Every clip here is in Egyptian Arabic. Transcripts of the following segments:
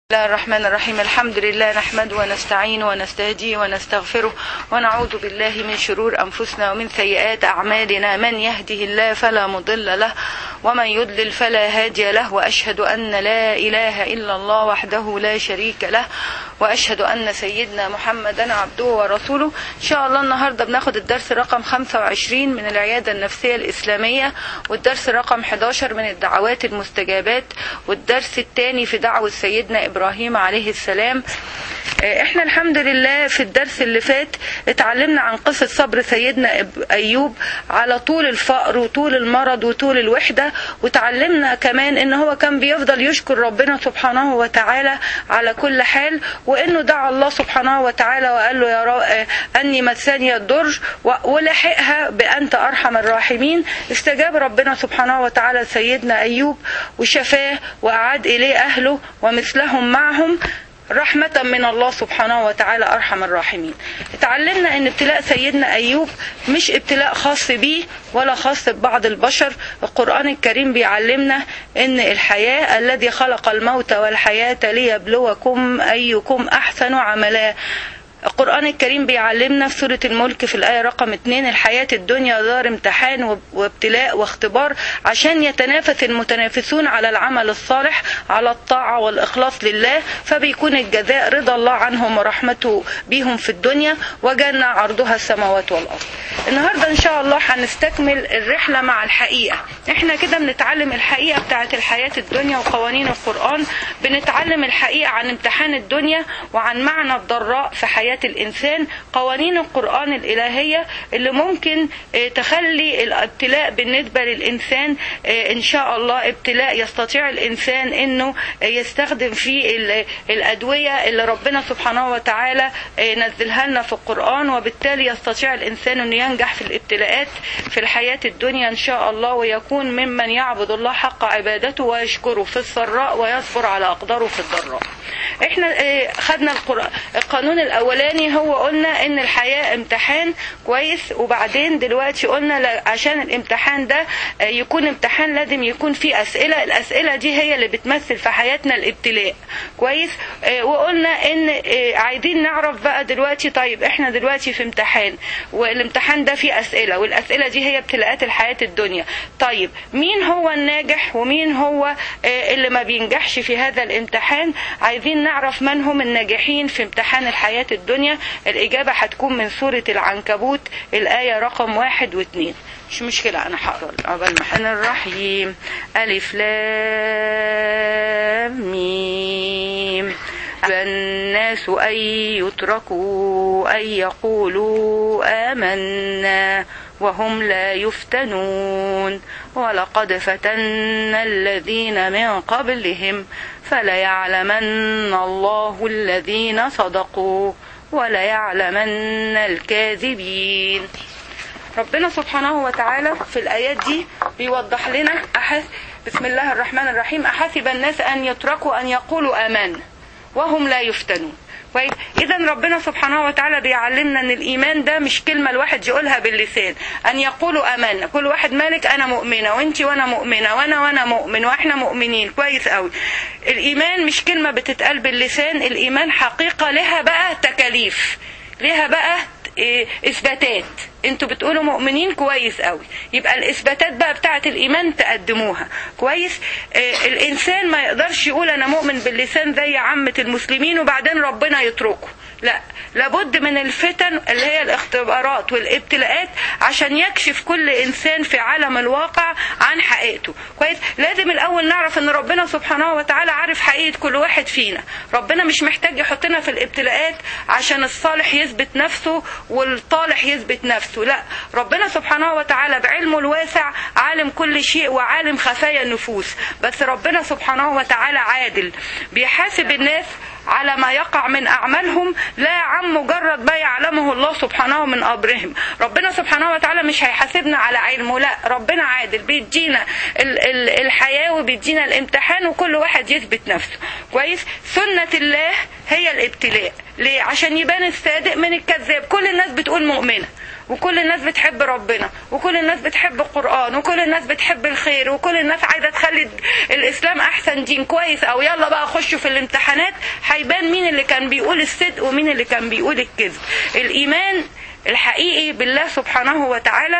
الله الرحمن الرحيم الحمد لله نحمده ونستعين ونستهديه ونستغفره ونعوذ بالله من شرور أنفسنا ومن سيئات أعمالنا من يهده الله فلا مضل له ومن يضلل فلا هادي له وأشهد أن لا إله إلا الله وحده لا شريك له وأشهد أن سيدنا محمدا عبده ورسوله إن شاء الله النهاردة بناخد الدرس رقم 25 من العيادة النفسية الإسلامية والدرس رقم 11 من الدعوات المستجابات والدرس الثاني في دعوة سيدنا إبراهيم عليه السلام احنا الحمد لله في الدرس اللي فات اتعلمنا عن قصة صبر سيدنا ايوب على طول الفقر وطول المرض وطول الوحدة وتعلمنا كمان ان هو كان بيفضل يشكر ربنا سبحانه وتعالى على كل حال وانه دعا الله سبحانه وتعالى وقال له يا را... اني مسني الضر ولحقها بانت ارحم الراحمين استجاب ربنا سبحانه وتعالى سيدنا ايوب وشفاه واعاد اليه اهله ومثلهم معهم رحمة من الله سبحانه وتعالى أرحم الراحمين اتعلمنا أن ابتلاء سيدنا أيوب مش ابتلاء خاص بيه ولا خاص ببعض البشر القرآن الكريم بيعلمنا أن الحياة الذي خلق الموت والحياة ليبلوكم أيكم أحسن عملا القرآن الكريم بيعلمنا في سورة الملك في الآية رقم 2 الحياة الدنيا دار امتحان وابتلاء واختبار عشان يتنافس المتنافسون على العمل الصالح على الطاعة والإخلاص لله فبيكون الجزاء رضا الله عنهم ورحمته بيهم في الدنيا وجنة عرضها السماوات والأرض النهاردة إن شاء الله هنستكمل الرحلة مع الحقيقة احنا كده بنتعلم الحقيقة بتاعت الحياة الدنيا وقوانين القرآن بنتعلم الحقيقة عن امتحان الدنيا وعن معنى الضراء في حياة حياة الإنسان قوانين القرآن الإلهية اللي ممكن تخلي الابتلاء بالنسبة للإنسان إن شاء الله ابتلاء يستطيع الإنسان إنه يستخدم فيه الأدوية اللي ربنا سبحانه وتعالى نزلها لنا في القرآن وبالتالي يستطيع الإنسان إنه ينجح في الابتلاءات في الحياة الدنيا إن شاء الله ويكون ممن يعبد الله حق عبادته ويشكره في السراء ويصبر على أقداره في الضراء احنا خدنا القانون الاولاني هو قلنا ان الحياه امتحان كويس وبعدين دلوقتي قلنا عشان الامتحان ده يكون امتحان لازم يكون فيه اسئله الاسئله دي هي اللي بتمثل في حياتنا الابتلاء كويس وقلنا ان عايزين نعرف بقى دلوقتي طيب احنا دلوقتي في امتحان والامتحان ده فيه اسئله والاسئله دي هي ابتلاءات الحياه الدنيا طيب مين هو الناجح ومين هو اللي ما بينجحش في هذا الامتحان عايزين نعرف من هم الناجحين في امتحان الحياة الدنيا الإجابة هتكون من سورة العنكبوت الآية رقم واحد واثنين مش مشكلة أنا هقرا قبل ما الرحيم ألف لام ميم الناس أن يتركوا أن يقولوا آمنا وهم لا يفتنون ولقد فتنا الذين من قبلهم فليعلمن الله الذين صدقوا وليعلمن الكاذبين ربنا سبحانه وتعالى في الآيات دي بيوضح لنا أحس بسم الله الرحمن الرحيم أحسب الناس أن يتركوا أن يقولوا آمنا وهم لا يفتنون كويس اذا ربنا سبحانه وتعالى بيعلمنا ان الايمان ده مش كلمه الواحد يقولها باللسان ان يقولوا امنا كل واحد مالك انا مؤمنه وانت وانا مؤمنه وانا وانا مؤمن واحنا مؤمنين كويس قوي الايمان مش كلمه بتتقال باللسان الايمان حقيقه لها بقى تكاليف لها بقى اثباتات انتوا بتقولوا مؤمنين كويس قوي يبقى الاثباتات بقى بتاعه الايمان تقدموها كويس آه الانسان ما يقدرش يقول انا مؤمن باللسان زي عامه المسلمين وبعدين ربنا يتركه لا لابد من الفتن اللي هي الاختبارات والابتلاءات عشان يكشف كل انسان في عالم الواقع عن حقيقته كويس لازم الاول نعرف ان ربنا سبحانه وتعالى عارف حقيقه كل واحد فينا ربنا مش محتاج يحطنا في الابتلاءات عشان الصالح يثبت نفسه والطالح يثبت نفسه لا ربنا سبحانه وتعالى بعلمه الواسع عالم كل شيء وعالم خفايا النفوس بس ربنا سبحانه وتعالى عادل بيحاسب الناس على ما يقع من أعمالهم لا عن مجرد ما يعلمه الله سبحانه من أمرهم ربنا سبحانه وتعالى مش هيحاسبنا على علمه لا ربنا عادل بيدينا الحياة وبيدينا الامتحان وكل واحد يثبت نفسه كويس سنة الله هي الابتلاء ليه عشان يبان الصادق من الكذاب كل الناس بتقول مؤمنه وكل الناس بتحب ربنا وكل الناس بتحب القرآن وكل الناس بتحب الخير وكل الناس عايزة تخلي الإسلام أحسن دين كويس أو يلا بقى خشوا في الامتحانات هيبان مين اللي كان بيقول الصدق ومين اللي كان بيقول الكذب الإيمان الحقيقي بالله سبحانه وتعالى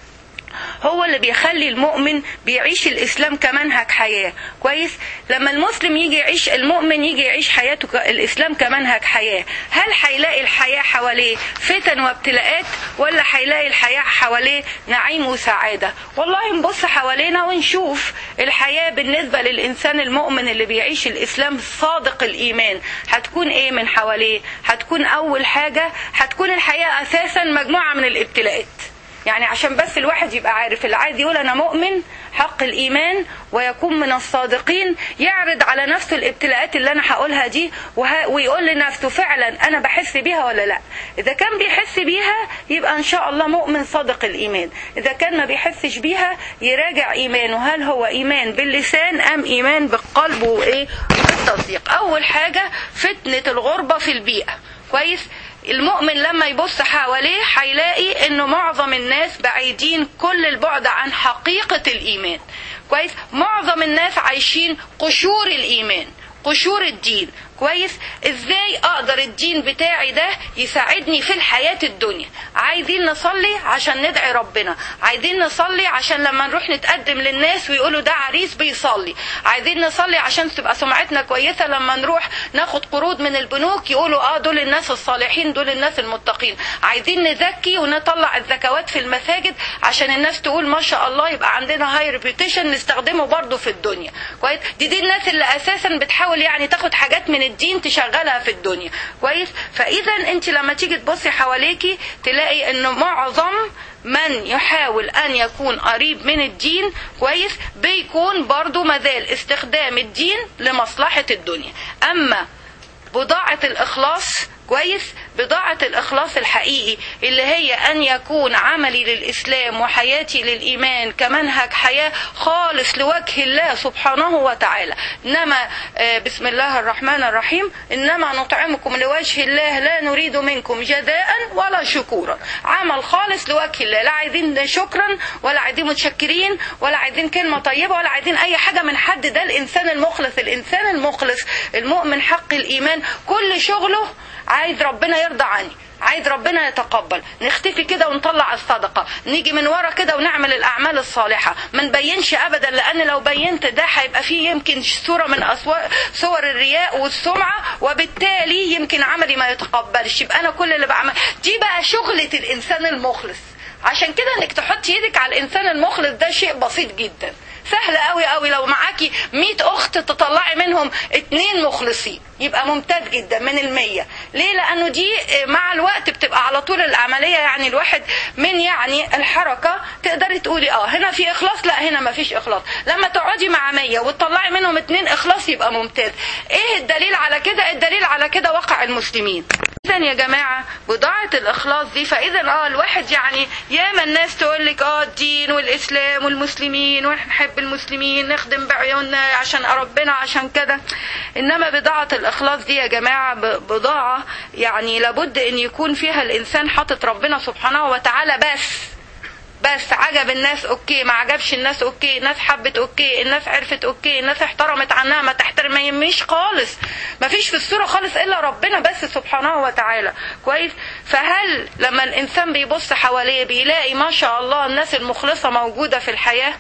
هو اللي بيخلي المؤمن بيعيش الاسلام كمنهج حياه كويس لما المسلم يجي يعيش المؤمن يجي يعيش حياته الاسلام كمنهج حياه هل هيلاقي الحياه حواليه فتن وابتلاءات ولا هيلاقي الحياه حواليه نعيم وسعاده والله نبص حوالينا ونشوف الحياه بالنسبه للانسان المؤمن اللي بيعيش الاسلام صادق الايمان هتكون ايه من حواليه هتكون اول حاجه هتكون الحياه اساسا مجموعه من الابتلاءات يعني عشان بس الواحد يبقى عارف اللي عايز يقول انا مؤمن حق الايمان ويكون من الصادقين يعرض على نفسه الابتلاءات اللي انا هقولها دي وه... ويقول لنفسه فعلا انا بحس بيها ولا لا اذا كان بيحس بيها يبقى ان شاء الله مؤمن صادق الايمان اذا كان ما بيحسش بيها يراجع ايمانه هل هو ايمان باللسان ام ايمان بالقلب وايه بالتصديق اول حاجه فتنه الغربه في البيئه كويس المؤمن لما يبص حواليه هيلاقي انه معظم الناس بعيدين كل البعد عن حقيقة الايمان كويس معظم الناس عايشين قشور الايمان قشور الدين كويس ازاي اقدر الدين بتاعي ده يساعدني في الحياة الدنيا عايزين نصلي عشان ندعي ربنا عايزين نصلي عشان لما نروح نتقدم للناس ويقولوا ده عريس بيصلي عايزين نصلي عشان تبقى سمعتنا كويسة لما نروح ناخد قروض من البنوك يقولوا اه دول الناس الصالحين دول الناس المتقين عايزين نزكي ونطلع الزكوات في المساجد عشان الناس تقول ما شاء الله يبقى عندنا هاي ريبيوتيشن نستخدمه برضه في الدنيا كويس دي دي الناس اللي اساسا بتحاول يعني تاخد حاجات من الدين تشغلها في الدنيا كويس فاذا انت لما تيجي تبصي حواليكي تلاقي انه معظم من يحاول ان يكون قريب من الدين كويس بيكون برضو مازال استخدام الدين لمصلحة الدنيا اما بضاعة الاخلاص كويس بضاعة الإخلاص الحقيقي اللي هي أن يكون عملي للإسلام وحياتي للإيمان كمنهج حياة خالص لوجه الله سبحانه وتعالى إنما بسم الله الرحمن الرحيم إنما نطعمكم لوجه الله لا نريد منكم جزاء ولا شكورا عمل خالص لوجه الله لا عايزين شكرا ولا عايزين متشكرين ولا عايزين كلمة طيبة ولا عايزين أي حاجة من حد ده الإنسان المخلص الإنسان المخلص المؤمن حق الإيمان كل شغله عايز ربنا يرضى عني عايز ربنا يتقبل نختفي كده ونطلع الصدقة نيجي من ورا كده ونعمل الأعمال الصالحة ما نبينش أبدا لأن لو بينت ده هيبقى فيه يمكن صورة من صور الرياء والسمعة وبالتالي يمكن عملي ما يتقبلش يبقى أنا كل اللي بعمل دي بقى شغلة الإنسان المخلص عشان كده انك تحطي ايدك على الانسان المخلص ده شيء بسيط جدا سهل قوي قوي لو معاكي 100 اخت تطلعي منهم اتنين مخلصين يبقى ممتاز جدا من المية ليه لانه دي مع الوقت بتبقى على طول العملية يعني الواحد من يعني الحركة تقدري تقولي اه هنا في اخلاص لا هنا ما فيش اخلاص لما تقعدي مع مية وتطلعي منهم اتنين اخلاص يبقى ممتاز ايه الدليل على كده الدليل على كده واقع المسلمين اذا يا جماعة بضاعة الاخلاص دي فاذا اه الواحد يعني ياما الناس تقول لك اه الدين والاسلام والمسلمين واحنا نحب المسلمين نخدم بعيوننا عشان ربنا عشان كده انما بضاعة الاخلاص دي يا جماعة بضاعة يعني لابد ان يكون فيها الانسان حاطط ربنا سبحانه وتعالى بس بس عجب الناس اوكي ما عجبش الناس اوكي الناس حبت اوكي الناس عرفت اوكي الناس احترمت عنها ما تحترم ما يهمش خالص ما فيش في الصورة خالص الا ربنا بس سبحانه وتعالى كويس فهل لما الانسان بيبص حواليه بيلاقي ما شاء الله الناس المخلصة موجودة في الحياة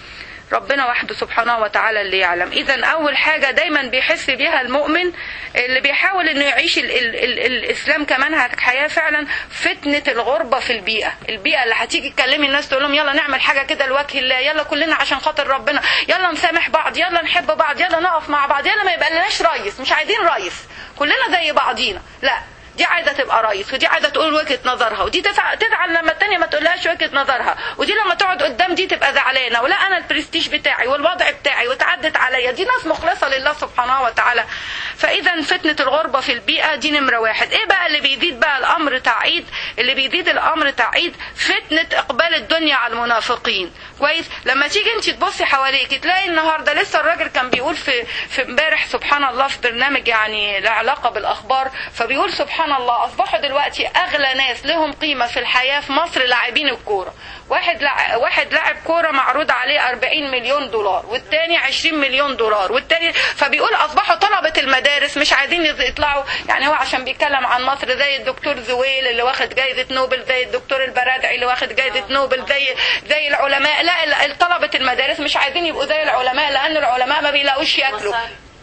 ربنا وحده سبحانه وتعالى اللي يعلم اذا اول حاجه دايما بيحس بيها المؤمن اللي بيحاول انه يعيش ال ال ال الاسلام كمنهج حياه فعلا فتنه الغربه في البيئه البيئه اللي هتيجي تكلمي الناس تقول لهم يلا نعمل حاجه كده لوجه الله يلا كلنا عشان خاطر ربنا يلا نسامح بعض يلا نحب بعض يلا نقف مع بعض يلا ما يبقى لناش ريس مش عايزين ريس كلنا زي بعضينا لا دي عايزه تبقى رئيس ودي عايزه تقول وجهه نظرها ودي تزعل, تزعل لما التانيه ما تقولهاش وجهه نظرها ودي لما تقعد قدام دي تبقى زعلانه ولا انا البرستيج بتاعي والوضع بتاعي وتعدت عليا دي ناس مخلصه لله سبحانه وتعالى فاذا فتنه الغربه في البيئه دي نمره واحد ايه بقى اللي بيزيد بقى الامر تعيد اللي بيزيد الامر تعيد فتنه اقبال الدنيا على المنافقين كويس لما تيجي انت تبصي حواليك تلاقي النهارده لسه الراجل كان بيقول في في امبارح سبحان الله في برنامج يعني له علاقه بالاخبار فبيقول سبحان الله اصبحوا دلوقتي اغلى ناس لهم قيمه في الحياه في مصر لاعبين الكوره واحد لع... واحد لاعب كوره معروض عليه 40 مليون دولار والتاني 20 مليون دولار والتاني فبيقول اصبحوا طلبه المدارس مش عايزين يطلعوا يعني هو عشان بيتكلم عن مصر زي الدكتور زويل اللي واخد جائزه نوبل زي الدكتور البرادعي اللي واخد جائزه نوبل زي زي العلماء لا طلبه المدارس مش عايزين يبقوا زي العلماء لان العلماء ما بيلاقوش ياكلوا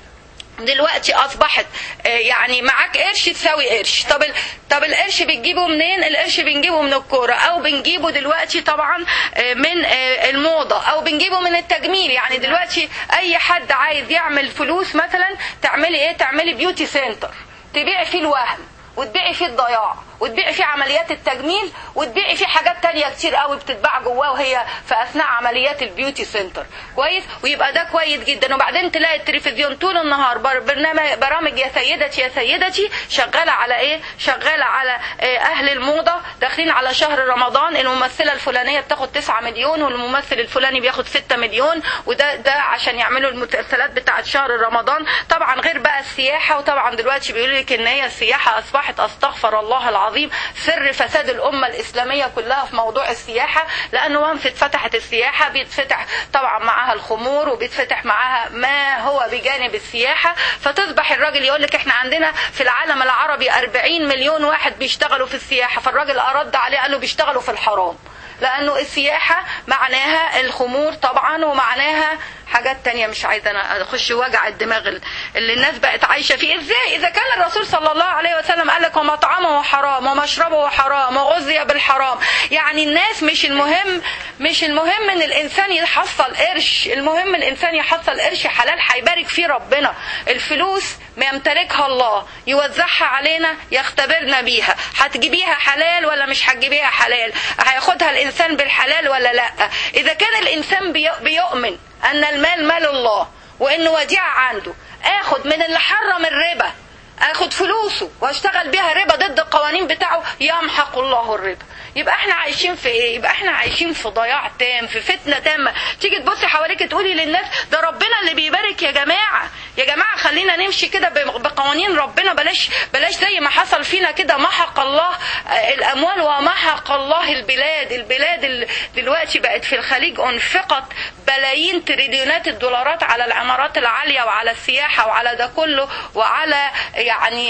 دلوقتي اصبحت يعني معاك قرش تساوي قرش طب ال... طب القرش بتجيبه منين القرش بنجيبه من الكوره او بنجيبه دلوقتي طبعا من الموضه او بنجيبه من التجميل يعني دلوقتي اي حد عايز يعمل فلوس مثلا تعملي ايه تعملي بيوتي سنتر تبيعي فيه الوهم وتبيعي فيه الضياع وتبيعي فيه عمليات التجميل وتبيعي فيه حاجات تانية كتير قوي بتتباع جواه وهي في اثناء عمليات البيوتي سنتر كويس ويبقى ده كويس جدا وبعدين تلاقي التلفزيون طول النهار برنامج برامج يا سيدتي يا سيدتي شغاله على ايه شغاله على إيه اهل الموضه داخلين على شهر رمضان الممثله الفلانيه بتاخد 9 مليون والممثل الفلاني بياخد 6 مليون وده ده عشان يعملوا المسلسلات بتاعه شهر رمضان طبعا غير بقى السياحه وطبعا دلوقتي بيقولوا لك ان هي السياحه اصبحت استغفر الله العظيم العظيم سر فساد الأمة الإسلامية كلها في موضوع السياحة لأنه وانس اتفتحت السياحة بيتفتح طبعا معاها الخمور وبيتفتح معاها ما هو بجانب السياحة فتصبح الراجل يقول لك احنا عندنا في العالم العربي 40 مليون واحد بيشتغلوا في السياحة فالراجل أرد عليه قال له بيشتغلوا في الحرام لأنه السياحة معناها الخمور طبعا ومعناها حاجات تانية مش عايزة أنا أخش وجع الدماغ اللي الناس بقت عايشة فيه إزاي إذا كان الرسول صلى الله عليه وسلم قال لك ومطعمه حرام ومشربه حرام وغذي بالحرام يعني الناس مش المهم مش المهم إن الإنسان يحصل قرش المهم الإنسان يحصل قرش حلال هيبارك فيه ربنا الفلوس ما يمتلكها الله يوزعها علينا يختبرنا بيها هتجيبيها حلال ولا مش هتجيبيها حلال هياخدها الإنسان بالحلال ولا لا إذا كان الإنسان بيؤمن أن المال مال الله وإنه وديعة عنده آخد من اللي حرم الربا اخد فلوسه واشتغل بيها ربا ضد القوانين بتاعه يمحق الله الربا يبقى احنا عايشين في ايه يبقى احنا عايشين في ضياع تام في فتنه تامه تيجي تبصي حواليك تقولي للناس ده ربنا اللي بيبارك يا جماعه يا جماعه خلينا نمشي كده بقوانين ربنا بلاش بلاش زي ما حصل فينا كده محق الله الاموال ومحق الله البلاد البلاد دلوقتي بقت في الخليج انفقت بلايين تريليونات الدولارات على العمارات العاليه وعلى السياحه وعلى ده كله وعلى يعني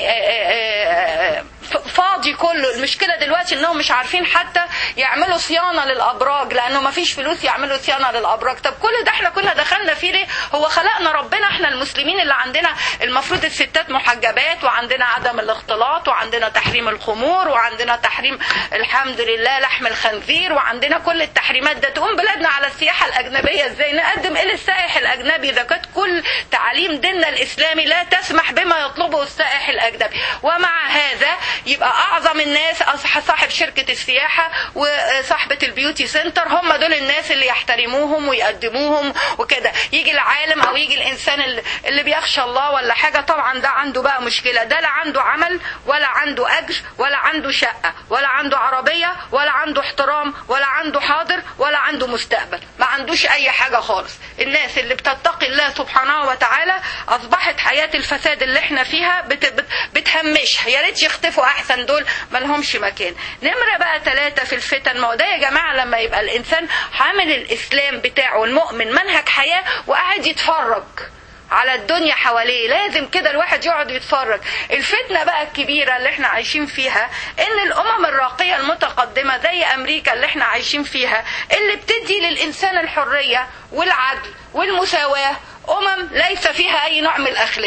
فاضي كله المشكله دلوقتي انهم مش عارفين حتى يعملوا صيانه للابراج لانه ما فيش فلوس يعملوا صيانه للابراج طب كل ده احنا كنا دخلنا فيه ليه هو خلقنا ربنا احنا المسلمين اللي عندنا المفروض الستات محجبات وعندنا عدم الاختلاط وعندنا تحريم الخمور وعندنا تحريم الحمد لله لحم الخنزير وعندنا كل التحريمات ده تقوم بلادنا على السياحه الاجنبيه ازاي نقدم ايه للسائح الاجنبي اذا كانت كل تعاليم ديننا الاسلامي لا تسمح بما يطلبه السائح الاجنبي ومع هذا يبقى اعظم الناس صاحب شركه السياحه وصاحبه البيوتي سنتر هم دول الناس اللي يحترموهم ويقدموهم وكده يجي العالم او يجي الانسان اللي بيخشى الله ولا حاجه طبعا ده عنده بقى مشكله ده لا عنده عمل ولا عنده اجر ولا عنده شقه ولا عنده عربيه ولا عنده احترام ولا عنده حاضر ولا عنده مستقبل ما عندوش اي حاجه خالص الناس اللي بتتقي الله سبحانه وتعالى اصبحت حياه الفساد اللي احنا فيها بت بت بتهمشها يا ريت يختفوا احسن دول ما لهمش مكان نمره بقى ثلاثه في الفتن ما هو ده يا جماعه لما يبقى الانسان حامل الاسلام بتاعه المؤمن منهج حياه وقاعد يتفرج على الدنيا حواليه لازم كده الواحد يقعد يتفرج الفتنة بقى الكبيرة اللي احنا عايشين فيها ان الامم الراقية المتقدمة زي امريكا اللي احنا عايشين فيها اللي بتدي للانسان الحرية والعدل والمساواة امم ليس فيها اي نوع من الاخلاق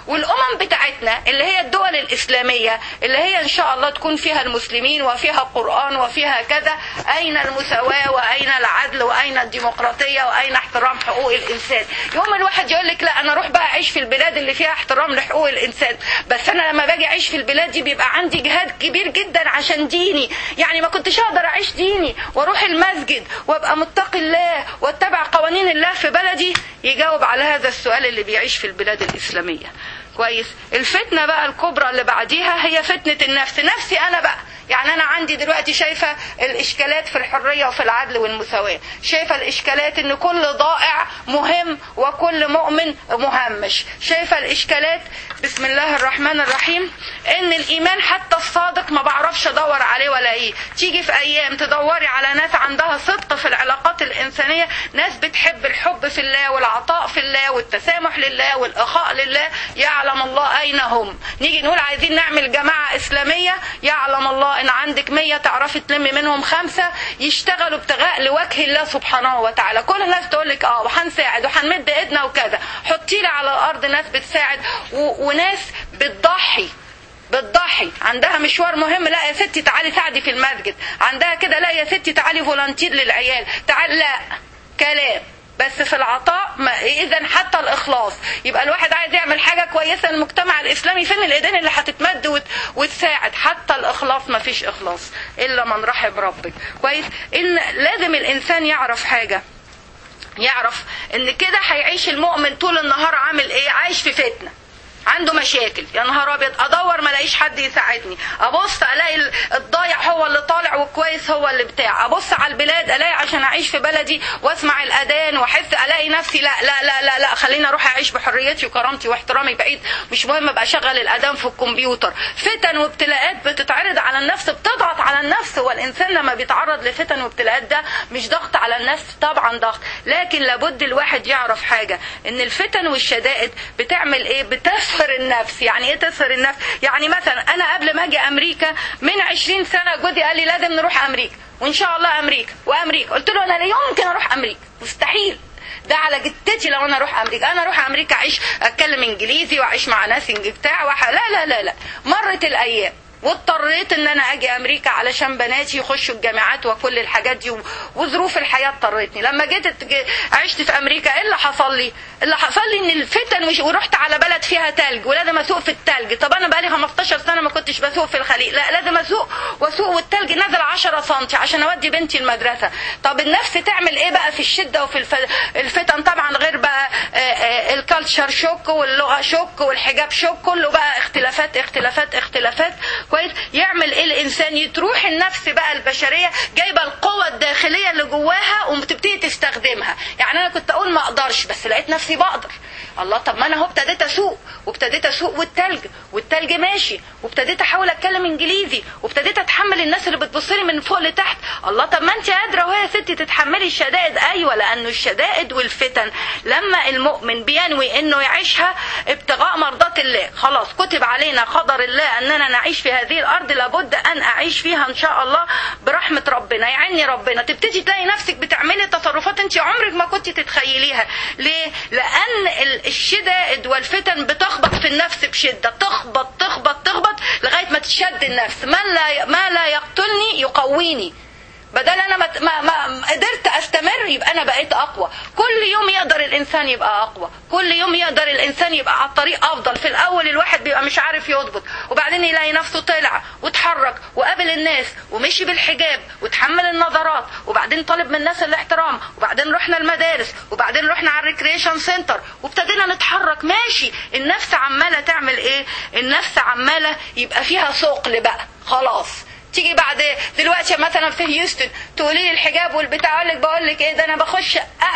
والامم بتاعتنا اللي هي الدول الاسلاميه اللي هي ان شاء الله تكون فيها المسلمين وفيها القران وفيها كذا اين المساواه واين العدل واين الديمقراطيه واين احترام حقوق الانسان يوم الواحد يقول لك لا انا اروح بقى اعيش في البلاد اللي فيها احترام لحقوق الانسان بس انا لما باجي اعيش في البلاد دي بيبقى عندي جهاد كبير جدا عشان ديني يعني ما كنتش اقدر اعيش ديني واروح المسجد وابقى متقي الله واتبع قوانين الله في بلدي يجاوب على هذا السؤال اللي بيعيش في البلاد الاسلاميه كويس الفتنه بقى الكبرى اللي بعديها هي فتنه النفس نفسي انا بقى يعني انا عندي دلوقتي شايفه الاشكالات في الحريه وفي العدل والمساواه شايفه الاشكالات ان كل ضائع مهم وكل مؤمن مهمش شايفه الاشكالات بسم الله الرحمن الرحيم ان الايمان حتى الصادق ما بعرفش ادور عليه ولا ايه تيجي في ايام تدوري على ناس عندها صدق في العلاقات الانسانيه ناس بتحب الحب في الله والعطاء في الله والتسامح لله والاخاء لله يعلم الله اين هم نيجي نقول عايزين نعمل جماعه اسلاميه يعلم الله ان عندك مية تعرفي تلمي منهم خمسة يشتغلوا ابتغاء لوجه الله سبحانه وتعالى كل الناس تقول لك اه وهنساعد وهنمد ايدنا وكذا حطي لي على الارض ناس بتساعد و... وناس بتضحي بتضحي عندها مشوار مهم لا يا ستي تعالي ساعدي في المسجد عندها كده لا يا ستي تعالي فولنتير للعيال تعالي لا كلام بس في العطاء اذا حتى الاخلاص يبقى الواحد عايز يعمل حاجه كويسه للمجتمع الاسلامي فين الايدين اللي هتتمد وت... وتساعد حتى الاخلاص ما فيش اخلاص الا من رحب ربك كويس ان لازم الانسان يعرف حاجه يعرف ان كده هيعيش المؤمن طول النهار عامل ايه عايش في فتنه عنده مشاكل يا نهار ابيض ادور ما الاقيش حد يساعدني ابص الاقي الضايع هو اللي طالع والكويس هو اللي بتاع ابص على البلاد الاقي عشان اعيش في بلدي واسمع الاذان واحس الاقي نفسي لا لا لا لا لا خليني اروح اعيش بحريتي وكرامتي واحترامي بعيد مش مهم ابقى اشغل الاذان في الكمبيوتر فتن وابتلاءات بتتعرض على النفس بتضغط على النفس والانسان لما بيتعرض لفتن وابتلاءات ده مش ضغط على النفس طبعا ضغط لكن لابد الواحد يعرف حاجه ان الفتن والشدائد بتعمل ايه بتسهر النفس يعني ايه تسهر النفس يعني مثلا انا قبل ما اجي امريكا من 20 سنه جوزي قال لي لازم نروح امريكا وان شاء الله امريكا وامريكا قلت له انا لا يمكن اروح امريكا مستحيل ده على جتتي لو انا اروح امريكا انا اروح امريكا اعيش اتكلم انجليزي واعيش مع ناس بتاع وح... لا لا لا لا مرت الايام واضطريت ان انا اجي امريكا علشان بناتي يخشوا الجامعات وكل الحاجات دي وظروف الحياه اضطرتني لما جيت عشت في امريكا ايه اللي حصل لي اللي حصل لي ان الفتن مش ورحت على بلد فيها تلج ولازم اسوق في التلج طب انا بقالي 15 سنه ما كنتش بسوق في الخليج لا لازم اسوق واسوق والتلج نزل 10 سم عشان اودي بنتي المدرسه طب النفس تعمل ايه بقى في الشده وفي الفتن طبعا غير بقى الكالتشر شوك واللغه شوك والحجاب شوك كله بقى اختلافات اختلافات اختلافات كويس يعمل ايه الانسان يتروح النفس بقى البشريه جايبه القوه الداخليه اللي جواها وبتبتدي تستخدمها يعني انا كنت اقول ما اقدرش بس لقيت نفسي بقدر الله طب ما انا اهو ابتديت اسوق وابتديت اسوق والتلج والتلج ماشي وابتديت احاول اتكلم انجليزي وابتديت اتحمل الناس اللي بتبص لي من فوق لتحت الله طب ما انت قادره وهي ستي تتحملي الشدائد ايوه لانه الشدائد والفتن لما المؤمن بينوي انه يعيشها ابتغاء مرضات الله خلاص كتب علينا قدر الله اننا نعيش في هذه الارض لابد ان اعيش فيها ان شاء الله برحمه ربنا يعني ربنا تبتدي تلاقي نفسك بتعملي تصرفات انت عمرك ما كنت تتخيليها ليه لان الشدائد والفتن بتخبط في النفس بشده تخبط تخبط تخبط لغايه ما تشد النفس من لا ما لا يقتلني يقويني بدل انا ما, ما, ما قدرت استمر يبقى انا بقيت اقوى كل يوم يقدر الانسان يبقى اقوى كل يوم يقدر الانسان يبقى على الطريق افضل في الاول الواحد بيبقى مش عارف يضبط وبعدين يلاقي نفسه طلع واتحرك وقابل الناس ومشي بالحجاب وتحمل النظرات وبعدين طالب من الناس الاحترام وبعدين رحنا المدارس وبعدين رحنا على الريكريشن سنتر وابتدينا نتحرك ماشي النفس عماله تعمل ايه النفس عماله يبقى فيها ثقل بقى خلاص تيجي بعد دلوقتي مثلا في هيوستن تقولي لي الحجاب والبتاع اقول لك بقول لك ايه ده انا بخش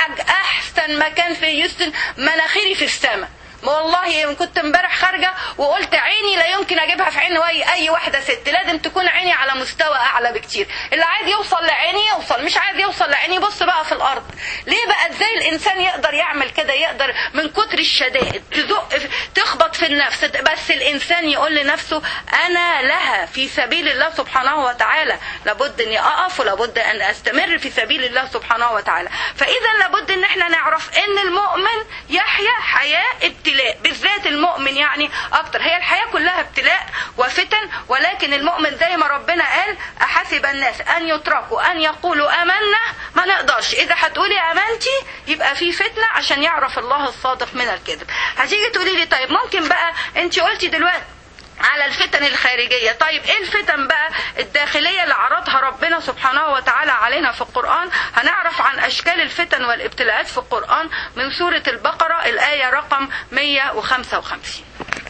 احسن مكان في هيوستن مناخيري في السماء والله كنت امبارح خارجه وقلت عيني لا يمكن اجيبها في عين اي واحده ست لازم تكون عيني على مستوى اعلى بكتير اللي عايز يوصل لعيني يوصل مش عايز يوصل لعيني يبص بقى في الارض ليه بقى ازاي الانسان يقدر يعمل كده يقدر من كتر الشدائد تزق تخبط في النفس بس الانسان يقول لنفسه انا لها في سبيل الله سبحانه وتعالى لابد اني اقف ولابد ان استمر في سبيل الله سبحانه وتعالى فاذا لابد ان احنا نعرف ان المؤمن يحيا حياه ابتدائيه ابتلاء بالذات المؤمن يعني اكتر هي الحياه كلها ابتلاء وفتن ولكن المؤمن زي ما ربنا قال احسب الناس ان يتركوا ان يقولوا امنا ما نقدرش اذا هتقولي امنتي يبقى في فتنه عشان يعرف الله الصادق من الكذب هتيجي تقولي لي طيب ممكن بقى انت قلتي دلوقتي على الفتن الخارجيه طيب ايه الفتن بقى الداخليه اللي عرضها ربنا سبحانه وتعالى علينا في القران هنعرف عن اشكال الفتن والابتلاءات في القران من سوره البقره الايه رقم 155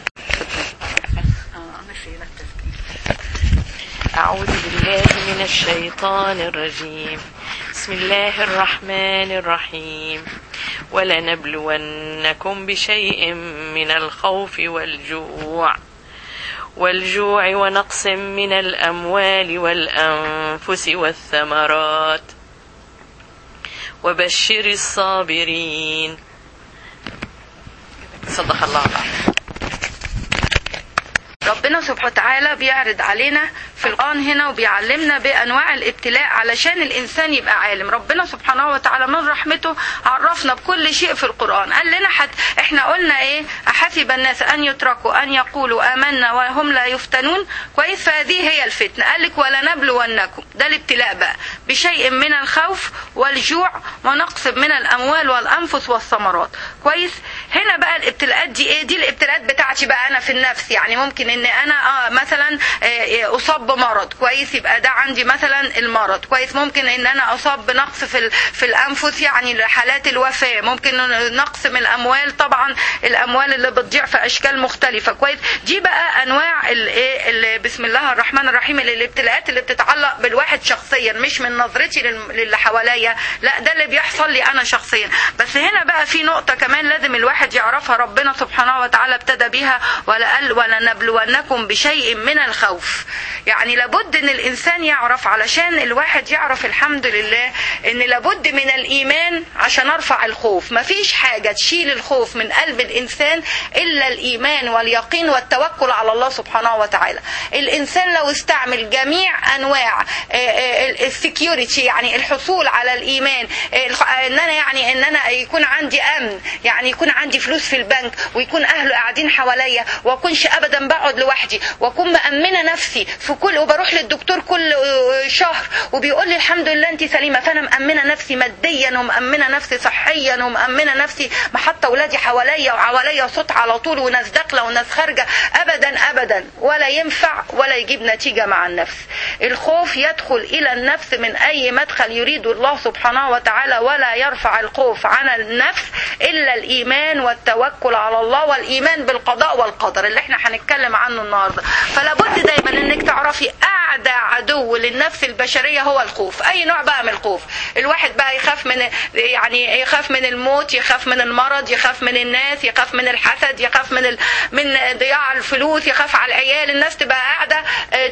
أعوذ بالله من الشيطان الرجيم بسم الله الرحمن الرحيم ولنبلونكم بشيء من الخوف والجوع والجوع ونقص من الأموال والأنفس والثمرات وبشر الصابرين صدق الله العظيم ربنا سبحانه وتعالى بيعرض علينا في القرآن هنا وبيعلمنا بأنواع الابتلاء علشان الإنسان يبقى عالم ربنا سبحانه وتعالى من رحمته عرفنا بكل شيء في القرآن قال لنا حت احنا قلنا ايه أحسب الناس أن يتركوا أن يقولوا آمنا وهم لا يفتنون كويس فهذه هي الفتنة قال لك ولنبلونكم ده الابتلاء بقى بشيء من الخوف والجوع ونقص من الأموال والأنفس والثمرات كويس هنا بقى الابتلاءات دي ايه دي الابتلاءات بتاعتي بقى أنا في النفس يعني ممكن ان انا اه مثلا آه اصاب بمرض كويس يبقى ده عندي مثلا المرض كويس ممكن ان انا اصاب بنقص في في الانفس يعني حالات الوفاه ممكن نقص من الاموال طبعا الاموال اللي بتضيع في اشكال مختلفه كويس دي بقى انواع الايه بسم الله الرحمن الرحيم الابتلاءات اللي بتتعلق بالواحد شخصيا مش من نظرتي للي حواليا لا ده اللي بيحصل لي انا شخصيا بس هنا بقى في نقطه كمان لازم الواحد يعرفها ربنا سبحانه وتعالى ابتدى بيها ولا قال ولا نبلونكم بشيء من الخوف يعني لابد ان الانسان يعرف علشان الواحد يعرف الحمد لله ان لابد من الايمان عشان ارفع الخوف مفيش حاجه تشيل الخوف من قلب الانسان الا الايمان واليقين والتوكل على الله سبحانه وتعالى الانسان لو استعمل جميع انواع السكيورتي يعني الحصول على الايمان ان انا يعني ان انا يكون عندي امن يعني يكون عندي فلوس في البنك ويكون اهله قاعدين حواليا واكونش ابدا بقعد لوحدي واكون مامنه نفسي في كل وبروح للدكتور كل شهر وبيقول لي الحمد لله انت سليمه فانا مامنه نفسي ماديا ومامنه نفسي صحيا ومامنه نفسي ما حتى اولادي حواليا وحواليا صوت على طول وناس داخله وناس خارجه ابدا ابدا ولا ينفع ولا يجيب نتيجه مع النفس الخوف يدخل الى النفس من اي مدخل يريد الله سبحانه وتعالى ولا يرفع الخوف عن النفس الا الايمان والتوكل على الله والايمان بالقضاء والقدر اللي احنا هنتكلم عنه النهارده فلا بد دايما انك تعرفي اعدى عدو للنفس البشريه هو الخوف اي نوع بقى من الخوف الواحد بقى يخاف من يعني يخاف من الموت يخاف من المرض يخاف من الناس يخاف من الحسد يخاف من ال... من ضياع الفلوس يخاف على العيال الناس تبقى قاعده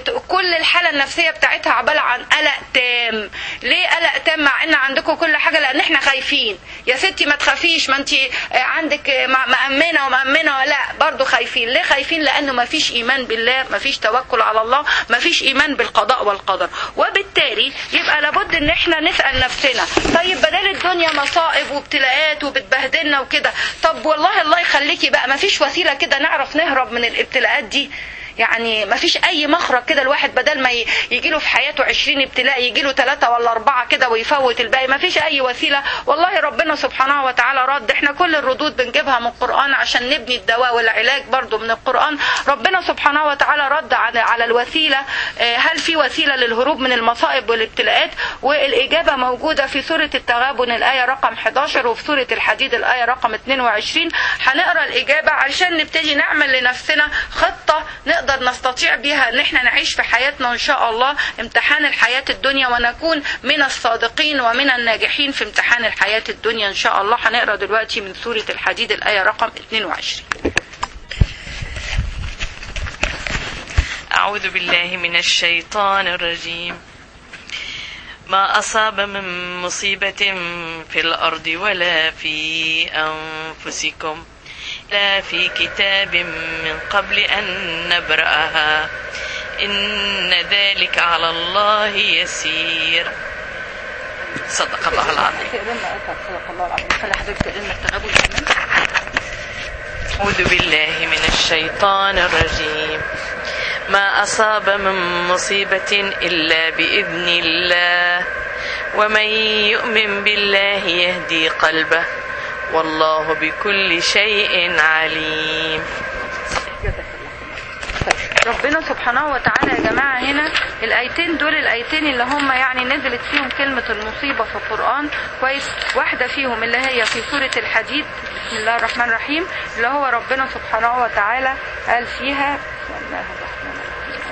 كل الحاله النفسيه بتاعتها عباره عن قلق تام ليه قلق تام مع ان عندكم كل حاجه لان احنا خايفين يا ستي ما تخافيش ما انت عندك مأمنه ومأمنه لا برضو خايفين ليه خايفين لانه ما فيش ايمان بالله ما فيش توكل على الله ما فيش ايمان بالقضاء والقدر وبالتالي يبقى لابد ان احنا نسال نفسنا طيب بدل الدنيا مصائب وابتلاءات وبتبهدلنا وكده طب والله الله يخليكي بقى ما فيش وسيله كده نعرف نهرب من الابتلاءات دي يعني ما فيش اي مخرج كده الواحد بدل ما يجي له في حياته 20 ابتلاء يجي له ثلاثة ولا أربعة كده ويفوت الباقي ما فيش أي وسيلة والله ربنا سبحانه وتعالى رد احنا كل الردود بنجيبها من القرآن عشان نبني الدواء والعلاج برضو من القرآن ربنا سبحانه وتعالى رد على الوسيلة هل في وسيلة للهروب من المصائب والابتلاءات والإجابة موجودة في سورة التغابن الآية رقم 11 وفي سورة الحديد الآية رقم 22 هنقرا الإجابة عشان نبتدي نعمل لنفسنا خطة نقدر نستطيع بها ان احنا نعيش في حياتنا ان شاء الله امتحان الحياة الدنيا ونكون من الصادقين ومن الناجحين في امتحان الحياة الدنيا ان شاء الله هنقرا دلوقتي من سورة الحديد الآية رقم 22 أعوذ بالله من الشيطان الرجيم ما أصاب من مصيبة في الأرض ولا في أنفسكم إلا في كتاب من قبل أن نبرأها إن ذلك على الله يسير صدق الله العظيم صدق الله العظيم خلي حضرتك تقرا لنا التغابن كمان أعوذ بالله من الشيطان الرجيم ما أصاب من مصيبة إلا بإذن الله ومن يؤمن بالله يهدي قلبه والله بكل شيء عليم ربنا سبحانه وتعالى يا جماعة هنا الآيتين دول الآيتين اللي هم يعني نزلت فيهم كلمة المصيبة في القرآن كويس واحدة فيهم اللي هي في سورة الحديد بسم الله الرحمن الرحيم اللي هو ربنا سبحانه وتعالى قال فيها بسم الله الرحمن الرحيم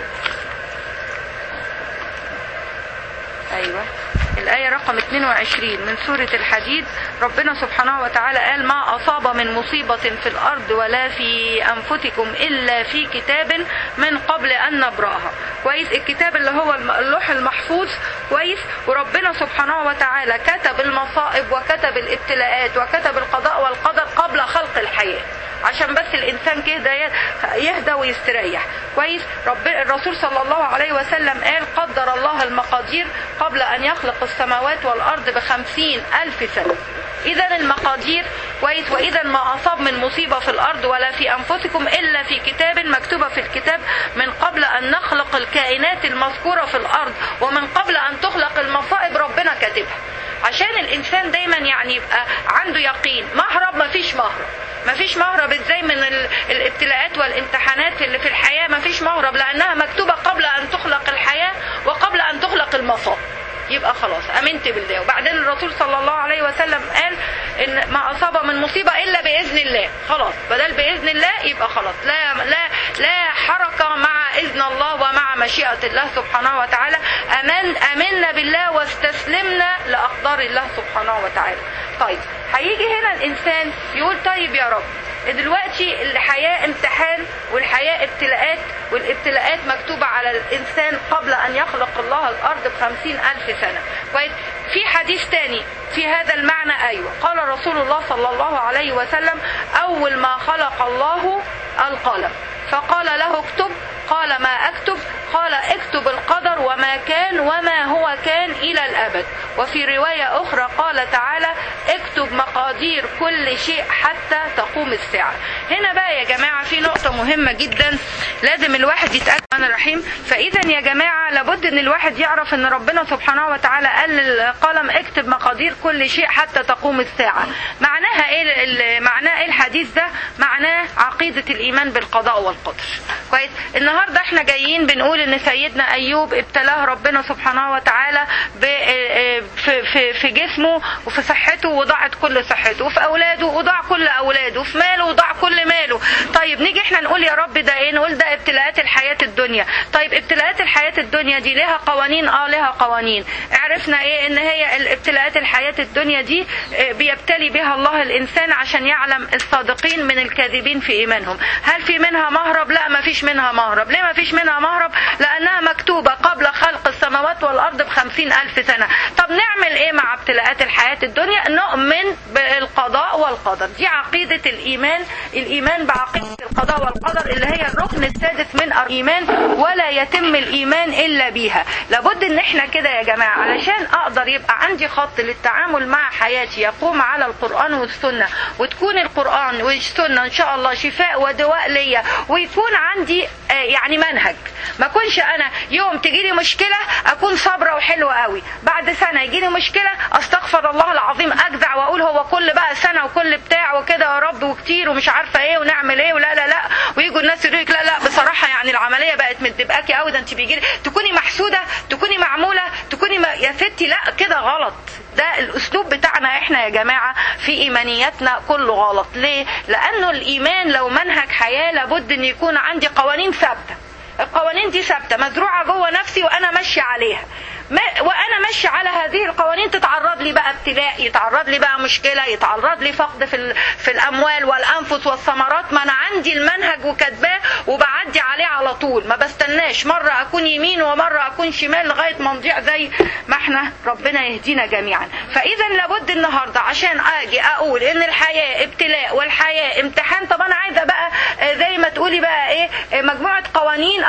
أيوة الآية رقم 22 من سورة الحديد ربنا سبحانه وتعالى قال ما أصاب من مصيبة في الأرض ولا في أنفسكم إلا في كتاب من قبل أن نبرأها كويس الكتاب اللي هو اللوح المحفوظ كويس وربنا سبحانه وتعالى كتب المصائب وكتب الابتلاءات وكتب القضاء والقدر قبل خلق الحياة عشان بس الانسان كده يهدى ويستريح كويس رب الرسول صلى الله عليه وسلم قال قدر الله المقادير قبل ان يخلق السماوات والارض بخمسين الف سنه اذا المقادير كويس واذا ما اصاب من مصيبه في الارض ولا في انفسكم الا في كتاب مكتوبه في الكتاب من قبل ان نخلق الكائنات المذكوره في الارض ومن قبل ان تخلق المصائب ربنا كاتبها عشان الانسان دايما يعني يبقى عنده يقين مهرب مفيش مهرب مفيش مهرب ازاي من الابتلاءات والامتحانات اللي في الحياه مفيش مهرب لانها مكتوبه قبل ان تخلق الحياه وقبل ان تخلق المصائب يبقى خلاص امنت بالله وبعدين الرسول صلى الله عليه وسلم قال ان ما اصاب من مصيبه الا باذن الله خلاص بدل باذن الله يبقى خلاص لا لا لا حركه مع اذن الله ومع مشيئه الله سبحانه وتعالى امن امنا بالله واستسلمنا لاقدار الله سبحانه وتعالى طيب هيجي هنا الانسان يقول طيب يا رب دلوقتي الحياة امتحان والحياة ابتلاءات والابتلاءات مكتوبة على الإنسان قبل أن يخلق الله الأرض بخمسين ألف سنة كويس في حديث تاني في هذا المعنى أيوة قال رسول الله صلى الله عليه وسلم أول ما خلق الله القلم فقال له اكتب قال ما أكتب قال اكتب القدر وما كان وما هو كان إلى الأبد وفي رواية أخرى قال تعالى اكتب مقادير كل شيء حتى تقوم الساعة هنا بقى يا جماعة في نقطة مهمة جدا لازم الواحد يتأكد من الرحيم فإذا يا جماعة لابد أن الواحد يعرف أن ربنا سبحانه وتعالى قال للقلم اكتب مقادير كل شيء حتى تقوم الساعة معناها إيه معناه إيه الحديث ده معناه عقيدة الإيمان بالقضاء والقدر كويس النهاردة احنا جايين بنقول ان سيدنا ايوب ابتلاه ربنا سبحانه وتعالى في, في, في جسمه وفي صحته وضاعت كل صحته وفي اولاده وضاع كل اولاده وفي ماله وضاع كل ماله طيب نيجي احنا نقول يا رب ده ايه نقول ده ابتلاءات الحياة الدنيا طيب ابتلاءات الحياة الدنيا دي لها قوانين اه لها قوانين عرفنا ايه ان هي الابتلاءات الحياة الدنيا دي بيبتلي بها الله الانسان عشان يعلم الصادقين من الكاذبين في ايمانهم هل في منها مهرب لا ما فيش منها مهرب ليه ما فيش منها مهرب لانها مكتوبة قبل خلق السماوات والارض بخمسين الف سنة طب نعمل ايه مع ابتلاءات الحياة الدنيا نؤمن بالقضاء والقدر دي عقيدة الايمان الايمان بعقيدة القضاء والقدر اللي هي الركن السادس من الايمان ولا يتم الايمان الا بيها لابد ان احنا كده يا جماعة علشان اقدر يبقى عندي خط للتعامل مع حياتي يقوم على القرآن والسنة وتكون القرآن والسنة ان شاء الله شفاء ودواء ليا ويكون عندي يعني منهج ما اكونش انا يوم تجيلي مشكلة اكون صابرة وحلوة قوي بعد سنة يجيلي مشكلة استغفر الله العظيم اجزع واقول هو كل بقى سنة وكل بتاع وكده يا رب وكتير ومش عارفة ايه ونعمل ايه ولا لا لا ويجوا الناس يقولوا لك لا لا بصراحة يعني العملية بقت مدبقاكي قوي ده انت بيجيلي تكوني محسودة تكوني معمولة تكوني ما يا ستي لا كده غلط ده الاسلوب بتاعنا احنا يا جماعة في ايمانياتنا كله غلط ليه لانه الايمان لو منهج حياة لابد ان يكون عندي قوانين ثابتة القوانين دي ثابته مزروعه جوه نفسي وانا ماشيه عليها ما وانا ماشيه على هذه القوانين تتعرض لي بقى ابتلاء يتعرض لي بقى مشكله يتعرض لي فقد في في الاموال والانفس والثمرات ما انا عندي المنهج وكاتباه وبعدي عليه على طول ما بستناش مره اكون يمين ومره اكون شمال لغايه ما نضيع زي ما احنا ربنا يهدينا جميعا فاذا لابد النهارده عشان اجي اقول ان الحياه ابتلاء والحياه امتحان طب انا عايزه بقى زي ما تقولي بقى ايه مجموعه قوانين اقدر اخش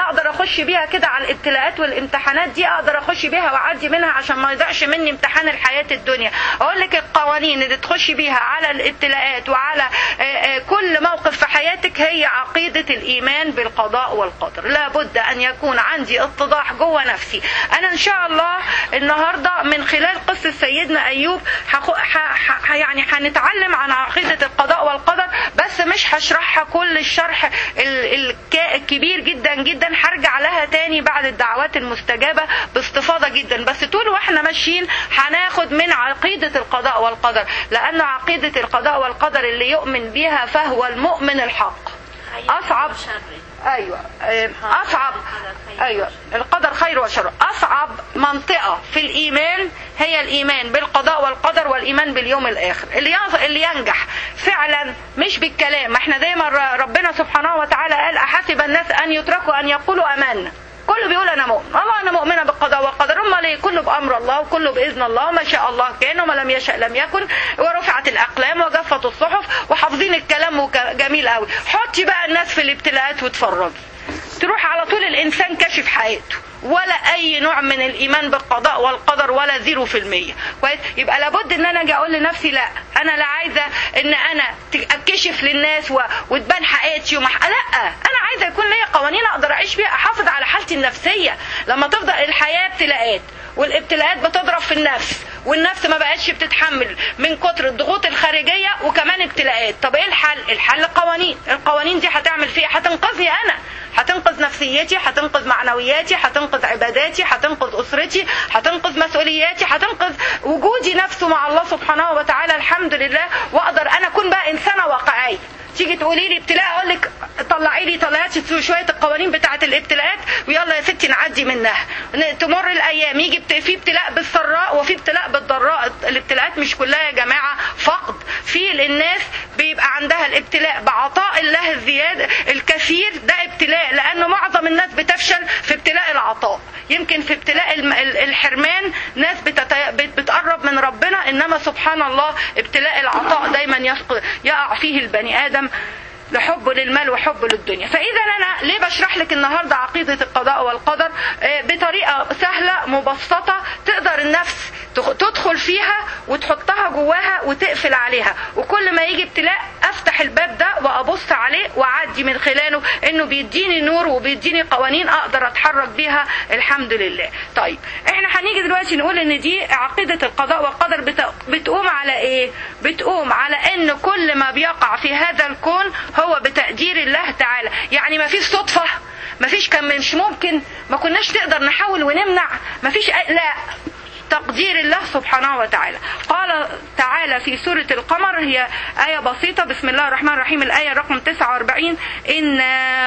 اخش بيها كده على الابتلاءات والامتحانات دي اقدر اخش بيها واعدي منها عشان ما يضيعش مني امتحان الحياه الدنيا اقول لك القوانين اللي تخش بيها على الابتلاءات وعلى آه، آه، كل موقف في حياتك هي عقيده الايمان بالقضاء والقدر لابد ان يكون عندي اتضاح جوه نفسي انا ان شاء الله النهارده من خلال قصه سيدنا ايوب حخو- ح- ح- يعني هنتعلم عن عقيده القضاء والقدر بس مش هشرحها كل الشرح ال- الك- الكبير جدا جدا هرجع لها تاني بعد الدعوات المستجابه باستفاضه جدا بس طول واحنا ماشيين هناخد من عقيده القضاء والقدر لان عقيده القضاء والقدر اللي يؤمن بيها فهو المؤمن الحق اصعب ايوه آه، اصعب ايوه القدر خير وشر اصعب منطقه في الايمان هي الايمان بالقضاء والقدر والايمان باليوم الاخر اللي ينف- اللي ينجح فعلا مش بالكلام احنا دايما ر- ربنا سبحانه وتعالى قال احسب الناس ان يتركوا ان يقولوا امنا كله بيقول انا مؤمن والله انا مؤمنه بالقضاء والقدر امال ايه كله بامر الله وكله باذن الله وما شاء الله كان وما لم يشاء لم يكن ورفعت الاقلام وجفت الصحف وحافظين الكلام وك- جميل قوي حطي بقى الناس في الابتلاءات واتفرجي تروح على طول الانسان كاشف حياته ولا اي نوع من الايمان بالقضاء والقدر ولا زيرو في المية كويس يبقى لابد ان انا اجي اقول لنفسي لا انا لا عايزه ان انا اتكشف للناس و... وتبان حقيقتي ومح... لا انا عايزه يكون ليا قوانين اقدر اعيش بيها احافظ على حالتي النفسيه لما تفضل الحياه ابتلاءات والابتلاءات بتضرب في النفس والنفس ما بقتش بتتحمل من كتر الضغوط الخارجيه وكمان ابتلاءات طب ايه الحل الحل قوانين القوانين دي هتعمل فيها هتنقذني انا هتنقذ نفسيتي هتنقذ معنوياتي هتنقذ عباداتي هتنقذ اسرتي هتنقذ مسؤولياتي هتنقذ وجودي نفسه مع الله سبحانه وتعالى الحمد لله واقدر انا اكون بقى انسانه واقعيه تيجي تقولي لي ابتلاء اقول لك طلعي لي طلعت شويه القوانين بتاعه الابتلاءات ويلا يا ستي نعدي منها ن- تمر الايام يجي بت- في ابتلاء بالسراء وفي ابتلاء بالضراء الابتلاءات مش كلها يا جماعه فقد في الناس بيبقى عندها الابتلاء بعطاء الله الزياده الكثير ده ابتلاء لانه معظم الناس بتفشل في ابتلاء العطاء يمكن في ابتلاء الم- ال- الحرمان ناس بتت... بت- بتقرب من ربنا انما سبحان الله ابتلاء العطاء دايما يفق... يقع فيه البني ادم لحبه للمال وحبه للدنيا فاذا انا ليه بشرح لك النهارده عقيده القضاء والقدر آه، بطريقه سهله مبسطه تقدر النفس تخ- تدخل فيها وتحطها جواها وتقفل عليها وكل ما يجي ابتلاء افتح الباب ده وابص عليه واعدي من خلاله انه بيديني نور وبيديني قوانين اقدر اتحرك بيها الحمد لله طيب احنا هنيجي دلوقتي نقول ان دي عقيده القضاء والقدر بت- بتقوم على ايه بتقوم على ان كل ما بيقع في هذا الكون هو بتقدير الله تعالى يعني ما فيش صدفه ما فيش كان مش ممكن ما كناش نقدر نحاول ونمنع ما فيش أي... لا تقدير الله سبحانه وتعالى قال تعالى في سورة القمر هي آية بسيطة بسم الله الرحمن الرحيم الآية رقم 49 إن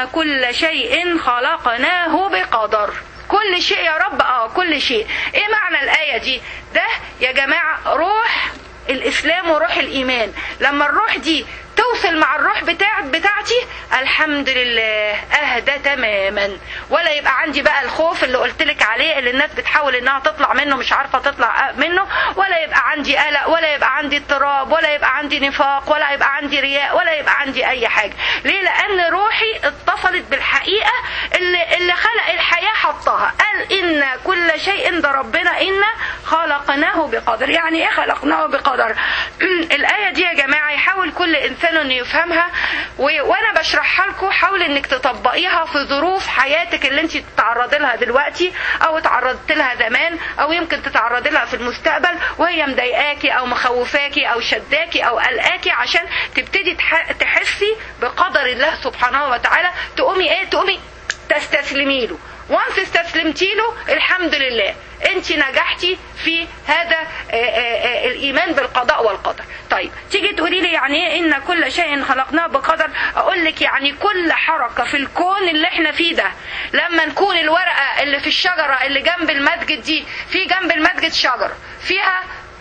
كل شيء خلقناه بقدر كل شيء يا رب اه كل شيء ايه معنى الآية دي ده يا جماعة روح الإسلام وروح الإيمان لما الروح دي توصل مع الروح بتاع بتاعتي الحمد لله اهدى تماما ولا يبقى عندي بقى الخوف اللي قلت لك عليه اللي الناس بتحاول انها تطلع منه مش عارفه تطلع منه ولا يبقى عندي قلق ولا يبقى عندي اضطراب ولا يبقى عندي نفاق ولا يبقى عندي رياء ولا يبقى عندي اي حاجه ليه لان روحي اتصلت بالحقيقه اللي اللي خلق الحياه حطها قال ان كل شيء ده ربنا انا خلقناه بقدر يعني ايه خلقناه بقدر الايه دي يا جماعه يحاول كل انسان انه يفهمها و... وانا بشرحها لكم حاول انك تطبقيها في ظروف حياتك اللي انت تتعرضي لها دلوقتي او تعرضت لها زمان او يمكن تتعرضي لها في المستقبل وهي مضايقاكي او مخوفاكي او شداكي او قلقاكي عشان تبتدي تح... تحسي بقدر الله سبحانه وتعالى تقومي ايه تقومي تستسلمي له وانس استسلمتي له الحمد لله انت نجحتي في هذا آآ آآ الايمان بالقضاء والقدر طيب تيجي تقولي لي يعني ايه ان كل شيء خلقناه بقدر اقول لك يعني كل حركه في الكون اللي احنا فيه ده لما نكون الورقه اللي في الشجره اللي جنب المسجد دي في جنب المسجد شجره فيها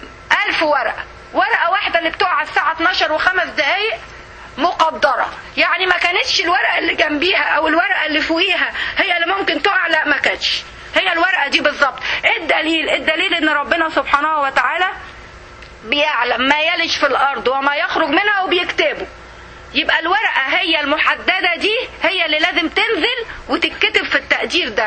ألف ورقه ورقه واحده اللي بتقع على الساعه 12 وخمس دقائق مقدرة يعني ما كانتش الورقة اللي جنبيها أو الورقة اللي فوقيها هي اللي ممكن تقع لا ما كانتش هي الورقة دي بالظبط ايه الدليل الدليل ان ربنا سبحانه وتعالى بيعلم ما يلج في الأرض وما يخرج منها وبيكتبه يبقى الورقة هي المحددة دي هي اللي لازم تنزل وتتكتب في التقدير ده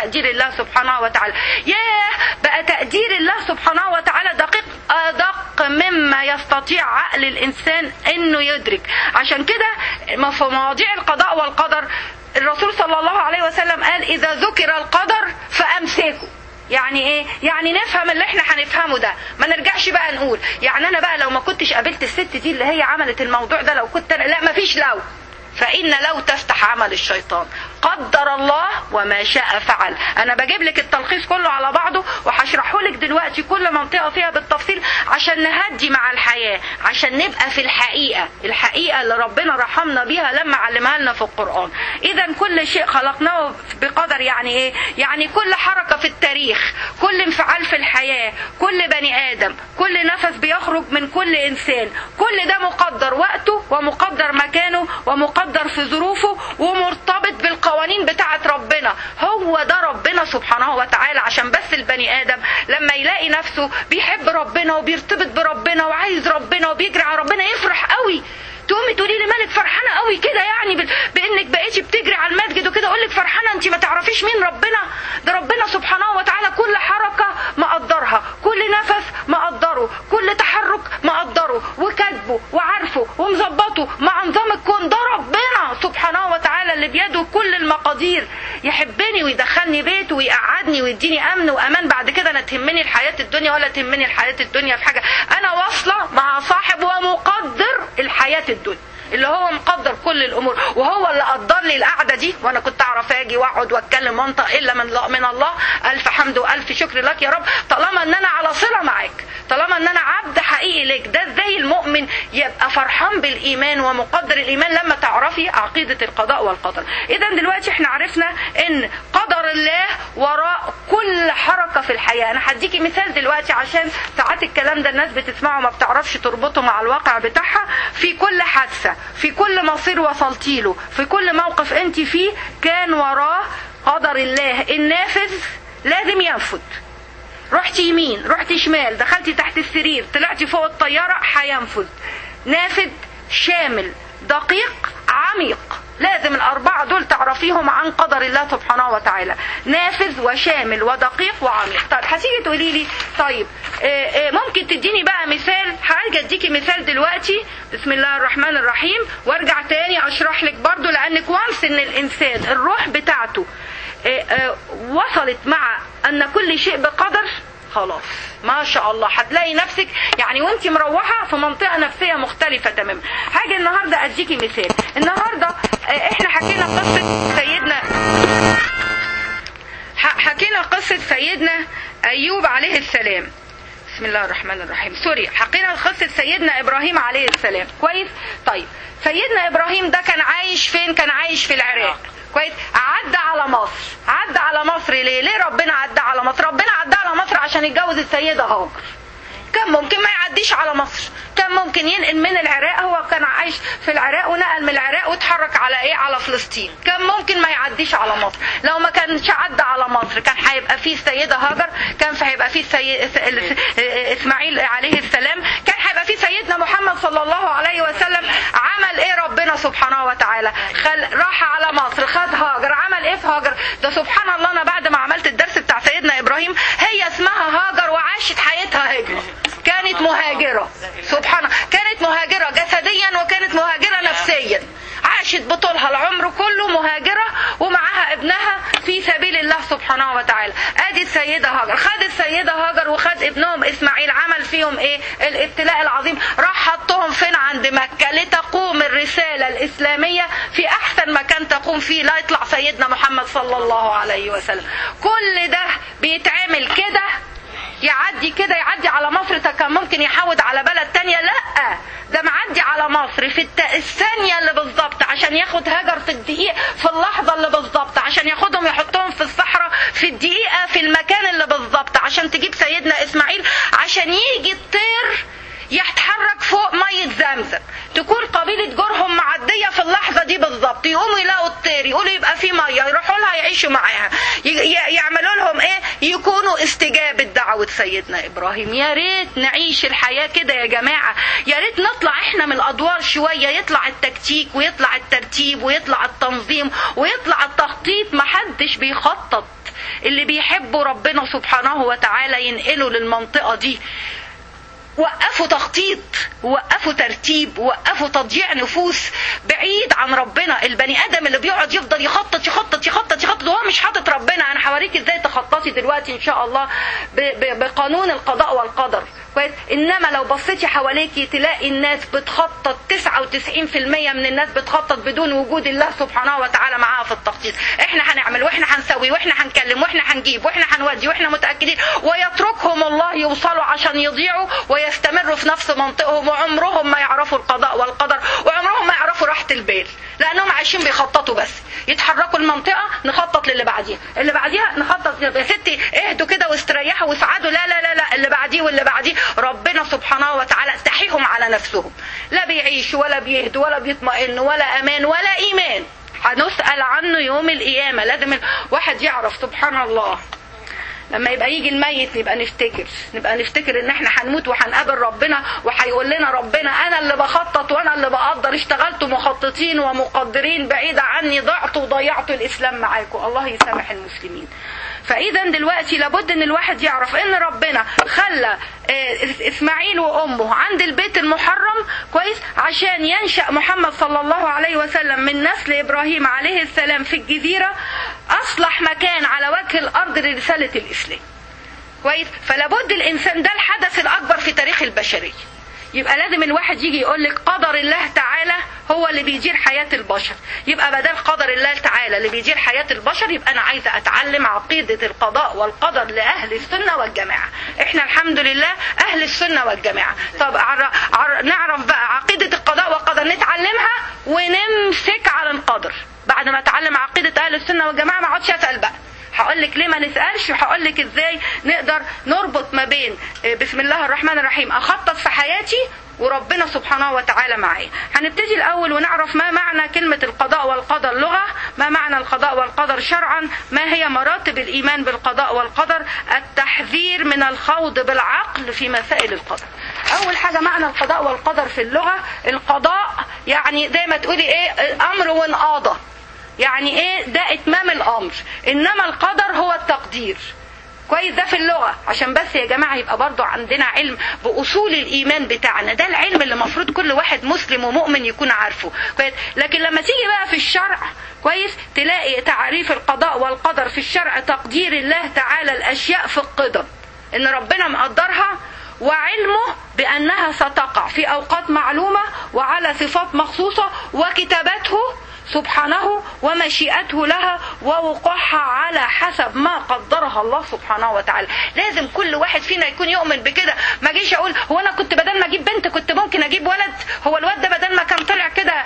تقدير الله سبحانه وتعالى ياه بقى تقدير الله سبحانه وتعالى دقيق ادق مما يستطيع عقل الانسان انه يدرك عشان كده في مواضيع القضاء والقدر الرسول صلى الله عليه وسلم قال اذا ذكر القدر فامسكوا يعني ايه يعني نفهم اللي احنا هنفهمه ده ما نرجعش بقى نقول يعني انا بقى لو ما كنتش قابلت الست دي اللي هي عملت الموضوع ده لو كنت أنا لا ما فيش لو فإن لو تفتح عمل الشيطان قدر الله وما شاء فعل أنا بجيب لك التلخيص كله على بعضه وهشرحه لك دلوقتي كل منطقة فيها بالتفصيل عشان نهدي مع الحياة عشان نبقى في الحقيقة الحقيقة اللي ربنا رحمنا بيها لما علمها لنا في القرآن إذا كل شيء خلقناه بقدر يعني إيه يعني كل حركة في التاريخ كل انفعال في الحياة كل بني آدم كل نفس بيخرج من كل إنسان كل ده مقدر وقته ومقدر مكانه ومقدر مقدر في ظروفه ومرتبط بالقوانين بتاعه ربنا هو ده ربنا سبحانه وتعالى عشان بس البني ادم لما يلاقي نفسه بيحب ربنا وبيرتبط بربنا وعايز ربنا وبيجري على ربنا يفرح قوي تقومي تقولي لي مالك فرحانه قوي كده يعني بانك بقيتي بتجري على المسجد وكده اقول لك فرحانه انت ما تعرفيش مين ربنا ده ربنا سبحانه وتعالى كل حركه مقدرها كل نفس مقدره كل تحرك مقدره وكاتبه وعارفه ومظبطه مع نظام الكون ده ربنا سبحانه وتعالى اللي بيده كل المقادير يحبني ويدخلني بيته ويقعدني ويديني امن وامان بعد كده انا تهمني الحياه الدنيا ولا تهمني الحياه الدنيا في حاجه انا واصله مع صاحب ومقدر الحياه الدنيا اللي هو مقدر كل الامور وهو اللي قدر لي القعده دي وانا كنت اعرف اجي واقعد واتكلم وانطق الا من من الله الف حمد والف شكر لك يا رب طالما ان انا على صله معاك طالما ان انا عبد حقيقي لك ده ازاي المؤمن يبقى فرحان بالايمان ومقدر الايمان لما تعرفي عقيده القضاء والقدر اذا دلوقتي احنا عرفنا ان قدر الله وراء كل حركه في الحياه انا هديكي مثال دلوقتي عشان ساعات الكلام ده الناس بتسمعه ما بتعرفش تربطه مع الواقع بتاعها في كل حادثه في كل مصير وصلتي له في كل موقف انت فيه كان وراه قدر الله النافذ لازم ينفذ رحتي يمين رحتي شمال دخلتي تحت السرير طلعتي فوق الطيارة هينفذ نافذ شامل دقيق عميق لازم الأربعة دول تعرفيهم عن قدر الله سبحانه وتعالى نافذ وشامل ودقيق وعميق طيب هتيجي تقولي لي طيب آه آه ممكن تديني بقى مثال هاجي اديكي مثال دلوقتي بسم الله الرحمن الرحيم وارجع تاني اشرح لك برضو لانك وانس ان الانسان الروح بتاعته آه وصلت مع ان كل شيء بقدر خلاص ما شاء الله هتلاقي نفسك يعني وانت مروحه في منطقه نفسيه مختلفه تماما حاجه النهارده اديكي مثال النهارده احنا حكينا قصه سيدنا حكينا قصه سيدنا ايوب عليه السلام بسم الله الرحمن الرحيم سوري حكينا قصه سيدنا ابراهيم عليه السلام كويس طيب سيدنا ابراهيم ده كان عايش فين كان عايش في العراق كويس عدى على مصر عدى على مصر ليه ليه ربنا عدى على مصر ربنا عدى على مصر عشان يتجوز السيدة هاجر كان ممكن ما يعديش على مصر كان ممكن ينقل من العراق هو كان عايش في العراق ونقل من العراق واتحرك على ايه على فلسطين كان ممكن ما يعديش على مصر لو ما كانش عدى على مصر كان هيبقى فيه السيدة هاجر كان هيبقى فيه سي... اسماعيل عليه السلام كان هيبقى فيه سيدنا محمد صلى الله عليه وسلم عمل ايه ربنا سبحانه وتعالى خل... راح على مصر خد هاجر عمل ايه في هاجر ده سبحان الله انا بعد ما عملت الدرس بتاع سيدنا ابراهيم هي اسمها هاجر وعاشت حياتها هجرة كانت مهاجرة سبحان كانت مهاجرة جسديا وكانت مهاجرة نفسيا عاشت بطولها العمر كله مهاجرة ومعاها ابنها في سبيل الله سبحانه وتعالى ادي السيدة هاجر خد السيدة هاجر وخد ابنهم اسماعيل عمل فيهم ايه الابتلاء العظيم راح حطهم فين عند مكة لتقوم الرسالة الاسلامية في احسن مكان تقوم فيه لا يطلع سيدنا محمد صلى الله عليه وسلم كل ده بيتعمل كده يعدي كده يعدي على مصر كان ممكن يحود على بلد تانية لا ده معدي على مصر في الت... الثانية اللي بالظبط عشان ياخد هاجر في الدقيقة في اللحظة اللي بالظبط عشان ياخدهم يحطهم في الصحراء في الدقيقة في المكان اللي بالظبط عشان تجيب سيدنا اسماعيل عشان يجي الطير يتحرك فوق مية زمزم تكون قبيلة جرهم معدية في اللحظة دي بالظبط يقوموا يلاقوا الطير يقولوا يبقى في مية يروحوا لها يعيشوا معاها يعملوا لهم ايه يكونوا استجابة دعوة سيدنا ابراهيم يا ريت نعيش الحياة كده يا جماعة يا ريت نطلع احنا من الادوار شوية يطلع التكتيك ويطلع الترتيب ويطلع التنظيم ويطلع التخطيط محدش بيخطط سبحانه وتعالى ينقله للمنطقة دي وقفوا تخطيط وقفوا ترتيب وقفوا تضييع نفوس بعيد عن ربنا البني ادم اللي بيقعد يفضل يخطط يخطط يخطط يخطط وهو مش حاطط ربنا انا هوريك ازاي تخططي دلوقتي ان شاء الله بقانون القضاء والقدر كويس انما لو بصيتي حواليكي تلاقي الناس بتخطط 99% من الناس بتخطط بدون وجود الله سبحانه وتعالى معاها في التخطيط احنا هنعمل واحنا هنسوي واحنا هنكلم واحنا هنجيب واحنا هنودي واحنا متاكدين ويتركهم الله يوصلوا عشان يضيعوا ويستمروا في نفس منطقهم وعمرهم ما يعرفوا القضاء والقدر وعمرهم ما يعرفوا راحه البال لانهم عايشين بيخططوا بس يتحركوا المنطقه نخطط للي بعديها اللي بعديها نخطط يا ستي اهدوا كده واستريحوا واسعدوا لا لا لا لا اللي بعديه واللي بعديه ربنا سبحانه وتعالى استحيهم على نفسهم لا بيعيشوا ولا بيهدوا ولا بيطمئنوا ولا امان ولا ايمان هنسال عنه يوم القيامه لازم الواحد يعرف سبحان الله لما يبقى يجي الميت نبقى نفتكر نبقى نفتكر ان احنا هنموت وهنقابل ربنا وهيقول لنا ربنا انا اللي بخطط وانا اللي بقدر اشتغلتوا مخططين ومقدرين بعيدة عني ضعت وضيعتوا الاسلام معاكم الله يسامح المسلمين فاذا دلوقتي لابد ان الواحد يعرف ان ربنا خلى اسماعيل وامه عند البيت المحرم كويس عشان ينشا محمد صلى الله عليه وسلم من نسل ابراهيم عليه السلام في الجزيره اصلح مكان على وجه الارض لرساله الاسلام كويس فلابد الانسان ده الحدث الاكبر في تاريخ البشريه يبقى لازم الواحد يجي يقول لك قدر الله تعالى هو اللي بيدير حياة البشر يبقى بدل قدر الله تعالى اللي بيدير حياة البشر يبقى أنا عايزة أتعلم عقيدة القضاء والقدر لأهل السنة والجماعة إحنا الحمد لله أهل السنة والجماعة طب عر... عر... نعرف بقى عقيدة القضاء والقدر نتعلمها ونمسك على القدر بعد ما أتعلم عقيدة أهل السنة والجماعة ما اقعدش أسأل بقى هقول لك ليه ما نسالش وهقول لك ازاي نقدر نربط ما بين بسم الله الرحمن الرحيم اخطط في حياتي وربنا سبحانه وتعالى معايا هنبتدي الاول ونعرف ما معنى كلمه القضاء والقدر لغه ما معنى القضاء والقدر شرعا ما هي مراتب الايمان بالقضاء والقدر التحذير من الخوض بالعقل في مسائل القدر اول حاجه معنى القضاء والقدر في اللغه القضاء يعني زي ما تقولي ايه امر وانقاضه يعني ايه ده اتمام الامر انما القدر هو التقدير كويس ده في اللغة عشان بس يا جماعة يبقى برضو عندنا علم بأصول الإيمان بتاعنا ده العلم اللي المفروض كل واحد مسلم ومؤمن يكون عارفه كويس لكن لما تيجي بقى في الشرع كويس تلاقي تعريف القضاء والقدر في الشرع تقدير الله تعالى الأشياء في القدم إن ربنا مقدرها وعلمه بأنها ستقع في أوقات معلومة وعلى صفات مخصوصة وكتابته سبحانه ومشيئته لها ووقوعها على حسب ما قدرها الله سبحانه وتعالى لازم كل واحد فينا يكون يؤمن بكده ما اجيش اقول هو انا كنت بدل ما اجيب بنت كنت ممكن اجيب ولد هو الواد ده بدل ما كان طلع كده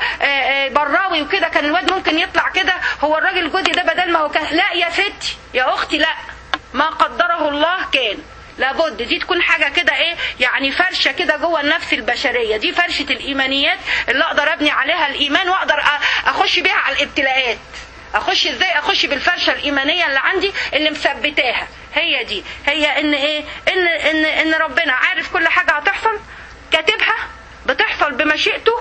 براوي وكده كان الواد ممكن يطلع كده هو الراجل جوزي ده بدل ما هو كان لا يا ستي يا اختي لا ما قدره الله كان لابد دي تكون حاجه كده ايه يعني فرشه كده جوه النفس البشريه دي فرشه الايمانيات اللي اقدر ابني عليها الايمان واقدر اخش بيها على الابتلاءات اخش ازاي اخش بالفرشه الايمانيه اللي عندي اللي مثبتاها هي دي هي ان ايه ان ان ان ربنا عارف كل حاجه هتحصل كاتبها بتحصل بمشيئته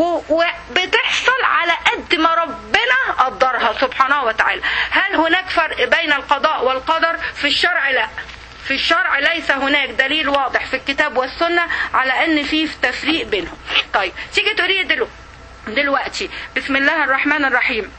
وبتحصل على قد ما ربنا قدرها سبحانه وتعالى هل هناك فرق بين القضاء والقدر في الشرع لا في الشرع ليس هناك دليل واضح في الكتاب والسنة على ان في تفريق بينهم طيب تيجي تقولي دلو دلوقتي بسم الله الرحمن الرحيم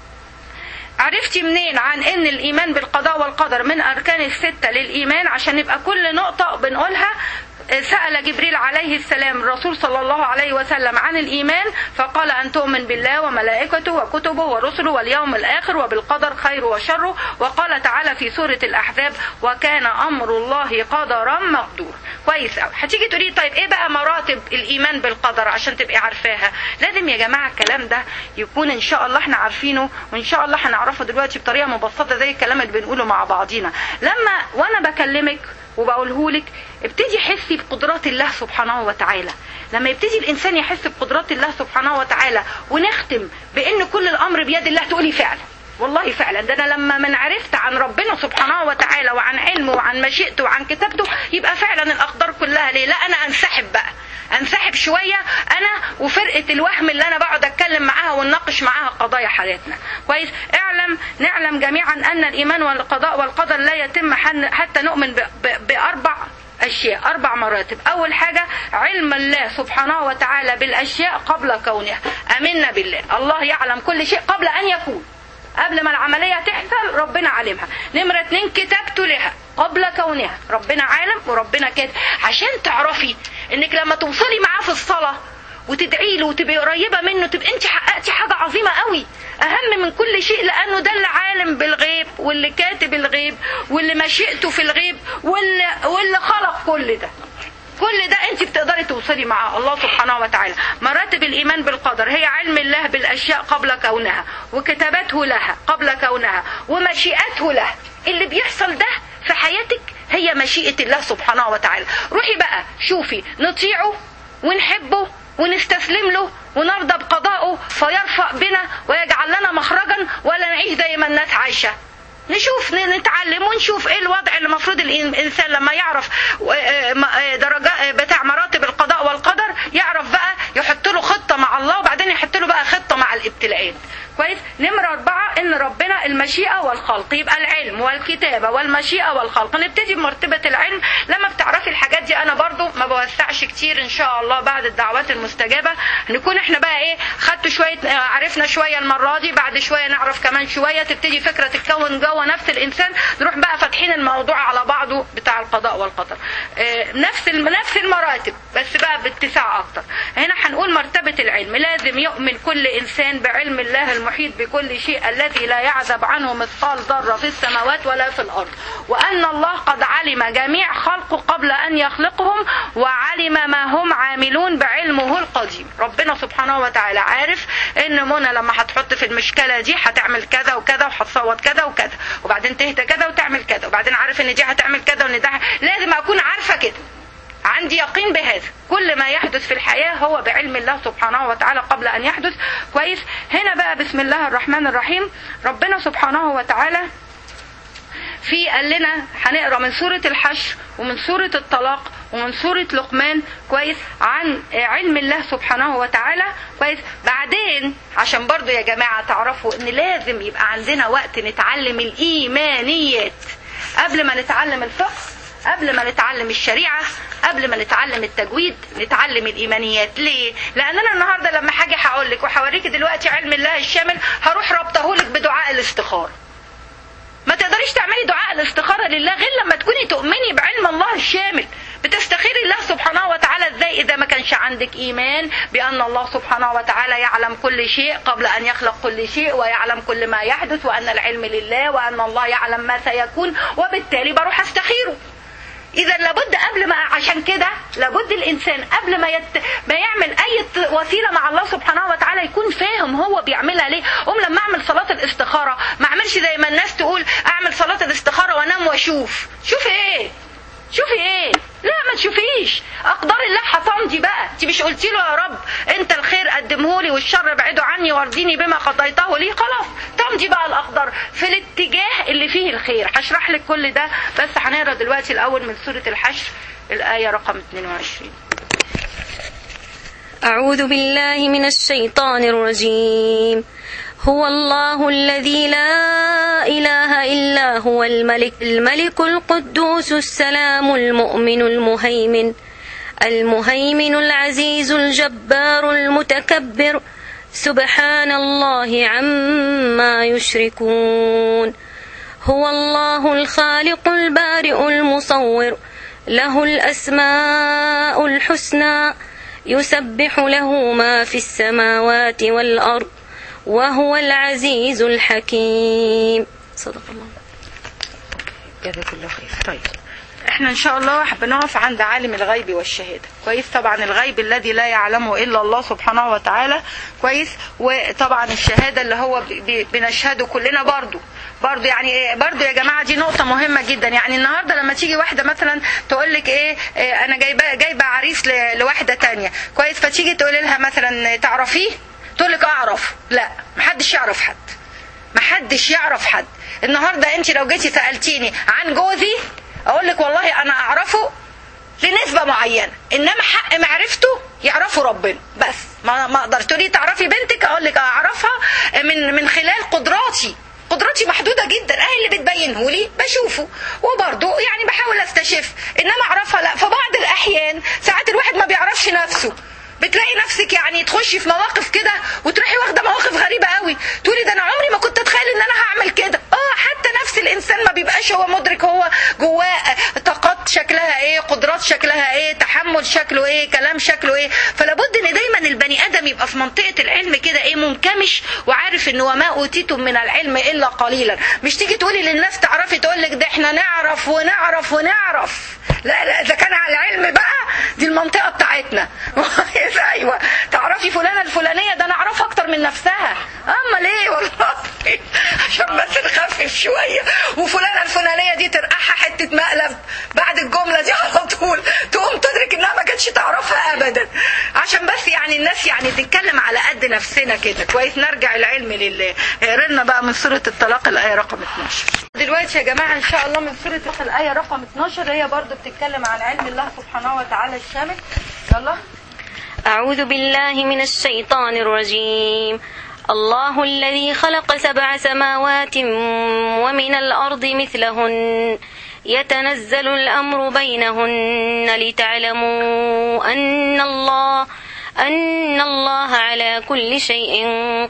عرفتي منين عن ان الايمان بالقضاء والقدر من اركان الستة للايمان عشان يبقى كل نقطة بنقولها سأل جبريل عليه السلام الرسول صلى الله عليه وسلم عن الإيمان فقال أن تؤمن بالله وملائكته وكتبه ورسله واليوم الآخر وبالقدر خير وشره وقال تعالى في سورة الأحزاب وكان أمر الله قدرا مقدور كويس قوي هتيجي تقولي طيب ايه بقى مراتب الايمان بالقدر عشان تبقي عارفاها لازم يا جماعه الكلام ده يكون ان شاء الله احنا عارفينه وان شاء الله هنعرفه دلوقتي بطريقه مبسطه زي الكلام اللي بنقوله مع بعضينا لما وانا بكلمك وبقوله لك ابتدي حسي بقدرات الله سبحانه وتعالى لما يبتدي الانسان يحس بقدرات الله سبحانه وتعالى ونختم بان كل الامر بيد الله تقولي فعلا والله فعلا ده انا لما من عرفت عن ربنا سبحانه وتعالى وعن علمه وعن مشيئته وعن كتابته يبقى فعلا الاقدار كلها ليه لا انا انسحب بقى انسحب شويه انا وفرقه الوهم اللي انا بقعد اتكلم معاها ونناقش معاها قضايا حياتنا كويس اعلم نعلم جميعا ان الايمان والقضاء والقدر لا يتم حن- حتى نؤمن ب- ب- باربع أشياء أربع مراتب أول حاجة علم الله سبحانه وتعالى بالأشياء قبل كونها أمنا بالله الله يعلم كل شيء قبل أن يكون قبل ما العملية تحصل ربنا عالمها نمرة اتنين كتابته لها قبل كونها ربنا عالم وربنا كاتب عشان تعرفي انك لما توصلي معاه في الصلاة وتدعي له وتبقي قريبة منه تبقى انت حققتي حاجة عظيمة قوي اهم من كل شيء لانه ده اللي عالم بالغيب واللي كاتب الغيب واللي مشيئته في الغيب واللي, واللي خلق كل ده كل ده انت بتقدري توصلي مع الله سبحانه وتعالى مراتب الايمان بالقدر هي علم الله بالاشياء قبل كونها وكتابته لها قبل كونها ومشيئته لها اللي بيحصل ده في حياتك هي مشيئة الله سبحانه وتعالى روحي بقى شوفي نطيعه ونحبه ونستسلم له ونرضى بقضائه فيرفع بنا ويجعل لنا مخرجا ولا نعيش زي ما الناس عايشه نشوف نتعلم ونشوف ايه الوضع اللي المفروض الانسان لما يعرف درجات بتاع مراتب القضاء والقدر يعرف بقى يحط له خطه مع الله وبعدين يحط له بقى خطه مع الابتلاءات كويس نمرة أربعة إن ربنا المشيئة والخلق يبقى العلم والكتابة والمشيئة والخلق نبتدي بمرتبة العلم لما بتعرفي الحاجات دي أنا برضو ما بوسعش كتير إن شاء الله بعد الدعوات المستجابة نكون إحنا بقى إيه خدتوا شوية عرفنا شوية المرة دي بعد شوية نعرف كمان شوية تبتدي فكرة تتكون جوه نفس الإنسان نروح بقى فاتحين الموضوع على بعضه بتاع القضاء والقدر نفس نفس المراتب بس بقى باتساع أكتر هنا هنقول مرتبة العلم لازم يؤمن كل إنسان بعلم الله المحيط بكل شيء الذي لا يعزب عنه مثقال ذرة في السماوات ولا في الأرض وأن الله قد علم جميع خلقه قبل أن يخلقهم وعلم ما هم عاملون بعلمه القديم ربنا سبحانه وتعالى عارف ان منى لما هتحط في المشكلة دي هتعمل كذا وكذا وهتصوت كذا وكذا وبعدين تهدى كذا وتعمل كذا وبعدين عارف ان دي هتعمل كذا وان ده لازم اكون عارفة كده عندي يقين بهذا كل ما يحدث في الحياة هو بعلم الله سبحانه وتعالى قبل أن يحدث كويس هنا بقى بسم الله الرحمن الرحيم ربنا سبحانه وتعالى في قال لنا هنقرا من سورة الحشر ومن سورة الطلاق ومن سورة لقمان كويس عن علم الله سبحانه وتعالى كويس بعدين عشان برضو يا جماعة تعرفوا ان لازم يبقى عندنا وقت نتعلم الإيمانيات قبل ما نتعلم الفقه قبل ما نتعلم الشريعة قبل ما نتعلم التجويد نتعلم الإيمانيات ليه؟ لأن أنا النهاردة لما حاجة هقول لك وهوريك دلوقتي علم الله الشامل هروح ربطهولك بدعاء الاستخارة ما تقدريش تعملي دعاء الاستخارة لله غير لما تكوني تؤمني بعلم الله الشامل بتستخيري الله سبحانه وتعالى ازاي اذا ما كانش عندك ايمان بان الله سبحانه وتعالى يعلم كل شيء قبل ان يخلق كل شيء ويعلم كل ما يحدث وان العلم لله وان الله يعلم ما سيكون وبالتالي بروح استخيره اذا لابد قبل ما عشان كده لابد الانسان قبل ما يت... ما يعمل اي وسيله مع الله سبحانه وتعالى يكون فاهم هو بيعملها ليه ام لما اعمل صلاه الاستخاره ما اعملش زي ما الناس تقول اعمل صلاه الاستخاره وانام واشوف شوفي ايه شوفي ايه لا ما تشوفيش اقدار الله هتمضي بقى انت مش قلتي له يا رب انت الخير قدمه لي والشر ابعده عني وارضيني بما قضيته لي خلاص تمضي بقى الاقدار في الاتجاه اللي فيه الخير هشرح لك كل ده بس هنقرا دلوقتي الاول من سوره الحشر الايه رقم 22 أعوذ بالله من الشيطان الرجيم هو الله الذي لا إله إلا هو الملك الملك القدوس السلام المؤمن المهيمن المهيمن العزيز الجبار المتكبر سبحان الله عما يشركون هو الله الخالق البارئ المصور له الأسماء الحسنى يسبح له ما في السماوات والأرض وهو العزيز الحكيم صدق الله جزاك الله خير طيب احنا ان شاء الله بنقف عند عالم الغيب والشهاده كويس طبعا الغيب الذي لا يعلمه الا الله سبحانه وتعالى كويس وطبعا الشهاده اللي هو بنشهده كلنا برضو برضو يعني ايه برضو يا جماعه دي نقطه مهمه جدا يعني النهارده لما تيجي واحده مثلا تقول لك ايه, إيه انا جايبه جايبه عريس لواحده تانية كويس فتيجي تقول لها مثلا تعرفيه تقول لك اعرف لا محدش يعرف حد محدش يعرف حد النهارده انت لو جيتي سالتيني عن جوزي اقول لك والله انا اعرفه لنسبة معينة انما حق معرفته يعرفه ربنا بس ما ما اقدر تقولي تعرفي بنتك اقول لك اعرفها من من خلال قدراتي قدراتي محدودة جدا اهي اللي بتبينه لي بشوفه وبرضه يعني بحاول استشف انما اعرفها لا فبعض الاحيان ساعات الواحد ما بيعرفش نفسه بتلاقي نفسك يعني تخشي في مواقف كده وتروحي واخده مواقف غريبه قوي تقولي ده انا عمري ما كنت اتخيل ان انا هعمل كده اه حتى نفس الانسان ما بيبقاش هو مدرك هو جواه طاقات شكلها ايه قدرات شكلها ايه تحمل شكله ايه كلام شكله ايه فلابد ان دايما البني ادم يبقى في منطقه العلم كده ايه منكمش وعارف ان وما اوتيتم من العلم الا قليلا مش تيجي تقولي للناس تعرفي تقول لك ده احنا نعرف ونعرف ونعرف لا لا اذا كان على العلم بقى دي المنطقه بتاعتنا ايوه تعرفي فلانه الفلانيه ده انا اعرفها اكتر من نفسها اما ليه والله عشان بس نخفف شويه وفلانه الفلانيه دي ترقعها حته مقلب بعد الجمله دي على طول تقوم تدرك انها ما كانتش تعرفها ابدا عشان بس يعني الناس يعني تتكلم على قد نفسنا كده كويس نرجع العلم لله قرينا بقى من سوره الطلاق الايه رقم 12 دلوقتي يا جماعه ان شاء الله من سوره الايه رقم 12 هي برضو بتتكلم عن علم الله سبحانه وتعالى الشامل يلا أعوذ بالله من الشيطان الرجيم الله الذي خلق سبع سماوات ومن الأرض مثلهن يتنزل الأمر بينهن لتعلموا أن الله أن الله على كل شيء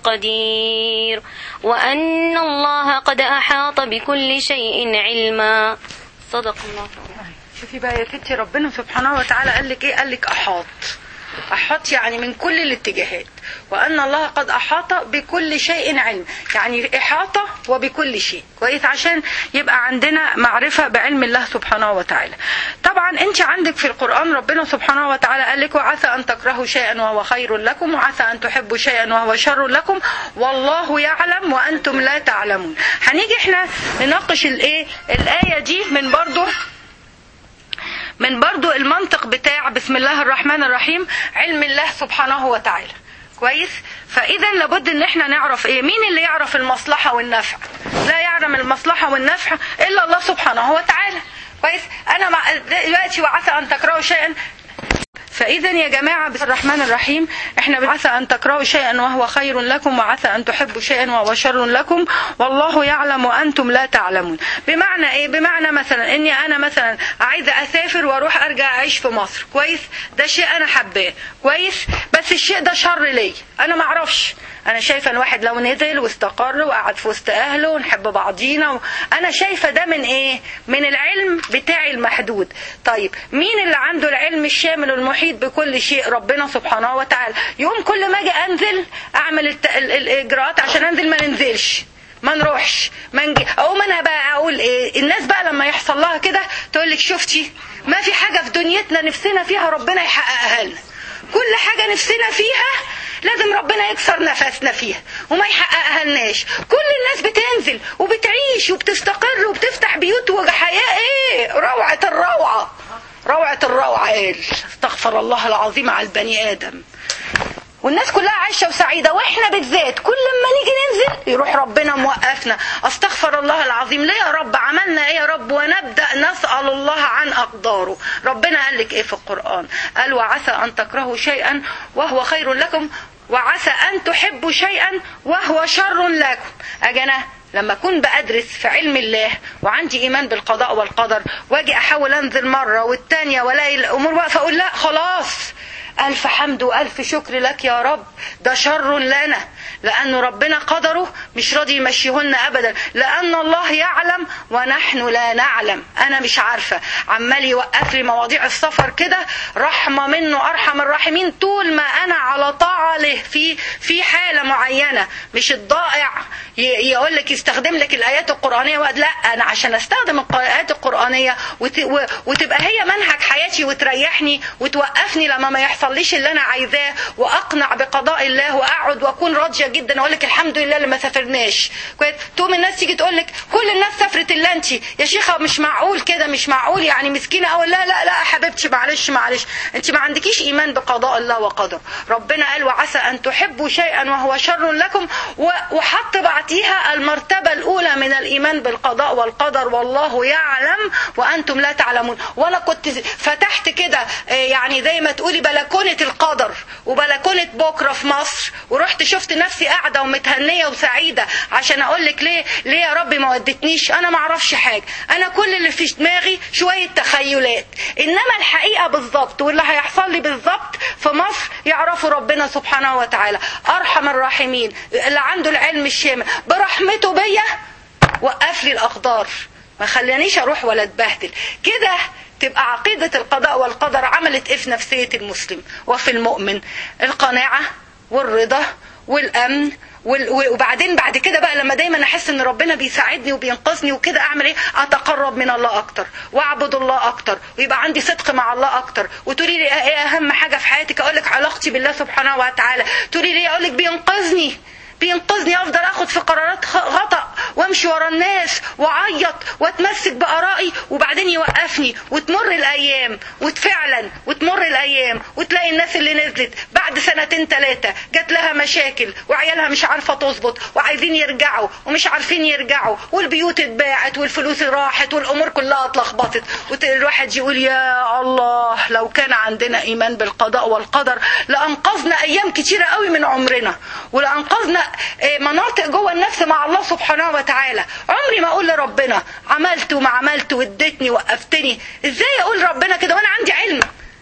قدير وأن الله قد أحاط بكل شيء علما صدق الله شوفي بقى يا ستي ربنا سبحانه وتعالى قال لك ايه قال لك احاط احاط يعني من كل الاتجاهات وان الله قد احاط بكل شيء علم يعني احاطه وبكل شيء كويس عشان يبقى عندنا معرفه بعلم الله سبحانه وتعالى طبعا انت عندك في القران ربنا سبحانه وتعالى قال لك وعسى ان تكرهوا شيئا وهو خير لكم وعسى ان تحبوا شيئا وهو شر لكم والله يعلم وانتم لا تعلمون هنيجي احنا نناقش الايه الايه دي من برضه من برضو المنطق بتاع بسم الله الرحمن الرحيم علم الله سبحانه وتعالى كويس فاذا لابد ان احنا نعرف ايه مين اللي يعرف المصلحه والنفع لا يعلم المصلحه والنفع الا الله سبحانه وتعالى كويس انا مع دلوقتي وعسى ان تكرهوا شيئا فإذا يا جماعة بسم الله الرحمن الرحيم احنا عسى أن تكرهوا شيئا وهو خير لكم وعسى أن تحبوا شيئا وهو شر لكم والله يعلم وأنتم لا تعلمون بمعنى إيه؟ بمعنى مثلا إني أنا مثلا عايزة أسافر وأروح أرجع أعيش في مصر كويس؟ ده شيء أنا حباه كويس؟ بس الشيء ده شر ليا أنا ما أعرفش أنا شايفة الواحد لو نزل واستقر وقعد في وسط أهله ونحب بعضينا و... أنا شايفة ده من إيه؟ من العلم بتاعي المحدود طيب مين اللي عنده العلم الشامل المحيط بكل شيء ربنا سبحانه وتعالى يوم كل ما اجي انزل اعمل الت... ال... الاجراءات عشان انزل ما ننزلش ما نروحش ما نجي اقوم انا بقى اقول ايه الناس بقى لما يحصل لها كده تقول لك شفتي ما في حاجه في دنيتنا نفسنا فيها ربنا يحققها لنا كل حاجه نفسنا فيها لازم ربنا يكسر نفسنا فيها وما يحققها لناش كل الناس بتنزل وبتعيش وبتستقر وبتفتح بيوت وحياه ايه روعه الروعه روعة الروعة قال استغفر الله العظيم على البني آدم والناس كلها عايشة وسعيدة واحنا بالذات كل لما نيجي ننزل يروح ربنا موقفنا استغفر الله العظيم ليه يا رب عملنا ايه يا رب ونبدأ نسأل الله عن أقداره ربنا قال لك ايه في القرآن قال وعسى أن تكرهوا شيئا وهو خير لكم وعسى أن تحبوا شيئا وهو شر لكم أجنا لما اكون بدرس في علم الله وعندي ايمان بالقضاء والقدر واجي احاول انزل مره والتانيه والاقي الامور واقفه اقول لا خلاص الف حمد والف شكر لك يا رب ده شر لنا لأن ربنا قدره مش راضي يمشيهن أبدا لأن الله يعلم ونحن لا نعلم أنا مش عارفة عمال يوقف لي مواضيع السفر كده رحمة منه أرحم الراحمين طول ما أنا على طاعة له في في حالة معينة مش الضائع يقول لك يستخدم لك الآيات القرآنية وقت لا أنا عشان أستخدم الآيات القرآنية وتبقى هي منهج حياتي وتريحني وتوقفني لما ما يحصليش اللي أنا عايزاه وأقنع بقضاء الله وأقعد وأكون راضية راضيه جدا اقول لك الحمد لله اللي ما سافرناش كويس تقوم الناس تيجي تقول لك كل الناس سافرت الا انت يا شيخه مش معقول كده مش معقول يعني مسكينه قوي لا لا لا يا حبيبتي معلش معلش انت ما عندكيش ايمان بقضاء الله وقدره ربنا قال وعسى ان تحبوا شيئا وهو شر لكم و- وحط بعديها المرتبه الاولى من الايمان بالقضاء والقدر والله يعلم وانتم لا تعلمون وانا كنت فتحت كده آه، يعني زي ما تقولي بلكونه القدر وبلكونه بكره في مصر ورحت شفت نفسي قاعده ومتهنيه وسعيده عشان اقول لك ليه ليه يا رب ما ودتنيش انا ما اعرفش حاجه انا كل اللي في دماغي شويه تخيلات انما الحقيقه بالظبط واللي هيحصل لي بالظبط في مصر يعرفوا ربنا سبحانه وتعالى ارحم الراحمين اللي عنده العلم الشامل برحمته بيا وقف لي الاقدار ما خلانيش اروح ولا اتبهدل كده تبقى عقيدة القضاء والقدر عملت ايه في نفسية المسلم وفي المؤمن القناعة والرضا والامن وال- وبعدين بعد كده بقى لما دايما احس ان ربنا بيساعدني وبينقذني وكده اعمل ايه اتقرب من الله اكتر واعبد الله اكتر ويبقى عندي صدق مع الله اكتر وتقولي لي ايه اهم حاجه في حياتك اقول لك علاقتي بالله سبحانه وتعالى تقولي لي اقول لك بينقذني بينقذني افضل اخد في قرارات خ- غطا وامشي ورا الناس واعيط واتمسك بارائي وبعدين يوقفني وتمر الايام وفعلا وتمر الايام وتلاقي الناس اللي نزلت بعد سنتين ثلاثه جات لها مشاكل وعيالها مش عارفه تظبط وعايزين يرجعوا ومش عارفين يرجعوا والبيوت اتباعت والفلوس راحت والامور كلها اتلخبطت والواحد يقول يا الله لو كان عندنا ايمان بالقضاء والقدر لانقذنا ايام كتيره قوي من عمرنا ولانقذنا آه، مناطق جوه النفس مع الله سبحانه وتعالى عمري ما اقول لربنا عملت وما عملت واديتني وقفتني ازاي اقول ربنا كده وانا عندي علم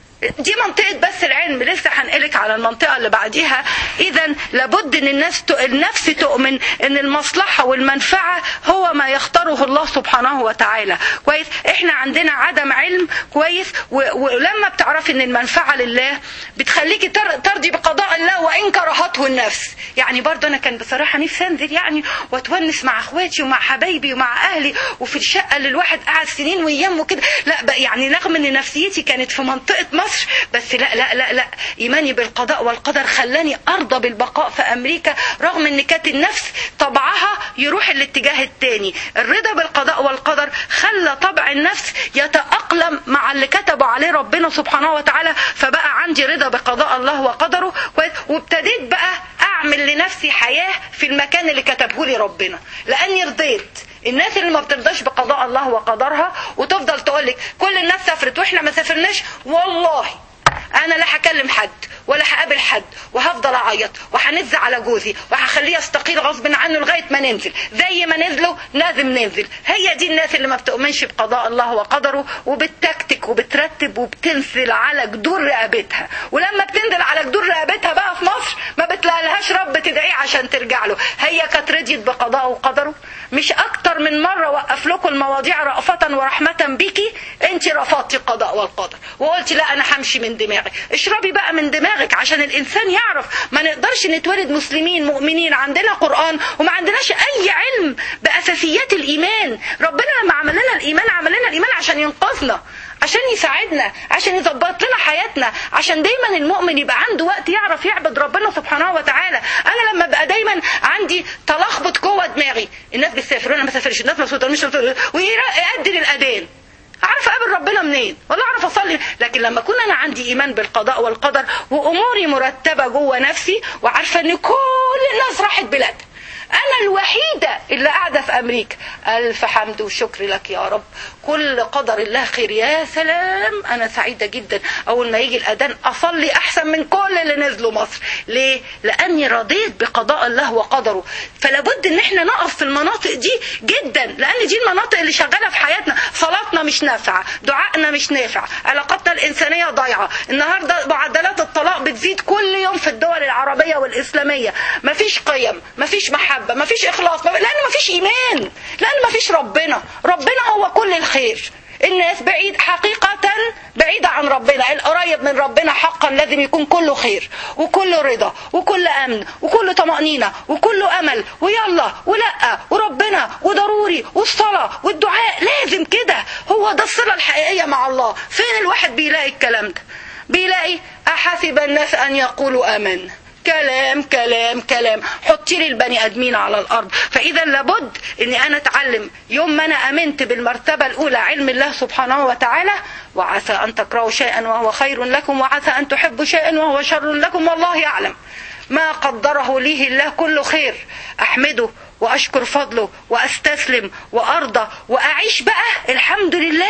دي منطقة بس العلم لسه هنقلك على المنطقة اللي بعديها إذا لابد إن الناس ت... النفس تؤمن إن المصلحة والمنفعة هو ما يختاره الله سبحانه وتعالى كويس إحنا عندنا عدم علم كويس و... ولما بتعرفي إن المنفعة لله بتخليكي تر... ترضي بقضاء الله وإن كرهته النفس يعني برضه أنا كان بصراحة نفسي أنزل يعني وأتونس مع إخواتي ومع حبايبي ومع أهلي وفي الشقة اللي الواحد قعد سنين وأيام وكده لا بقى يعني رغم إن نفسيتي كانت في منطقة مصر بس لا لا لا لا ايماني بالقضاء والقدر خلاني ارضى بالبقاء في امريكا رغم ان كانت النفس طبعها يروح الاتجاه التاني الرضا بالقضاء والقدر خلى طبع النفس يتاقلم مع اللي كتبه عليه ربنا سبحانه وتعالى فبقى عندي رضا بقضاء الله وقدره كويس وابتديت بقى اعمل لنفسي حياه في المكان اللي كتبه لي ربنا لاني رضيت الناس اللي ما بترضاش بقضاء الله وقدرها وتفضل تقولك كل الناس سافرت واحنا ما سافرناش والله انا لا هكلم حد ولا هقابل حد وهفضل اعيط وهنز على جوزي وهخليه يستقيل غصب عنه لغايه ما ننزل زي ما نزلوا لازم ننزل هي دي الناس اللي ما بتؤمنش بقضاء الله وقدره وبتكتك وبترتب وبتنزل على جدور رقبتها ولما بتنزل على جدور رقبتها بقى في مصر ما بتلاقيلهاش رب تدعيه عشان ترجع له هي كانت رضيت بقضاءه وقدره مش اكتر من مره وقف لكم المواضيع رأفة ورحمة بيكي انت رفضتي القضاء والقدر وقلتي لا انا همشي من دماغي اشربي بقى من دماغك عشان الانسان يعرف ما نقدرش نتولد مسلمين مؤمنين عندنا قرآن وما عندناش اي علم باساسيات الايمان ربنا لما عمل لنا الايمان عمل لنا الايمان عشان ينقذنا عشان يساعدنا عشان يظبط لنا حياتنا عشان دايما المؤمن يبقى عنده وقت يعرف يعبد ربنا سبحانه وتعالى انا لما بقى دايما عندي تلخبط جوه دماغي الناس بتسافر وانا ما بسافرش الناس مبسوطه مش مبسوطه ويأذن الاذان عارفه اقابل ربنا منين ولا اعرف اصلي لكن لما اكون انا عندي ايمان بالقضاء والقدر واموري مرتبه جوه نفسي وعارفه ان كل الناس راحت بلادها انا الوحيده اللي قاعده في امريكا الف حمد وشكر لك يا رب كل قدر الله خير يا سلام انا سعيده جدا اول ما يجي الاذان اصلي احسن من كل اللي نزلوا مصر ليه لاني رضيت بقضاء الله وقدره فلابد ان احنا نقف في المناطق دي جدا لان دي المناطق اللي شغاله في حياتنا صلاتنا مش نافعه دعائنا مش نافع علاقاتنا الانسانيه ضايعه النهارده معدلات الطلاق بتزيد كل يوم في الدول العربيه والاسلاميه مفيش قيم مفيش محبه مفيش اخلاص لان مفيش ايمان لان مفيش ربنا ربنا هو كل الخير الناس بعيد حقيقة بعيدة عن ربنا القريب من ربنا حقا لازم يكون كله خير وكله رضا وكل أمن وكله طمأنينة وكله أمل ويلا ولا وربنا وضروري والصلاة والدعاء لازم كده هو ده الصلة الحقيقية مع الله فين الواحد بيلاقي الكلام ده بيلاقي أحسب الناس أن يقولوا آمنا كلام كلام كلام حطي لي البني ادمين على الارض فاذا لابد اني انا اتعلم يوم ما انا امنت بالمرتبه الاولى علم الله سبحانه وتعالى وعسى ان تكرهوا شيئا وهو خير لكم وعسى ان تحبوا شيئا وهو شر لكم والله يعلم ما قدره ليه الله كله خير احمده واشكر فضله واستسلم وارضى واعيش بقى الحمد لله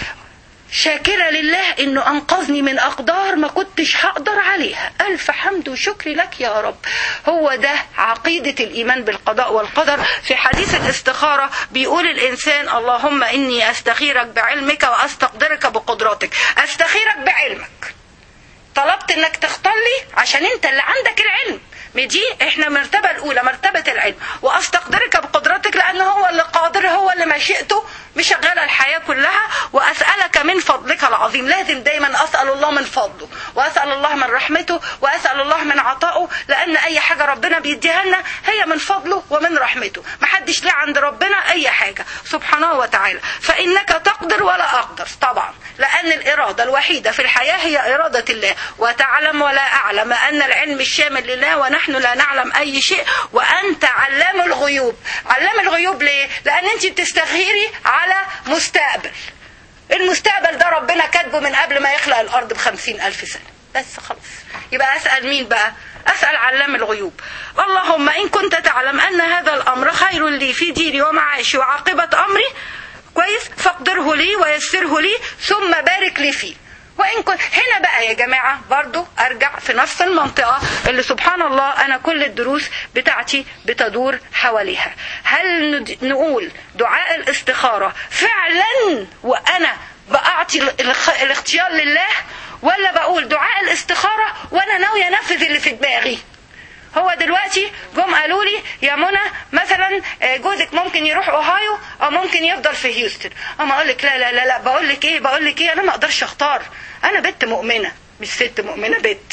شاكرة لله انه انقذني من اقدار ما كنتش هقدر عليها الف حمد وشكر لك يا رب هو ده عقيدة الايمان بالقضاء والقدر في حديث الاستخارة بيقول الانسان اللهم اني استخيرك بعلمك واستقدرك بقدراتك استخيرك بعلمك طلبت انك تختار لي عشان انت اللي عندك العلم دي احنا المرتبه الاولى مرتبه العلم واستقدرك بقدرتك لان هو اللي قادر هو اللي مشيئته مشغله الحياه كلها واسالك من فضلك العظيم لازم دايما اسال الله من فضله واسال الله من رحمته واسال الله من عطائه لان اي حاجه ربنا بيديها لنا هي من فضله ومن رحمته محدش ليه عند ربنا اي حاجه سبحانه وتعالى فانك تقدر ولا اقدر طبعا لان الاراده الوحيده في الحياه هي اراده الله وتعلم ولا اعلم ان العلم الشامل لله ونحن لا نعلم اي شيء وانت علام الغيوب علام الغيوب ليه لان انت بتستخيري على مستقبل المستقبل ده ربنا كاتبه من قبل ما يخلق الارض بخمسين الف سنه بس خلاص يبقى اسال مين بقى اسال علام الغيوب اللهم ان كنت تعلم ان هذا الامر خير لي في ديني ومعاشي وعاقبه امري كويس فاقدره لي ويسره لي ثم بارك لي فيه وان كنت هنا بقى يا جماعه برضو ارجع في نفس المنطقه اللي سبحان الله انا كل الدروس بتاعتي بتدور حواليها هل ند- نقول دعاء الاستخاره فعلا وانا بعطي الاخ- الاختيار لله ولا بقول دعاء الاستخاره وانا ناويه انفذ اللي في دماغي هو دلوقتي جم قالوا لي يا منى مثلا آه، جوزك ممكن يروح اوهايو او ممكن يفضل في هيوستن اما اقول لك لا لا لا لا بقول لك ايه بقول لك ايه انا ما اقدرش اختار انا بنت مؤمنه مش ست مؤمنه بنت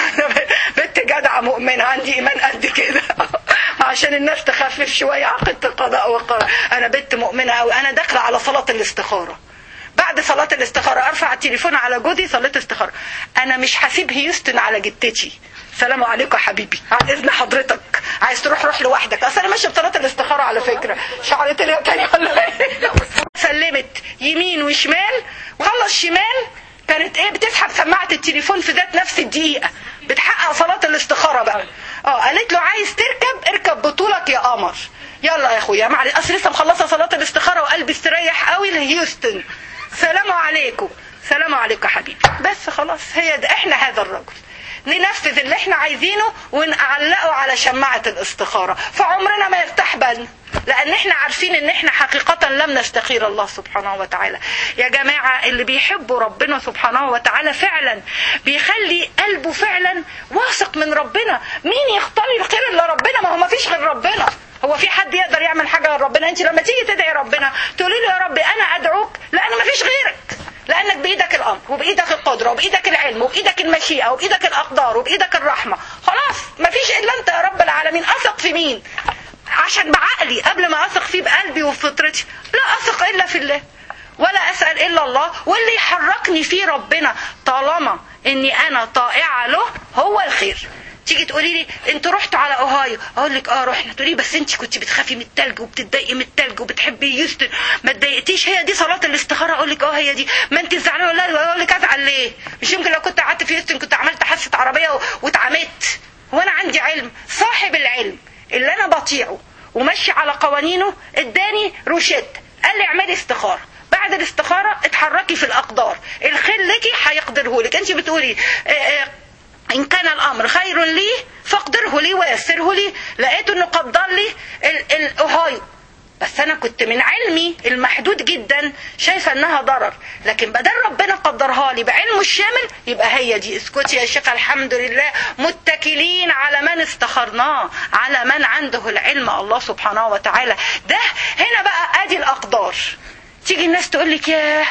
بنت جدعه مؤمنه عندي ايمان قد كده عشان الناس تخفف شويه عقيده القضاء والقدر انا بنت مؤمنه قوي انا داخله على صلاه الاستخاره بعد صلاة الاستخارة ارفع التليفون على جوزي صليت استخارة انا مش هسيب هيوستن على جدتي سلام عليكم يا حبيبي عن اذن حضرتك عايز تروح روح لوحدك اصل انا ماشيه بصلاه الاستخاره على فكره شعرت لي تاني ولا إيه؟ سلمت يمين وشمال وخلص شمال كانت ايه بتسحب سماعه التليفون في ذات نفس الدقيقه بتحقق صلاه الاستخاره بقى اه قالت له عايز تركب اركب بطولك يا قمر يلا يا اخويا معلش اصل لسه مخلصه صلاه الاستخاره وقلبي استريح قوي لهيوستن سلام عليكم سلام عليكم يا حبيبي بس خلاص هي ده احنا هذا الرجل ننفذ اللي احنا عايزينه ونعلقه على شماعة الاستخارة فعمرنا ما يرتاح بالنا لان احنا عارفين ان احنا حقيقة لم نستخير الله سبحانه وتعالى يا جماعة اللي بيحبوا ربنا سبحانه وتعالى فعلا بيخلي قلبه فعلا واثق من ربنا مين يختار الخير الا ربنا ما هو ما فيش غير ربنا هو في حد يقدر يعمل حاجة غير ربنا انت لما تيجي تدعي ربنا تقولي له يا ربي انا ادعوك لان ما فيش غيرك لانك بايدك الامر وبايدك القدره وبايدك العلم وبايدك المشيئه وبايدك الاقدار وبايدك الرحمه خلاص مفيش الا انت يا رب العالمين اثق في مين عشان بعقلي قبل ما اثق فيه بقلبي وفطرتي لا اثق الا في الله ولا اسال الا الله واللي يحركني فيه ربنا طالما اني انا طائعه له هو الخير تيجي تقولي لي انتوا رحتوا على اوهايو اقول لك اه رحنا تقولي لي بس انت كنت بتخافي من التلج وبتتضايقي من التلج وبتحبي يوستن ما اتضايقتيش هي دي صلاه الاستخاره اقول لك اه هي دي ما انت زعلانه ولا لا اقول لك ازعل ليه مش يمكن لو كنت قعدت في يوستن كنت عملت حادثه عربيه و- واتعمدت وانا عندي علم صاحب العلم اللي انا بطيعه وماشي على قوانينه اداني روشيت قال لي اعملي استخاره بعد الاستخاره اتحركي في الاقدار الخير لك هيقدره لك انت بتقولي اه اه إن كان الأمر خير لي فاقدره لي ويسره لي لقيت إنه قدر لي ال- الأوهايو بس أنا كنت من علمي المحدود جدا شايفة إنها ضرر لكن بدل ربنا قدرها لي بعلمه الشامل يبقى هي دي اسكتي يا شيخ الحمد لله متكلين على من استخرناه على من عنده العلم الله سبحانه وتعالى ده هنا بقى ادي الاقدار تيجي الناس تقول لك ياه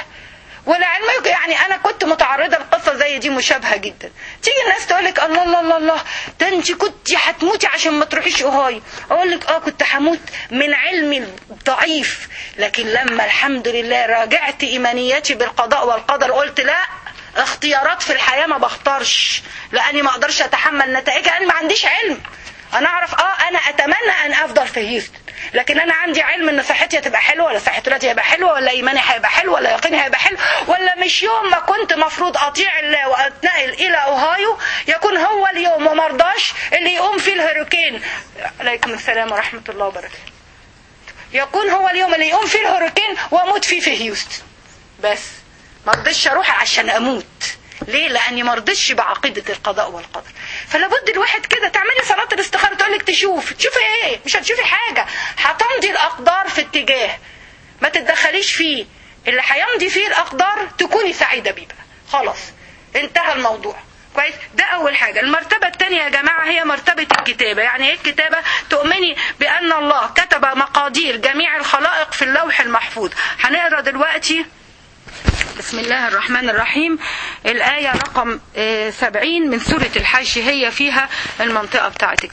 ولعلمك يعني انا كنت متعرضه لقصه زي دي مشابهه جدا تيجي الناس تقول لك الله الله الله الله ده انت كنت هتموتي عشان ما تروحيش اوهايو اقول لك اه كنت هموت من علمي الضعيف لكن لما الحمد لله راجعت ايمانياتي بالقضاء والقدر قلت لا اختيارات في الحياه ما بختارش لاني ما اقدرش اتحمل نتائجها انا ما عنديش علم انا اعرف اه انا اتمنى ان افضل في هيوستن لكن انا عندي علم ان صحتي هتبقى حلوه ولا صحه ولادي هيبقى حلوه ولا ايماني هيبقى حلو ولا يقيني هيبقى حلو ولا مش يوم ما كنت مفروض اطيع الله واتنقل الى اوهايو يكون هو اليوم ومرضاش اللي يقوم فيه الهurricane عليكم السلام ورحمه الله وبركاته يكون هو اليوم اللي يقوم فيه الهurricane واموت فيه في هيوستن بس ما رضيتش اروح عشان اموت ليه؟ لاني ما رضيتش بعقيده القضاء والقدر. فلابد الواحد كده تعملي صلاه الاستخاره تقول لك تشوف، تشوفي ايه؟ مش هتشوفي حاجه، هتمضي الاقدار في اتجاه ما تتدخليش فيه، اللي هيمضي فيه الاقدار تكوني سعيده بيه بقى. خلاص انتهى الموضوع. كويس ده اول حاجه المرتبه الثانيه يا جماعه هي مرتبه الكتابه يعني ايه الكتابه تؤمني بان الله كتب مقادير جميع الخلائق في اللوح المحفوظ هنقرا دلوقتي بسم الله الرحمن الرحيم الآية رقم آه، سبعين من سورة الحج هي فيها المنطقة بتاعتك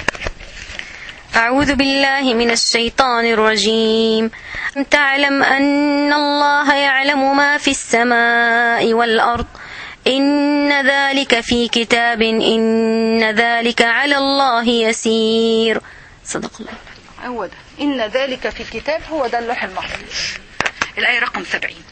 أعوذ بالله من الشيطان الرجيم تعلم أن الله يعلم ما في السماء والأرض إن ذلك في كتاب إن ذلك على الله يسير صدق الله هو ده إن ذلك في الكتاب هو ده اللوح المحفوظ الآية رقم سبعين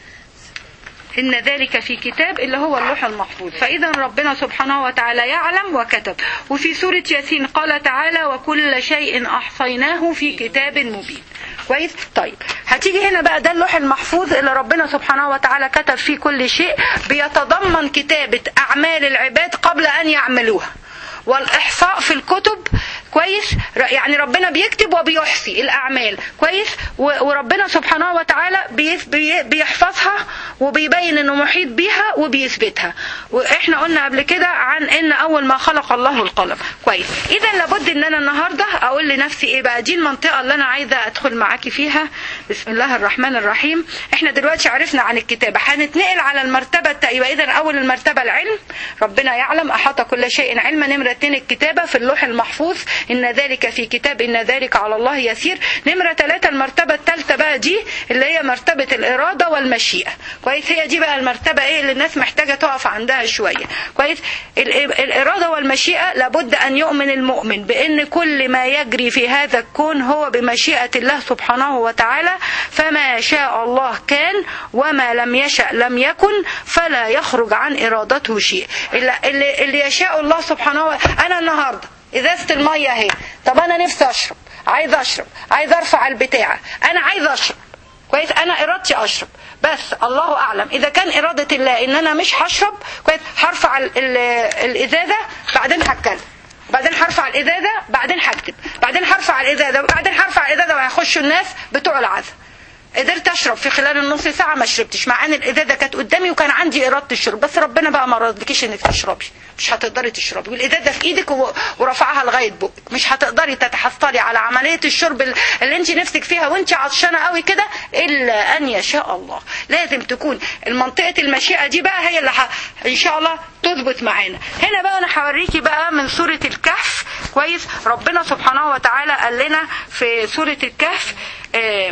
إن ذلك في كتاب اللي هو اللوح المحفوظ فإذا ربنا سبحانه وتعالى يعلم وكتب وفي سورة ياسين قال تعالى وكل شيء أحصيناه في كتاب مبين كويس طيب هتيجي هنا بقى ده اللوح المحفوظ اللي ربنا سبحانه وتعالى كتب فيه كل شيء بيتضمن كتابة أعمال العباد قبل أن يعملوها والإحصاء في الكتب كويس يعني ربنا بيكتب وبيحصي الأعمال كويس و- وربنا سبحانه وتعالى بيث- بي- بيحفظها وبيبين انه محيط بيها وبيثبتها واحنا قلنا قبل كده عن ان اول ما خلق الله القلم كويس اذا لابد ان انا النهارده اقول لنفسي ايه بقى دي المنطقه اللي انا عايزه ادخل معاكي فيها بسم الله الرحمن الرحيم احنا دلوقتي عرفنا عن الكتابه هنتنقل على المرتبه التا- يبقى اذا اول المرتبه العلم ربنا يعلم احاط كل شيء علما نمره اتنين الكتابه في اللوح المحفوظ ان ذلك في كتاب ان ذلك على الله يسير نمره ثلاثه المرتبه الثالثه بقى دي اللي هي مرتبه الاراده والمشيئه كويس هي دي بقى المرتبه ايه اللي الناس محتاجه تقف عندها شويه كويس ال- الاراده والمشيئه لابد ان يؤمن المؤمن بان كل ما يجري في هذا الكون هو بمشيئه الله سبحانه وتعالى فما شاء الله كان وما لم يشأ لم يكن فلا يخرج عن ارادته شيء اللي, اللي, اللي يشاء الله سبحانه وتعالى انا النهارده ازازه الميه اهي طب انا نفسي اشرب عايز اشرب عايز ارفع البتاع انا عايز اشرب كويس انا ارادتي اشرب بس الله اعلم اذا كان اراده الله ان انا مش هشرب كويس هرفع ال- ال- الازازه بعدين هتكلم بعدين هرفع الازازه بعدين هكتب بعدين هرفع الازازه بعدين هرفع الازازه وهيخشوا الناس بتوع العزا قدرت اشرب في خلال النص ساعه ما شربتش مع ان الازازه كانت قدامي وكان عندي اراده الشرب بس ربنا بقى ما رضيكيش انك تشربي مش هتقدري تشربي والازازه في ايدك و- ورفعها لغايه بقك مش هتقدري تتحصلي على عمليه الشرب ال- اللي انت نفسك فيها وانت عطشانه قوي كده الا ان يشاء الله لازم تكون المنطقه المشيئه دي بقى هي اللي ح... ان شاء الله تثبت معانا هنا بقى انا هوريكي بقى من سوره الكهف كويس ربنا سبحانه وتعالى قال لنا في سوره الكهف آه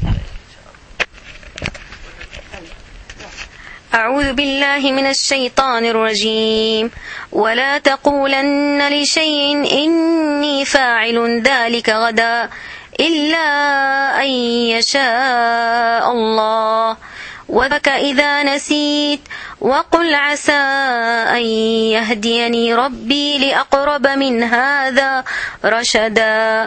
أعوذ بالله من الشيطان الرجيم ولا تقولن لشيء إني فاعل ذلك غدا إلا أن يشاء الله وذك إذا نسيت وقل عسى أن يهديني ربي لأقرب من هذا رشدا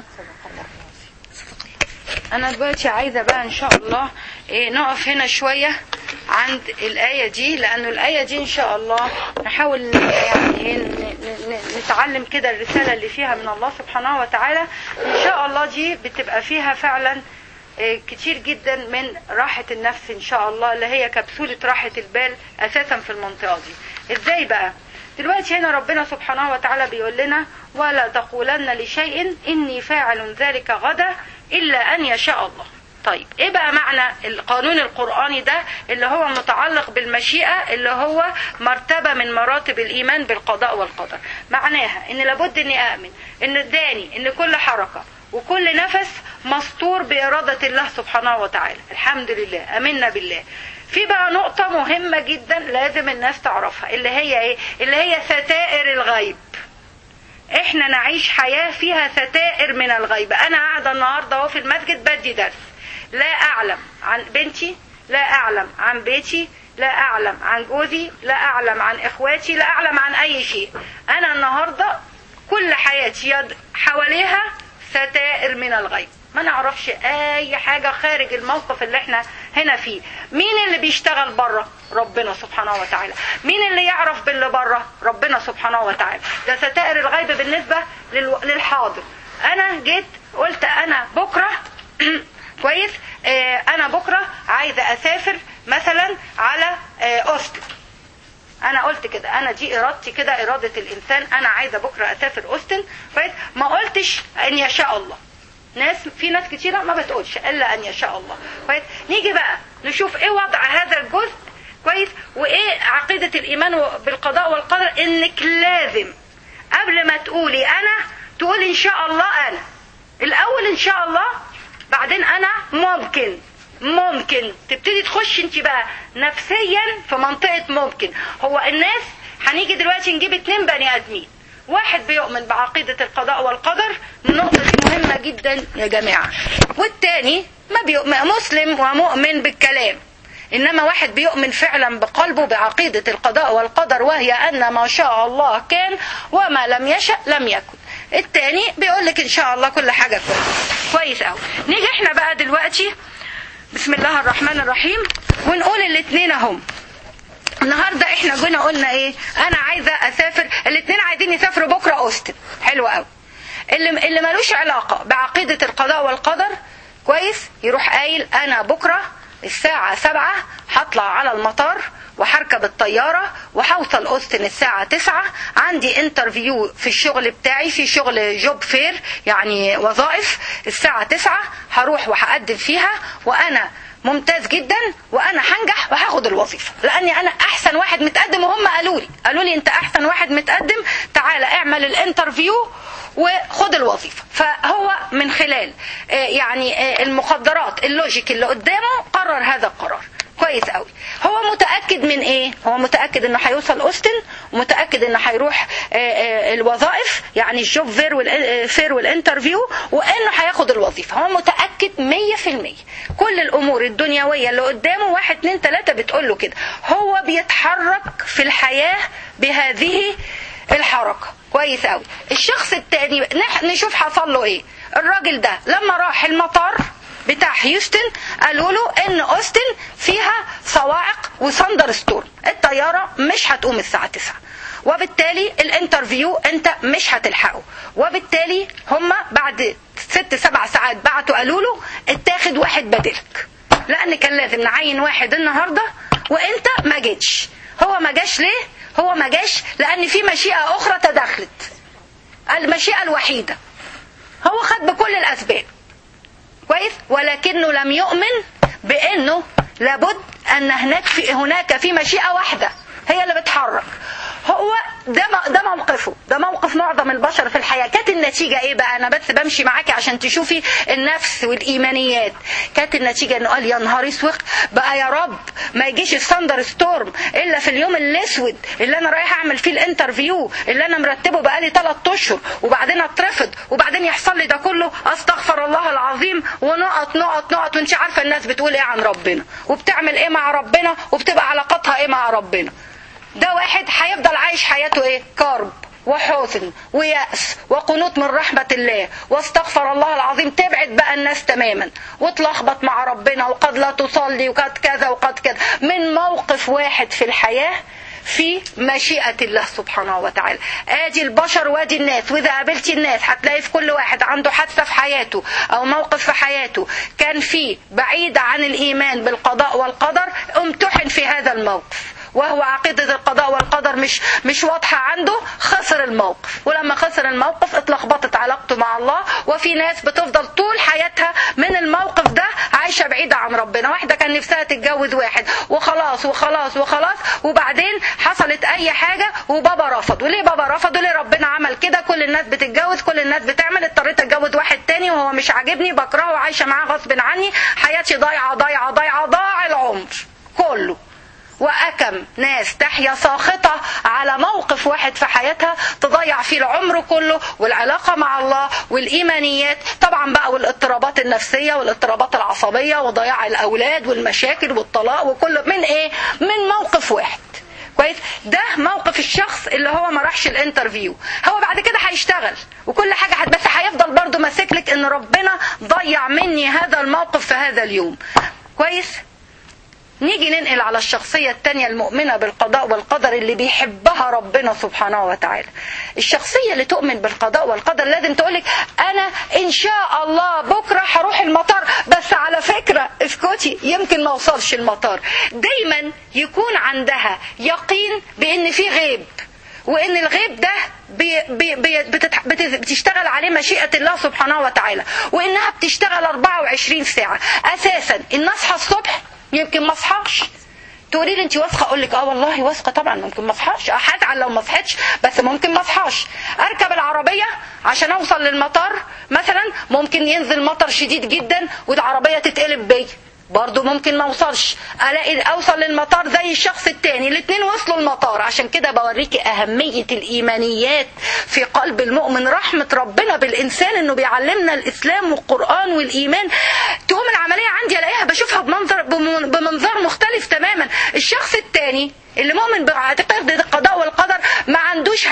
انا دلوقتي عايزه بقى ان شاء الله إيه نقف هنا شويه عند الايه دي لانه الايه دي ان شاء الله نحاول يعني إيه ن- ن- نتعلم كده الرساله اللي فيها من الله سبحانه وتعالى ان شاء الله دي بتبقى فيها فعلا إيه كتير جدا من راحة النفس إن شاء الله اللي هي كبسولة راحة البال أساسا في المنطقة دي إزاي بقى دلوقتي هنا ربنا سبحانه وتعالى بيقول لنا ولا تقولن لشيء إني فاعل ذلك غدا إلا أن يشاء الله طيب ايه بقى معنى القانون القرآني ده اللي هو متعلق بالمشيئة اللي هو مرتبة من مراتب الإيمان بالقضاء والقدر معناها ان لابد اني أؤمن ان اداني ان كل حركة وكل نفس مستور بإرادة الله سبحانه وتعالى الحمد لله أمنا بالله في بقى نقطة مهمة جدا لازم الناس تعرفها اللي هي ايه اللي هي ستائر الغيب احنا نعيش حياة فيها ستائر من الغيب انا قاعدة النهاردة اهو في المسجد بدي درس لا اعلم عن بنتي لا اعلم عن بيتي لا اعلم عن جوزي لا اعلم عن اخواتي لا اعلم عن اي شيء انا النهاردة كل حياتي يد حواليها ستائر من الغيب ما نعرفش اي حاجة خارج الموقف اللي احنا هنا فيه مين اللي بيشتغل بره ربنا سبحانه وتعالى مين اللي يعرف باللي بره ربنا سبحانه وتعالى ده ستائر الغيب بالنسبة للو... للحاضر انا جيت قلت انا بكرة كويس آه انا بكرة عايزة اسافر مثلا على آه اوستن انا قلت كده انا دي ارادتي كده اراده الانسان انا عايزه بكره اسافر اوستن كويس ما قلتش ان يشاء الله ناس في ناس كتيرة ما بتقولش الا ان يشاء الله كويس نيجي بقى نشوف ايه وضع هذا الجزء كويس وايه عقيدة الايمان بالقضاء والقدر انك لازم قبل ما تقولي انا تقول ان شاء الله انا الاول ان شاء الله بعدين انا ممكن ممكن تبتدي تخش انت بقى نفسيا في منطقة ممكن هو الناس هنيجي دلوقتي نجيب اتنين بني ادمين واحد بيؤمن بعقيدة القضاء والقدر النقطة دي مهمة جدا يا جماعة والتاني ما بيؤمن مسلم ومؤمن بالكلام إنما واحد بيؤمن فعلا بقلبه بعقيدة القضاء والقدر وهي أن ما شاء الله كان وما لم يشأ لم يكن التاني بيقول لك إن شاء الله كل حاجة كويس كويس أوي نيجي احنا بقى دلوقتي بسم الله الرحمن الرحيم ونقول الاتنين اهم النهارده احنا جينا قلنا ايه انا عايزه اسافر الاثنين عايزين يسافروا بكره اوستن حلو قوي اللي اللي ملوش علاقه بعقيده القضاء والقدر كويس يروح قايل انا بكره الساعة سبعة هطلع على المطار وهركب الطيارة وهوصل أوستن الساعة تسعة عندي انترفيو في الشغل بتاعي في شغل جوب فير يعني وظائف الساعة تسعة هروح وهقدم فيها وأنا ممتاز جدا وانا هنجح وهاخد الوظيفه لاني انا احسن واحد متقدم وهم قالوا لي قالوا لي انت احسن واحد متقدم تعالى اعمل الانترفيو وخد الوظيفه فهو من خلال يعني المقدرات اللوجيك اللي قدامه قرر هذا القرار كويس قوي هو متاكد من ايه هو متاكد انه هيوصل اوستن ومتاكد انه هيروح الوظائف يعني الجوب فير والفير والانترفيو وانه هياخد الوظيفه هو متاكد 100% كل الامور الدنيويه اللي قدامه واحد اتنين تلاته بتقول له كده هو بيتحرك في الحياه بهذه الحركه كويس قوي الشخص التاني نشوف حصل له ايه الراجل ده لما راح المطار بتاع هيوستن قالوا له ان اوستن فيها صواعق وثندر ستورم الطياره مش هتقوم الساعه 9 وبالتالي الانترفيو انت مش هتلحقه وبالتالي هم بعد ست سبع ساعات بعتوا قالوا له اتاخد واحد بدلك لان كان لازم نعين واحد النهارده وانت ما جيتش هو ما جاش ليه هو ما جاش لان في مشيئه اخرى تدخلت المشيئه الوحيده هو خد بكل الاسباب كويس ولكنه لم يؤمن بانه لابد ان هناك في هناك في مشيئه واحده هي اللي بتحرك هو ده ده موقفه ده موقف معظم البشر في الحياه كانت النتيجه ايه بقى انا بس بمشي معاكي عشان تشوفي النفس والايمانيات كانت النتيجه انه قال يا نهار اسود بقى يا رب ما يجيش الثندر ستورم الا في اليوم الاسود اللي انا رايح اعمل فيه الانترفيو اللي انا مرتبه بقالي ثلاث اشهر وبعدين اترفض وبعدين يحصل لي ده كله استغفر الله العظيم ونقط نقط نقط وانت عارفه الناس بتقول ايه عن ربنا وبتعمل ايه مع ربنا وبتبقى علاقتها ايه مع ربنا ده واحد هيفضل عايش حياته ايه كرب وحزن ويأس وقنوط من رحمة الله واستغفر الله العظيم تبعد بقى الناس تماما وتلخبط مع ربنا وقد لا تصلي وقد كذا وقد كذا من موقف واحد في الحياة في مشيئة الله سبحانه وتعالى ادي البشر وادي الناس واذا قابلتي الناس هتلاقي في كل واحد عنده حادثة في حياته او موقف في حياته كان فيه بعيد عن الايمان بالقضاء والقدر امتحن في هذا الموقف وهو عقيدة القضاء والقدر مش مش واضحة عنده خسر الموقف ولما خسر الموقف اتلخبطت علاقته مع الله وفي ناس بتفضل طول حياتها من الموقف ده عايشة بعيدة عن ربنا واحدة كان نفسها تتجوز واحد وخلاص وخلاص وخلاص وبعدين حصلت اي حاجة وبابا رفض وليه بابا رفض وليه ربنا عمل كده كل الناس بتتجوز كل الناس بتعمل اضطريت اتجوز واحد تاني وهو مش عاجبني بكرهه وعايشة معاه غصب عني حياتي ضايعة ضايعة ضايعة ضاع العمر كله وأكم ناس تحيا ساخطة على موقف واحد في حياتها تضيع فيه العمر كله والعلاقة مع الله والإيمانيات طبعا بقى والاضطرابات النفسية والاضطرابات العصبية وضياع الأولاد والمشاكل والطلاق وكله من إيه؟ من موقف واحد كويس ده موقف الشخص اللي هو ما راحش الانترفيو هو بعد كده هيشتغل وكل حاجه هت- بس هيفضل برضه ماسك لك ان ربنا ضيع مني هذا الموقف في هذا اليوم كويس نيجي ننقل على الشخصية التانية المؤمنة بالقضاء والقدر اللي بيحبها ربنا سبحانه وتعالى الشخصية اللي تؤمن بالقضاء والقدر لازم تقولك أنا إن شاء الله بكرة هروح المطار بس على فكرة اسكتي يمكن ما اوصلش المطار دايما يكون عندها يقين بأن في غيب وان الغيب ده بي بي بي بتتح- بت- بتشتغل عليه مشيئة الله سبحانه وتعالى وانها بتشتغل 24 ساعة اساسا ان اصحى الصبح يمكن ما اصحاش تقولي لي انت واثقه اقول لك اه والله واثقه طبعا ممكن ما اصحاش هزعل لو ما صحيتش بس ممكن ما اصحاش اركب العربيه عشان اوصل للمطار مثلا ممكن ينزل مطر شديد جدا والعربيه تتقلب بيا برضه ممكن ما اوصلش الاقي اوصل للمطار زي الشخص التاني الاثنين وصلوا المطار عشان كده بوريكي اهميه الايمانيات في قلب المؤمن رحمه ربنا بالانسان انه بيعلمنا الاسلام والقران والايمان تقوم العمليه عندي الاقيها بشوفها بمنظر بمن- بمنظار مختلف تماما الشخص التاني اللي مؤمن بعقيده القضاء والقدر ما عندوش 100%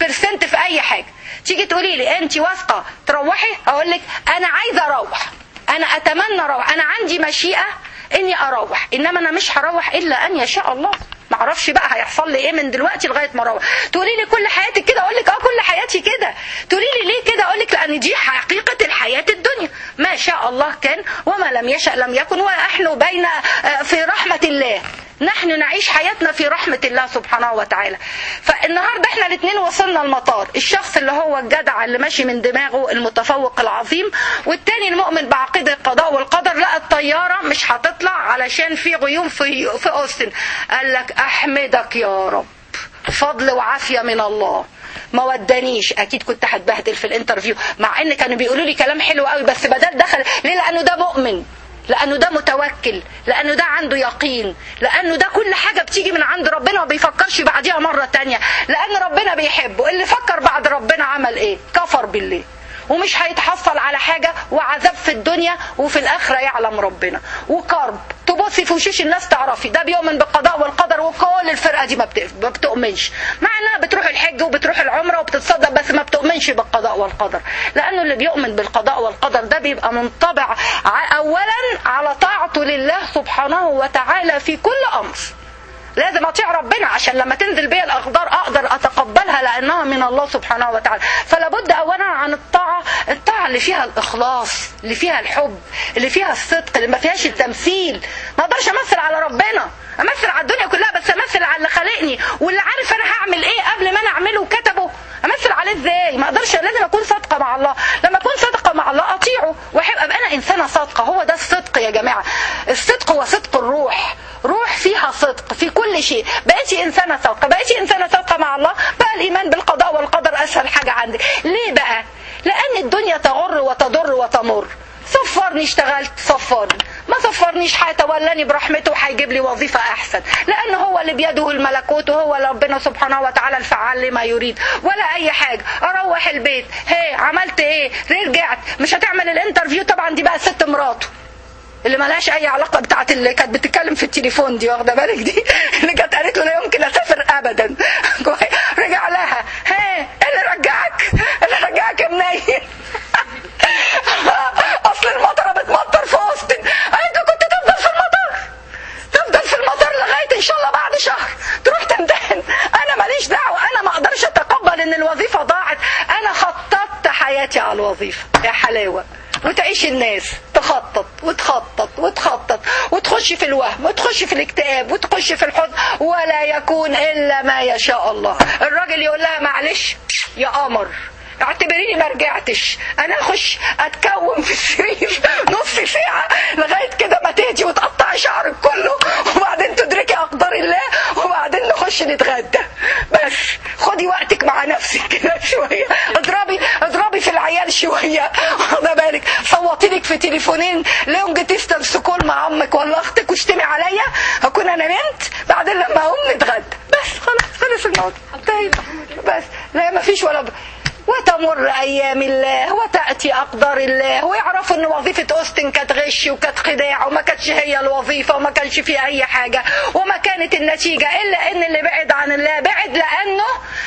في اي حاجه تيجي تقولي لي انت واثقه تروحي اقول لك انا عايزه اروح انا اتمنى اروح انا عندي مشيئه اني اروح انما انا مش هروح الا ان يشاء الله ما اعرفش بقى هيحصل لي ايه من دلوقتي لغايه ما اروح تقولي لي كل حياتك كده اقول لك اه كل حياتي كده تقولي لي ليه كده اقول لك لان دي حقيقه الحياه الدنيا ما شاء الله كان وما لم يشاء لم يكن ونحن بين آه، في رحمه الله نحن نعيش حياتنا في رحمة الله سبحانه وتعالى فالنهاردة احنا الاثنين وصلنا المطار الشخص اللي هو الجدع اللي ماشي من دماغه المتفوق العظيم والتاني المؤمن بعقيدة القضاء والقدر لا الطيارة مش هتطلع علشان في غيوم في, في أوستن قال لك أحمدك يا رب فضل وعافية من الله ما ودانيش اكيد كنت هتبهدل في الانترفيو مع ان كانوا بيقولوا لي كلام حلو قوي بس بدل دخل ليه لانه ده مؤمن لانه ده متوكل لانه ده عنده يقين لانه ده كل حاجه بتيجي من عند ربنا وما بيفكرش بعديها مره تانية لان ربنا بيحبه اللي فكر بعد ربنا عمل ايه كفر بالله ومش هيتحصل على حاجة وعذاب في الدنيا وفي الآخرة يعلم ربنا وكرب تبصي في وشوش الناس تعرفي ده بيؤمن بالقضاء والقدر وكل الفرقة دي ما بت- ما بتؤمنش مع انها بتروح الحج وبتروح العمرة وبتتصدق بس ما بتؤمنش بالقضاء والقدر لأنه اللي بيؤمن بالقضاء والقدر ده بيبقى منطبع ع- أولا على طاعته لله سبحانه وتعالى في كل أمر لازم اطيع ربنا عشان لما تنزل بيا الاقدار اقدر اتقبلها لانها من الله سبحانه وتعالى فلا بد اولا عن الطاعه الطاعه اللي فيها الاخلاص اللي فيها الحب اللي فيها الصدق اللي ما فيهاش التمثيل ما اقدرش امثل على ربنا امثل على الدنيا كلها بس امثل على اللي خلقني واللي عارف انا هعمل ايه قبل ما انا اعمله وكتبه امثل عليه ازاي ما اقدرش لازم اكون صادقه مع الله لما اكون صادقه مع الله اطيعه واحب ابقى انا انسانه صادقه هو ده الصدق يا جماعه الصدق هو صدق الروح روح فيها صدق في كل شيء بقيتي انسانه صادقه بقيتي انسانه صادقه مع الله بقى الايمان بالقضاء والقدر اسهل حاجه عندك ليه بقى لان الدنيا تغر وتضر وتمر صفرني اشتغلت صفرني ما صفرنيش هيتولاني برحمته وهيجيب لي وظيفة أحسن لأن هو اللي بيده الملكوت وهو اللي ربنا سبحانه وتعالى الفعال لما يريد ولا أي حاجة أروح البيت هي عملت إيه رجعت مش هتعمل الانترفيو طبعا دي بقى ست مراته اللي ملهاش اي علاقه بتاعت اللي كانت بتتكلم في التليفون دي واخده بالك دي اللي كانت قالت له لا يمكن اسافر ابدا رجع لها ها إيه اللي رجعك اللي رجعك يا منيل اصل المطره بتمطر في اوستن قالت له كنت تفضل في المطر تفضل في المطر لغايه ان شاء الله بعد شهر تروح تمتحن انا ماليش دعوه انا ما اقدرش اتقبل ان الوظيفه ضاعت انا خططت حياتي على الوظيفه يا حلاوه وتعيش الناس تخطط وتخطط وتخطط وتخش في الوهم وتخش في الاكتئاب وتخش في الحزن ولا يكون الا ما يشاء الله الراجل يقول لها معلش يا قمر اعتبريني ما رجعتش انا اخش اتكوم في السرير نص ساعه لغايه كده ما تهدي وتقطعي شعرك كله وبعدين تدركي اقدار الله وبعدين نخش نتغدى بس خدي وقتك مع نفسك كده شويه اضربي اضربي في العيال شويه واخده بالك صوتي لك في تليفونين لونج ديستانس كول مع امك ولا اختك واشتمي عليا هكون انا نمت بعدين لما اقوم نتغدى بس خلاص خلص الموضوع انتهينا بس لا ما فيش ولا ب... وتمر ايام الله وتاتي اقدار الله ويعرفوا ان وظيفه اوستن كانت غش وكانت خداع وما كانتش هي الوظيفه وما كانش فيه اي حاجه وما كانت النتيجه الا ان اللي بعد عن الله بعد لانه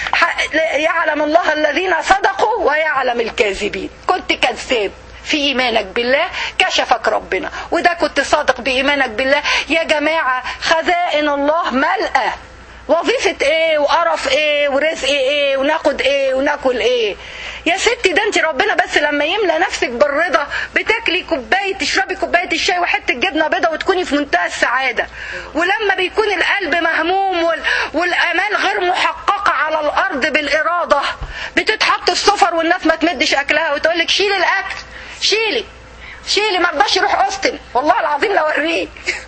يعلم الله الذين صدقوا ويعلم الكاذبين كنت كذاب في ايمانك بالله كشفك ربنا وده كنت صادق بايمانك بالله يا جماعه خزائن الله ملأه وظيفة ايه وقرف ايه ورزق ايه وناخد ايه وناكل ايه يا ستي ده انت ربنا بس لما يملى نفسك بالرضا بتاكلي كوبايه تشربي كوبايه الشاي وحته جبنه بيضه وتكوني في منتهى السعاده ولما بيكون القلب مهموم وال... والامال غير محققه على الارض بالاراده بتتحط السفر والناس ما تمدش اكلها وتقول لك شيلي الاكل شيلي شيلي ما رضاش يروح اوستن والله العظيم لو اوريه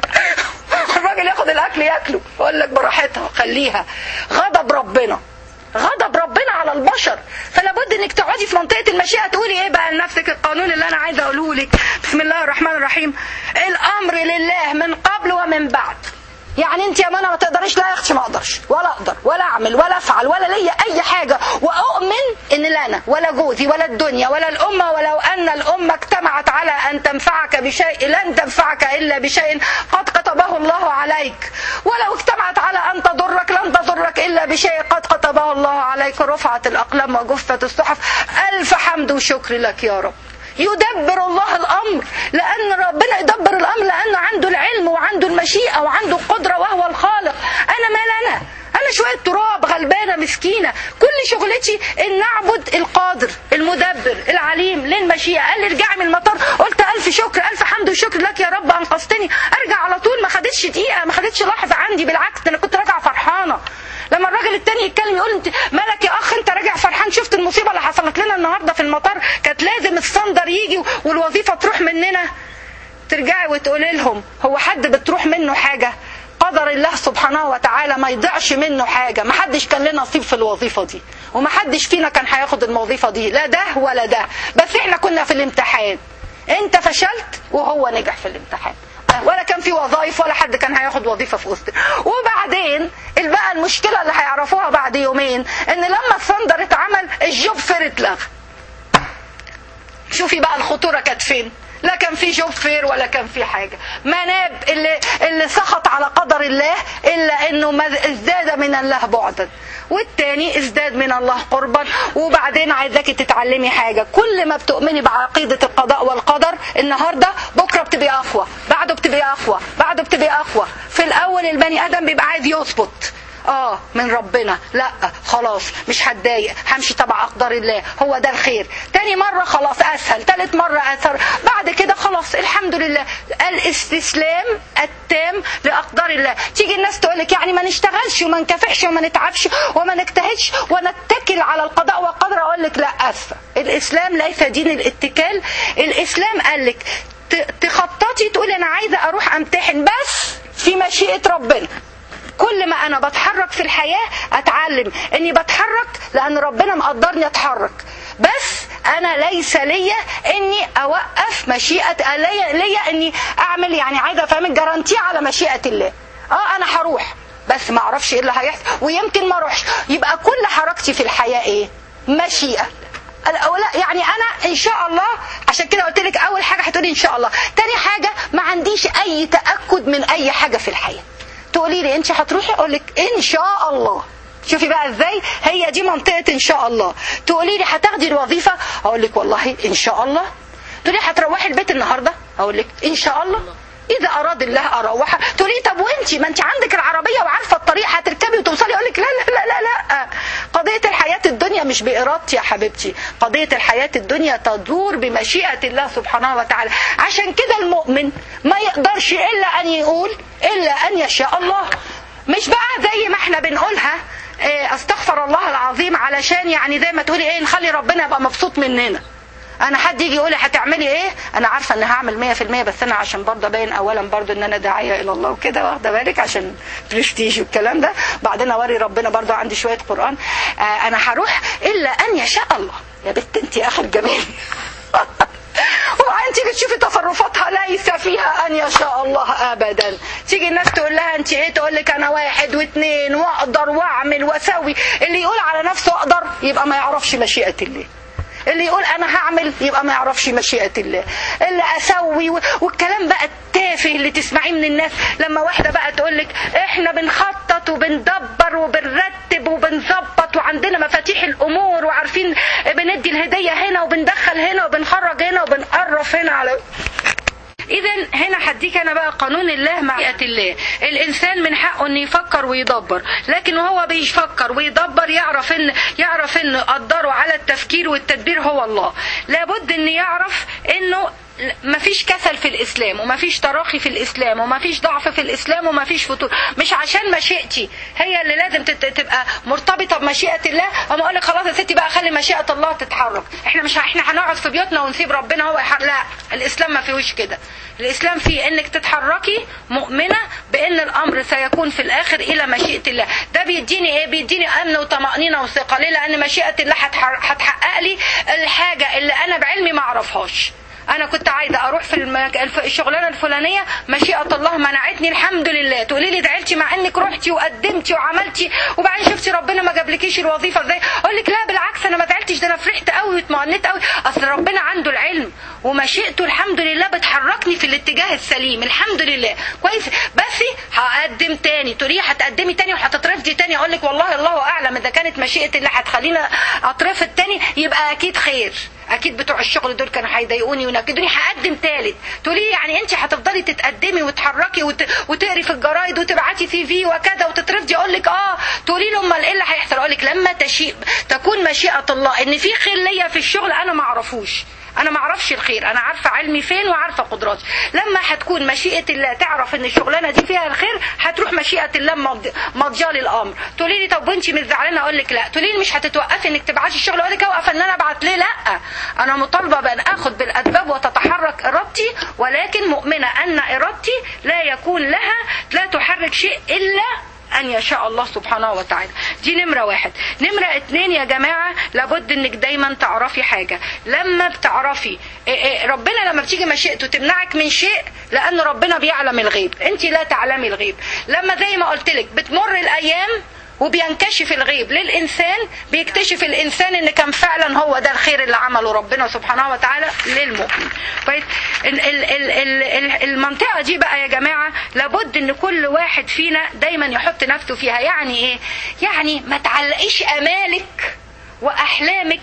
الراجل ياخد الاكل ياكله يقول لك براحتها خليها غضب ربنا غضب ربنا على البشر فلا بد انك تقعدي في منطقه المشيئه تقولي ايه بقى لنفسك القانون اللي انا عايزه اقوله لك بسم الله الرحمن الرحيم الامر لله من قبل ومن بعد يعني انت يا منى ما تقدريش لا يا اختي ما اقدرش ولا اقدر ولا اعمل ولا افعل ولا ليا اي حاجه واؤمن ان لا انا ولا جوزي ولا الدنيا ولا الامه ولو ان الامه اجتمعت على ان تنفعك بشيء لن تنفعك الا بشيء قد كتبه الله عليك ولو اجتمعت على ان تضرك لن تضرك الا بشيء قد كتبه الله عليك رفعت الاقلام وجفت الصحف الف حمد وشكر لك يا رب يدبر الله الامر لان ربنا يدبر الامر لانه عنده العلم وعنده المشيئه وعنده القدره وهو الخالق انا مال انا انا شويه تراب غلبانه مسكينه كل شغلتي ان نعبد القادر المدبر العليم للمشيئه قال لي ارجعي من المطار قلت الف شكر الف حمد وشكر لك يا رب انقذتني ارجع على طول ما خدتش دقيقه ما خدتش لحظه عندي بالعكس انا كنت راجعه فرحانه لما الراجل التاني يتكلم يقول انت مالك يا اخ انت راجع فرحان شفت المصيبه اللي حصلت لنا النهارده في المطار كانت لازم الصندر يجي والوظيفه تروح مننا ترجعي وتقولي لهم هو حد بتروح منه حاجه قدر الله سبحانه وتعالى ما يضيعش منه حاجه ما حدش كان له نصيب في الوظيفه دي وما حدش فينا كان هياخد الوظيفه دي لا ده ولا ده بس احنا كنا في الامتحان انت فشلت وهو نجح في الامتحان ولا كان في وظائف ولا حد كان هياخد وظيفه في وسط وبعدين بقى المشكله اللي هيعرفوها بعد يومين ان لما الثندر اتعمل الجوب فير اتلغى شوفي بقى الخطوره كانت فين لا كان في جوب فير ولا كان في حاجة مناب اللي, اللي سخط على قدر الله إلا أنه ازداد من الله بعدا والتاني ازداد من الله قربا وبعدين عايزاكي تتعلمي حاجة كل ما بتؤمني بعقيدة القضاء والقدر النهاردة بكرة بتبقي أقوى بعده بتبقي أقوى بعده بتبقي أقوى في الأول البني آدم بيبقى عايز يثبت اه من ربنا لا خلاص مش هتضايق همشي تبع اقدار الله هو ده الخير تاني مرة خلاص اسهل تالت مرة اسهل بعد كده خلاص الحمد لله الاستسلام التام لاقدار الله تيجي الناس تقولك يعني ما نشتغلش وما نكافحش وما نتعبش وما نجتهدش ونتكل على القضاء والقدر اقول لك لا اسفه الاسلام ليس دين الاتكال الاسلام قال لك تخططي تقولي انا عايزه اروح امتحن بس في مشيئه ربنا كل ما انا بتحرك في الحياة اتعلم اني بتحرك لان ربنا مقدرني اتحرك بس انا ليس ليا اني اوقف مشيئة ليا, ليا اني اعمل يعني عايزة افهمك جارانتي على مشيئة الله اه انا هروح بس ما اعرفش ايه اللي هيحصل ويمكن ما اروحش يبقى كل حركتي في الحياة ايه مشيئة لا يعني انا ان شاء الله عشان كده قلت لك اول حاجه هتقولي ان شاء الله تاني حاجه ما عنديش اي تاكد من اي حاجه في الحياه تقولي لي انت هتروحي اقول لك ان شاء الله شوفي بقى ازاي هي دي منطقه ان شاء الله تقولي لي هتاخدي الوظيفه اقول لك والله ان شاء الله تقولي هتروحي البيت النهارده اقول لك ان شاء الله اذا اراد الله اروحها تقولي طب وانت ما انت عندك العربيه وعارفه الطريق هتركبي وتوصلي اقول لك لا لا لا لا لا قضيه الحياه الدنيا مش مش بارادتي يا حبيبتي قضيه الحياه الدنيا تدور بمشيئه الله سبحانه وتعالى عشان كده المؤمن ما يقدرش الا ان يقول الا ان يشاء الله مش بقى زي ما احنا بنقولها إيه، استغفر الله العظيم علشان يعني زي ما تقولي ايه نخلي ربنا يبقى مبسوط مننا انا حد يجي يقول لي هتعملي ايه انا عارفه ان هعمل 100% بس انا عشان برضه ابين اولا برضه ان انا داعيه الى الله وكده واخده بالك عشان برستيج والكلام ده بعدين اوري ربنا برضه عندي شويه قران آه انا هروح الا ان يشاء الله يا بنت انت يا اخي الجميل وبعدين تيجي تشوفي تصرفاتها ليس فيها ان يشاء الله ابدا تيجي الناس تقول لها انت ايه تقول لك انا واحد واثنين واقدر واعمل واسوي اللي يقول على نفسه اقدر يبقى ما يعرفش مشيئه الله اللي يقول انا هعمل يبقى ما يعرفش مشيئه الله اللي اسوي و- والكلام بقى التافه اللي تسمعيه من الناس لما واحده بقى تقول لك احنا بنخطط وبندبر وبنرتب وبنظبط وعندنا مفاتيح الامور وعارفين بندي الهديه هنا وبندخل هنا وبنخرج هنا وبنقرف هنا على اذا هنا هديك انا بقى قانون الله معية الله الانسان من حقه انه يفكر ويدبر لكن وهو بيفكر ويدبر يعرف ان يعرف ان قدره على التفكير والتدبير هو الله لابد ان يعرف انه مفيش كسل في الاسلام ومفيش تراخي في الاسلام ومفيش ضعف في الاسلام ومفيش فتور مش عشان مشيئتي هي اللي لازم تت- تبقى مرتبطه بمشيئه الله اما اقول لك خلاص يا ستي بقى خلي مشيئه الله تتحرك احنا مش ه- احنا هنقعد في بيوتنا ونسيب ربنا هو يحرك لا الاسلام ما فيهوش كده الاسلام فيه انك تتحركي مؤمنه بان الامر سيكون في الاخر الى مشيئه الله ده بيديني ايه بيديني امن وطمانينه وثقه ليه لان مشيئه الله هتحر- هتحقق لي الحاجه اللي انا بعلمي ما اعرفهاش انا كنت عايزه اروح في المك... الف- الشغلانه الفلانيه مشيئه الله منعتني الحمد لله تقولي لي دعيتي مع انك رحتي وقدمتي وعملتي وبعدين شفتي ربنا ما جابلكيش الوظيفه ازاي اقول لك لا بالعكس انا ما زعلتش ده انا فرحت قوي واطمئنيت قوي اصل ربنا عنده العلم ومشيئته الحمد لله بتحركني في الاتجاه السليم الحمد لله كويس بس هقدم تاني تقولي هتقدمي تاني وهتترفضي تاني اقول لك والله الله اعلم اذا كانت مشيئه الله هتخليني اترفض تاني يبقى اكيد خير اكيد بتوع الشغل دول كانوا هيضايقوني وينكدوني هقدم تالت تقولي يعني انت هتفضلي تتقدمي وتحركي وت... وتقري في الجرايد وتبعتي سي في وكذا وتترفضي اقول لك اه تقولي له امال ايه اللي هيحصل اقول لك لما تشيء تكون مشيئه الله ان في خير ليا في الشغل انا ما اعرفوش انا ما اعرفش الخير انا عارفه علمي فين وعارفه قدراتي لما هتكون مشيئه الله تعرف ان الشغلانه دي فيها الخير هتروح مشيئه الله مض- مضجه للامر تقولي لي طب وانت مش زعلانه اقول لك لا تقولي لي مش هتتوقفي انك تبعتي الشغل اقول لك اوقف ان انا ابعت ليه لا انا مطالبه بان اخذ بالاسباب وتتحرك ارادتي ولكن مؤمنه ان ارادتي لا يكون لها لا تحرك شيء الا أن يشاء الله سبحانه وتعالى دي نمرة واحد نمرة اتنين يا جماعة لابد انك دايما تعرفي حاجة لما بتعرفي إيه إيه ربنا لما بتيجي مشيئته تمنعك من شيء لأن ربنا بيعلم الغيب انت لا تعلمي الغيب لما زي ما قلت لك بتمر الأيام وبينكشف الغيب للإنسان بيكتشف الإنسان إن كان فعلا هو ده الخير اللي عمله ربنا سبحانه وتعالى للمؤمن كويس ال- ال- ال- ال- ال- المنطقة دي بقى يا جماعة لابد إن كل واحد فينا دايما يحط نفسه فيها يعني إيه يعني ما تعلقيش أمالك وأحلامك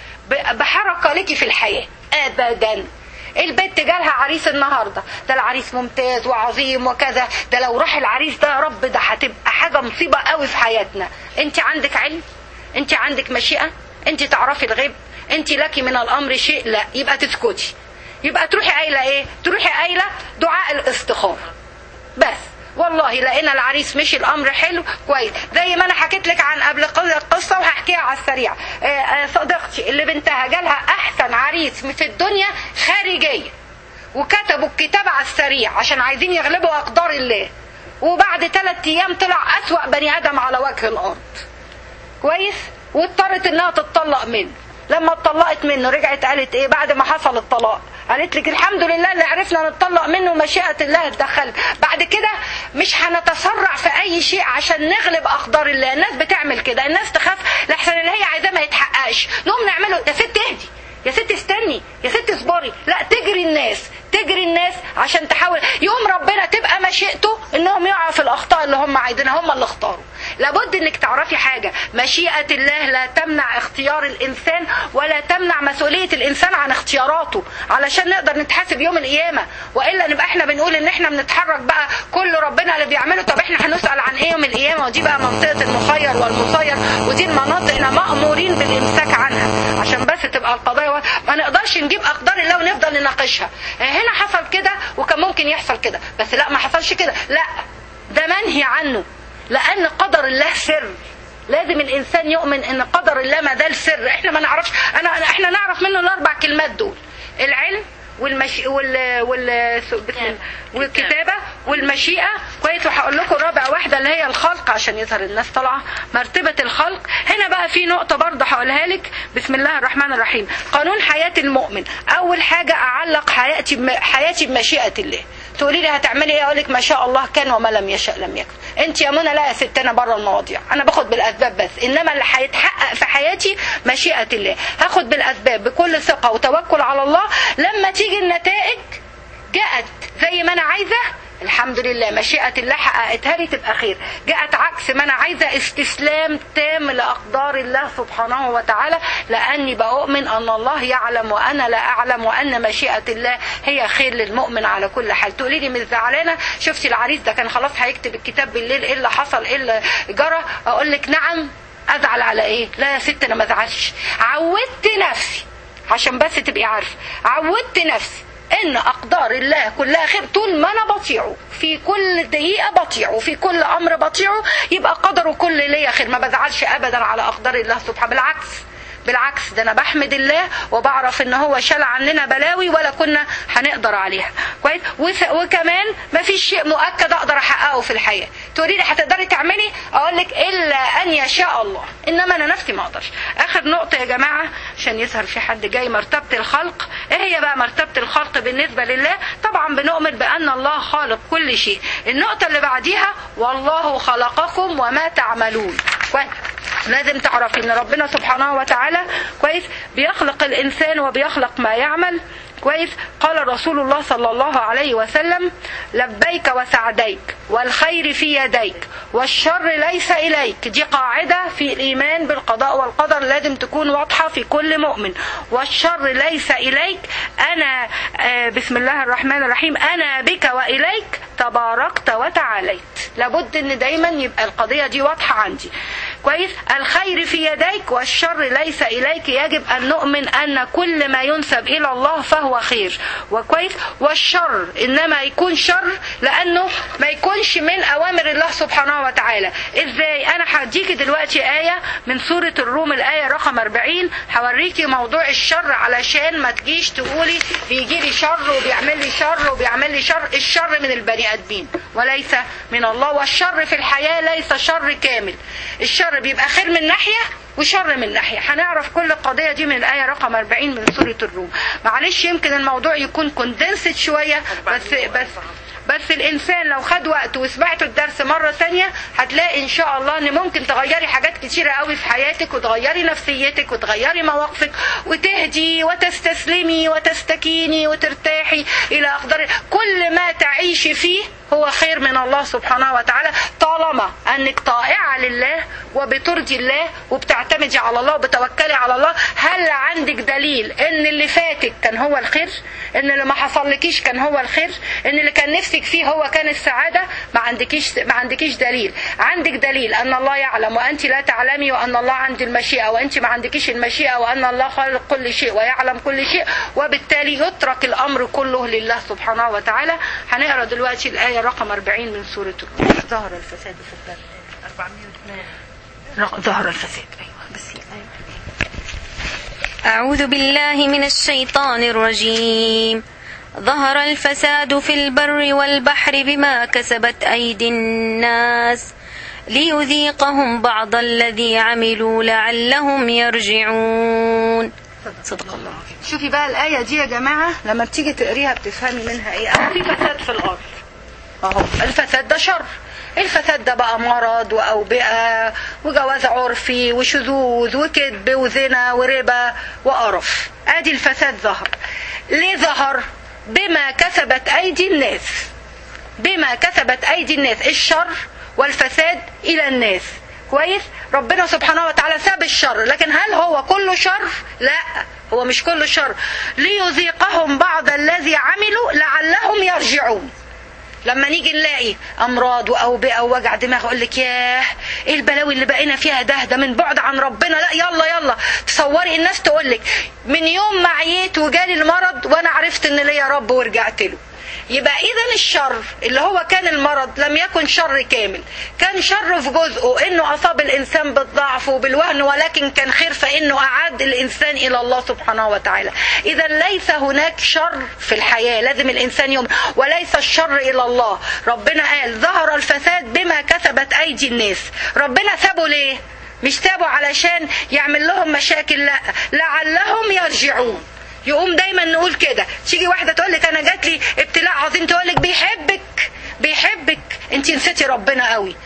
ب- بحركة لك في الحياة أبدا البنت جالها عريس النهارده ده العريس ممتاز وعظيم وكذا ده لو راح العريس ده يا رب ده هتبقى حاجه مصيبه قوي في حياتنا انت عندك علم انت عندك مشيئه انت تعرفي الغيب انت لك من الامر شيء لا يبقى تسكتي يبقى تروحي قايله ايه تروحي قايله دعاء الاستخاره بس والله لقينا العريس مشي الامر حلو كويس زي ما انا حكيت لك عن قبل القصه وهحكيها على السريع آه، آه، صديقتي اللي بنتها جالها احسن عريس في الدنيا خارجيه وكتبوا الكتاب على السريع عشان عايزين يغلبوا اقدار الله وبعد ثلاث ايام طلع اسوا بني ادم على وجه الارض كويس واضطرت انها تتطلق منه لما اتطلقت منه رجعت قالت ايه بعد ما حصل الطلاق قالت لك الحمد لله اللي عرفنا نتطلق منه مشيئة الله اتدخلت بعد كده مش هنتسرع في اي شيء عشان نغلب اقدار الله الناس بتعمل كده الناس تخاف لحسن اللي هي عايزاه ما يتحققش نقوم نعمله يا ست اهدي يا ست استني يا ست اصبري لا تجري الناس تجري الناس عشان تحاول يقوم ربنا تبقى مشيئته انهم يقعوا في الاخطاء اللي هم عايزينها هم اللي اختاروا لابد انك تعرفي حاجه مشيئه الله لا تمنع اختيار الانسان ولا تمنع مسؤوليه الانسان عن اختياراته علشان نقدر نتحاسب يوم القيامه والا نبقى احنا بنقول ان احنا بنتحرك بقى كل ربنا اللي بيعمله طب احنا هنسال عن ايه يوم القيامه ودي بقى منطقه المخير والمسير ودي المناطق اللي مامورين بالامساك عنها عشان بس تبقى القضايا واضحة. ما نقدرش نجيب اقدار الله ونفضل نناقشها هنا حصل كده وكان ممكن يحصل كده بس لا ما حصلش كده لا ده منهي عنه لان قدر الله سر لازم الانسان يؤمن ان قدر الله ما ده السر احنا ما نعرفش انا احنا نعرف منه الاربع كلمات دول العلم والمشي وال وال بسم الله. والكتابه والمشيئه كويس وهقول لكم رابع واحده اللي هي الخلق عشان يظهر الناس طالعه مرتبه الخلق هنا بقى في نقطه برضه هقولها لك بسم الله الرحمن الرحيم قانون حياه المؤمن اول حاجه اعلق حياتي بم- حياتي بمشيئه الله تقولي لي هتعملي ايه اقول لك ما شاء الله كان وما لم يشاء لم يكن انت يا منى لا يا ست انا بره المواضيع انا باخد بالاسباب بس انما اللي هيتحقق في حياتي مشيئه الله هاخد بالاسباب بكل ثقه وتوكل على الله لما تيجي النتائج جاءت زي ما انا عايزه الحمد لله مشيئة الله حققتها لي تبقى خير جاءت عكس ما أنا عايزة استسلام تام لأقدار الله سبحانه وتعالى لأني بؤمن أن الله يعلم وأنا لا أعلم وأن مشيئة الله هي خير للمؤمن على كل حال تقولي لي مش زعلانة شفتي العريس ده كان خلاص هيكتب الكتاب بالليل إيه اللي حصل إيه اللي جرى أقول لك نعم أزعل على إيه لا يا ست أنا ما زعلش عودت نفسي عشان بس تبقي عارفة عودت نفسي ان اقدار الله كلها خير طول ما انا بطيعه في كل دقيقة بطيعه وفي كل امر بطيعه يبقى قدره كل ليا خير ما بزعلش ابدا على اقدار الله سبحانه بالعكس بالعكس ده انا بحمد الله وبعرف ان هو شال عننا بلاوي ولا كنا هنقدر عليها كويس وس- وكمان ما فيش شيء مؤكد اقدر احققه في الحياه تقولي لي هتقدري تعملي اقول لك الا ان يشاء الله انما انا نفسي ما اقدرش اخر نقطه يا جماعه عشان يظهر في حد جاي مرتبه الخلق ايه هي بقى مرتبه الخلق بالنسبه لله طبعا بنؤمن بان الله خالق كل شيء النقطه اللي بعديها والله خلقكم وما تعملون كويس لازم تعرفي ان ربنا سبحانه وتعالى كويس بيخلق الانسان وبيخلق ما يعمل كويس قال رسول الله صلى الله عليه وسلم لبيك وسعديك والخير في يديك والشر ليس اليك دي قاعده في الايمان بالقضاء والقدر لازم تكون واضحه في كل مؤمن والشر ليس اليك انا آه، بسم الله الرحمن الرحيم انا بك واليك تباركت وتعاليت لابد ان دايما يبقى القضيه دي واضحه عندي كويس الخير في يديك والشر ليس اليك يجب ان نؤمن ان كل ما ينسب الى الله فهو خير وكويس والشر انما يكون شر لانه ما يكونش من اوامر الله سبحانه وتعالى ازاي انا هديكي دلوقتي ايه من سوره الروم الايه رقم 40 هوريكي موضوع الشر علشان ما تجيش تقولي بيجي لي شر وبيعمل لي شر وبيعمل لي شر الشر من البني ادمين وليس من الله والشر في الحياه ليس شر كامل الشر بيبقى خير من ناحيه وشر من ناحيه هنعرف كل القضيه دي من الايه رقم 40 من سوره الروم معلش يمكن الموضوع يكون كوندنسد شويه بس بس بس الانسان لو خد وقت وسمعت الدرس مره تانية هتلاقي ان شاء الله ان ممكن تغيري حاجات كتيره قوي في حياتك وتغيري نفسيتك وتغيري مواقفك وتهدي وتستسلمي وتستكيني وترتاحي الى اقدار كل ما تعيشي فيه هو خير من الله سبحانه وتعالى طالما انك طائعه لله وبترضي الله وبتعتمدي على الله وبتوكلي على الله هل عندك دليل ان اللي فاتك كان هو الخير ان اللي ما حصلكيش كان هو الخير ان اللي كان نفسك فيه هو كان السعاده ما عندكيش ما عندكيش دليل عندك دليل ان الله يعلم وانت لا تعلمي وان الله عند المشيئه وانت ما عندكيش المشيئه وان الله خالق كل شيء ويعلم كل شيء وبالتالي يترك الامر كله لله سبحانه وتعالى هنقرا دلوقتي الايه رقم 40 من سوره الروم ظهر الفساد في البر 402 ظهر الفساد ايوه بس هي الآية. أعوذ بالله من الشيطان الرجيم ظهر الفساد في البر والبحر بما كسبت أيدي الناس ليذيقهم بعض الذي عملوا لعلهم يرجعون صدق الله شوفي بقى الآية دي يا جماعة لما بتيجي تقريها بتفهمي منها ايه أهو في فساد في الأرض اهو الفساد ده شر الفساد ده بقى مرض وأوبئة وجواز عرفي وشذوذ وكذب وزنا وربا وقرف ادي الفساد ظهر ليه ظهر بما كسبت ايدي الناس بما كسبت ايدي الناس الشر والفساد الى الناس كويس ربنا سبحانه وتعالى ساب الشر لكن هل هو كله شر لا هو مش كله شر ليذيقهم بعض الذي عملوا لعلهم يرجعون لما نيجي نلاقي امراض واوبئه ووجع دماغ اقول لك ياه ايه البلاوي اللي بقينا فيها ده ده من بعد عن ربنا لا يلا يلا تصوري الناس تقول لك من يوم ما عييت وجالي المرض وانا عرفت ان ليا رب ورجعت له يبقى اذا الشر اللي هو كان المرض لم يكن شر كامل كان شر في جزءه انه اصاب الانسان بالضعف وبالوهن ولكن كان خير فانه اعاد الانسان الى الله سبحانه وتعالى اذا ليس هناك شر في الحياه لازم الانسان يوم وليس الشر الى الله ربنا قال ظهر الفساد بما كسبت ايدي الناس ربنا سابه ليه مش سابه علشان يعمل لهم مشاكل لا لعلهم يرجعون يقوم دايما نقول كده تيجي واحده تقول لك انا جات لي ابتلاء عظيم تقول لك بيحبك بيحبك انت نسيتي ربنا قوي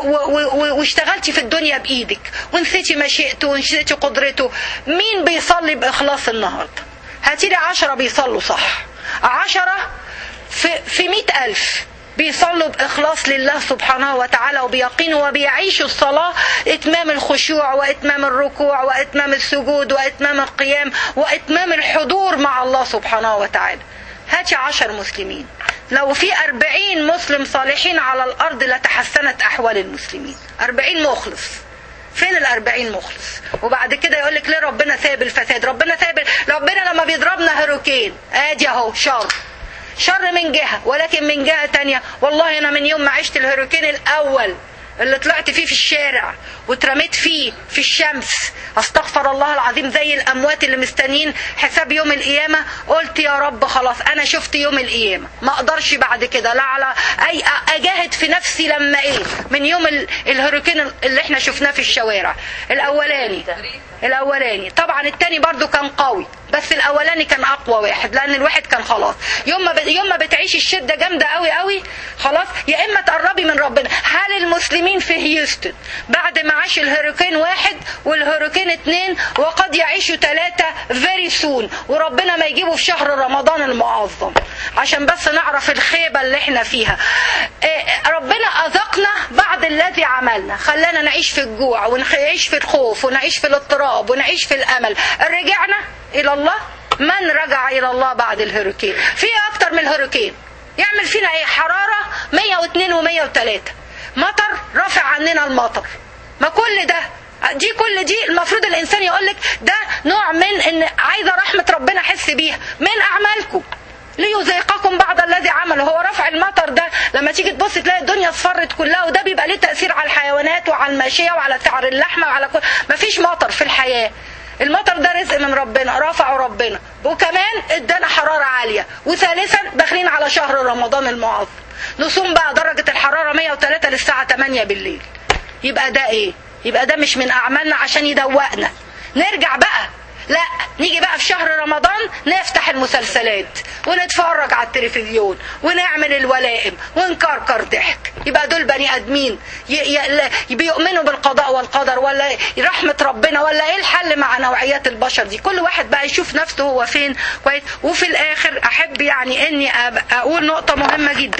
واشتغلتي في الدنيا بايدك ونسيتي مشيئته ونسيتي قدرته مين بيصلي باخلاص النهارده هاتي لي عشرة بيصلوا صح عشرة في, في مئة ألف بيصلوا بإخلاص لله سبحانه وتعالى وبيقين وبيعيشوا الصلاة إتمام الخشوع وإتمام الركوع وإتمام السجود وإتمام القيام وإتمام الحضور مع الله سبحانه وتعالى هاتي عشر مسلمين لو في أربعين مسلم صالحين على الأرض لتحسنت أحوال المسلمين أربعين مخلص فين الأربعين مخلص وبعد كده يقول لك ليه ربنا سايب الفساد ربنا سايب ربنا لما بيضربنا هيروكين ادي اهو شر شر من جهة ولكن من جهة تانية والله أنا من يوم ما عشت الهيروكين الأول اللي طلعت فيه في الشارع واترميت فيه في الشمس استغفر الله العظيم زي الاموات اللي مستنيين حساب يوم القيامه قلت يا رب خلاص انا شفت يوم القيامه ما اقدرش بعد كده لا على اي اجاهد في نفسي لما ايه من يوم الهيروكين اللي احنا شفناه في الشوارع الاولاني الاولاني طبعا التاني برضو كان قوي بس الاولاني كان اقوى واحد لان الواحد كان خلاص يوم ما يوم ما بتعيش الشده جامده قوي قوي خلاص يا اما تقربي من ربنا هل المسلمين في هيوستن بعد ما عاش الهيروكين واحد والهيروكين اتنين وقد يعيشوا ثلاثه فيري سون وربنا ما يجيبه في شهر رمضان المعظم عشان بس نعرف الخيبه اللي احنا فيها ربنا اذقنا بعد الذي عملنا خلانا نعيش في الجوع ونعيش في الخوف ونعيش في الاضطراب ونعيش في الامل رجعنا الى الله من رجع الى الله بعد الهيروكين في اكتر من الهيروكين يعمل فينا ايه حراره 102 و103 مطر رافع عننا المطر ما كل ده دي كل دي المفروض الانسان يقول لك ده نوع من ان عايزه رحمه ربنا احس بيها من اعمالكم ليذيقكم بعض الذي عمله هو رفع المطر ده لما تيجي تبص تلاقي الدنيا اصفرت كلها وده بيبقى ليه تاثير على الحيوانات وعلى الماشيه وعلى سعر اللحمه وعلى كل مفيش مطر في الحياه المطر ده رزق من ربنا رفعه ربنا وكمان ادانا حرارة عالية وثالثا داخلين على شهر رمضان المعظم نصوم بقى درجة الحرارة 103 للساعة 8 بالليل يبقى ده ايه يبقى ده مش من اعمالنا عشان يدوقنا نرجع بقى لا نيجي بقى في شهر رمضان نفتح المسلسلات ونتفرج على التلفزيون ونعمل الولائم ونكركر ضحك يبقى دول بني ادمين بيؤمنوا بالقضاء والقدر ولا رحمه ربنا ولا ايه الحل مع نوعيات البشر دي كل واحد بقى يشوف نفسه هو فين كويس وفي الاخر احب يعني اني اقول نقطه مهمه جدا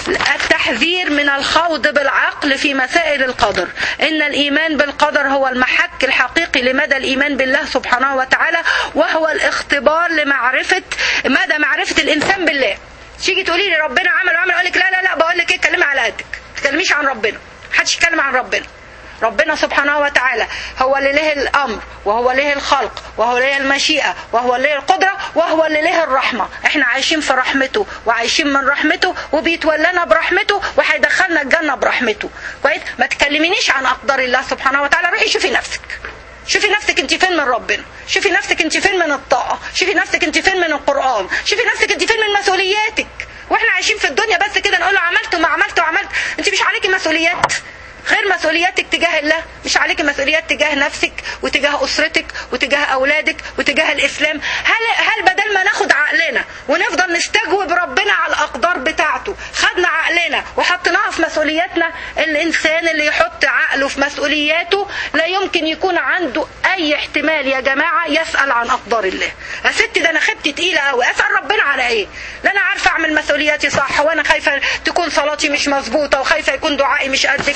التحذير من الخوض بالعقل في مسائل القدر ان الايمان بالقدر هو المحك الحقيقي لمدى الايمان بالله سبحانه وتعالى وهو الاختبار لمعرفه مدى معرفه الانسان بالله تيجي تقولي لي ربنا عمل وعمل اقول لك لا لا لا بقول لك ايه اتكلمي على قدك ما تتكلميش عن ربنا محدش يتكلم عن ربنا ربنا سبحانه وتعالى هو اللي له الامر وهو له الخلق وهو له المشيئه وهو له القدره وهو اللي له الرحمه احنا عايشين في رحمته وعايشين من رحمته وبيتولانا برحمته وهيدخلنا الجنه برحمته كويس ما تكلمينيش عن اقدار الله سبحانه وتعالى روحي شوفي نفسك شوفي نفسك انت فين من ربنا شوفي نفسك انت فين من الطاعه شوفي نفسك انت فين من القران شوفي نفسك انت فين من مسؤولياتك واحنا عايشين في الدنيا بس كده نقول له عملت وما عملت وعملت انت مش عليكي مسؤوليات غير مسؤولياتك تجاه الله مش عليكي مسؤوليات تجاه نفسك وتجاه اسرتك وتجاه اولادك وتجاه الاسلام هل هل بدل ما ناخد عقلنا ونفضل نستجوب ربنا على الاقدار بتاعته خدنا عقلنا وحطيناها في مسؤولياتنا الانسان اللي يحط عقله في مسؤولياته لا يمكن يكون عنده اي احتمال يا جماعه يسال عن اقدار الله يا ستي ده انا خبتي تقيله قوي اسال ربنا على ايه لا انا عارفه اعمل مسؤولياتي صح وانا خايفه تكون صلاتي مش مظبوطه وخايفه يكون دعائي مش قد كده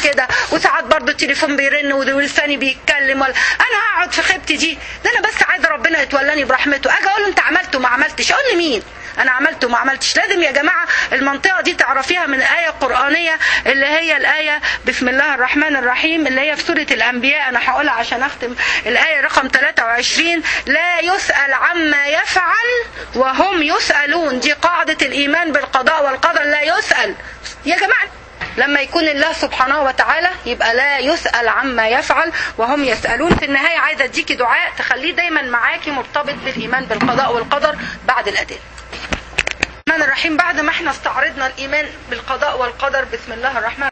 وساعات برضه التليفون بيرن ولساني بيتكلم ولا انا هقعد في خيبتي دي ده انا بس عايزه ربنا يتولاني برحمته اجي اقول له انت عملت وما عملتش اقول لي مين انا عملت وما عملتش لازم يا جماعه المنطقه دي تعرفيها من ايه قرانيه اللي هي الايه بسم الله الرحمن الرحيم اللي هي في سوره الانبياء انا هقولها عشان اختم الايه رقم 23 لا يسال عما يفعل وهم يسالون دي قاعده الايمان بالقضاء والقدر لا يسال يا جماعه لما يكون الله سبحانه وتعالى يبقى لا يسأل عما يفعل وهم يسألون في النهاية عايزة اديكي دعاء تخليه دايما معاكي مرتبط بالإيمان بالقضاء والقدر بعد الأدلة الرحمن الرحيم بعد ما احنا استعرضنا الإيمان بالقضاء والقدر بسم الله الرحمن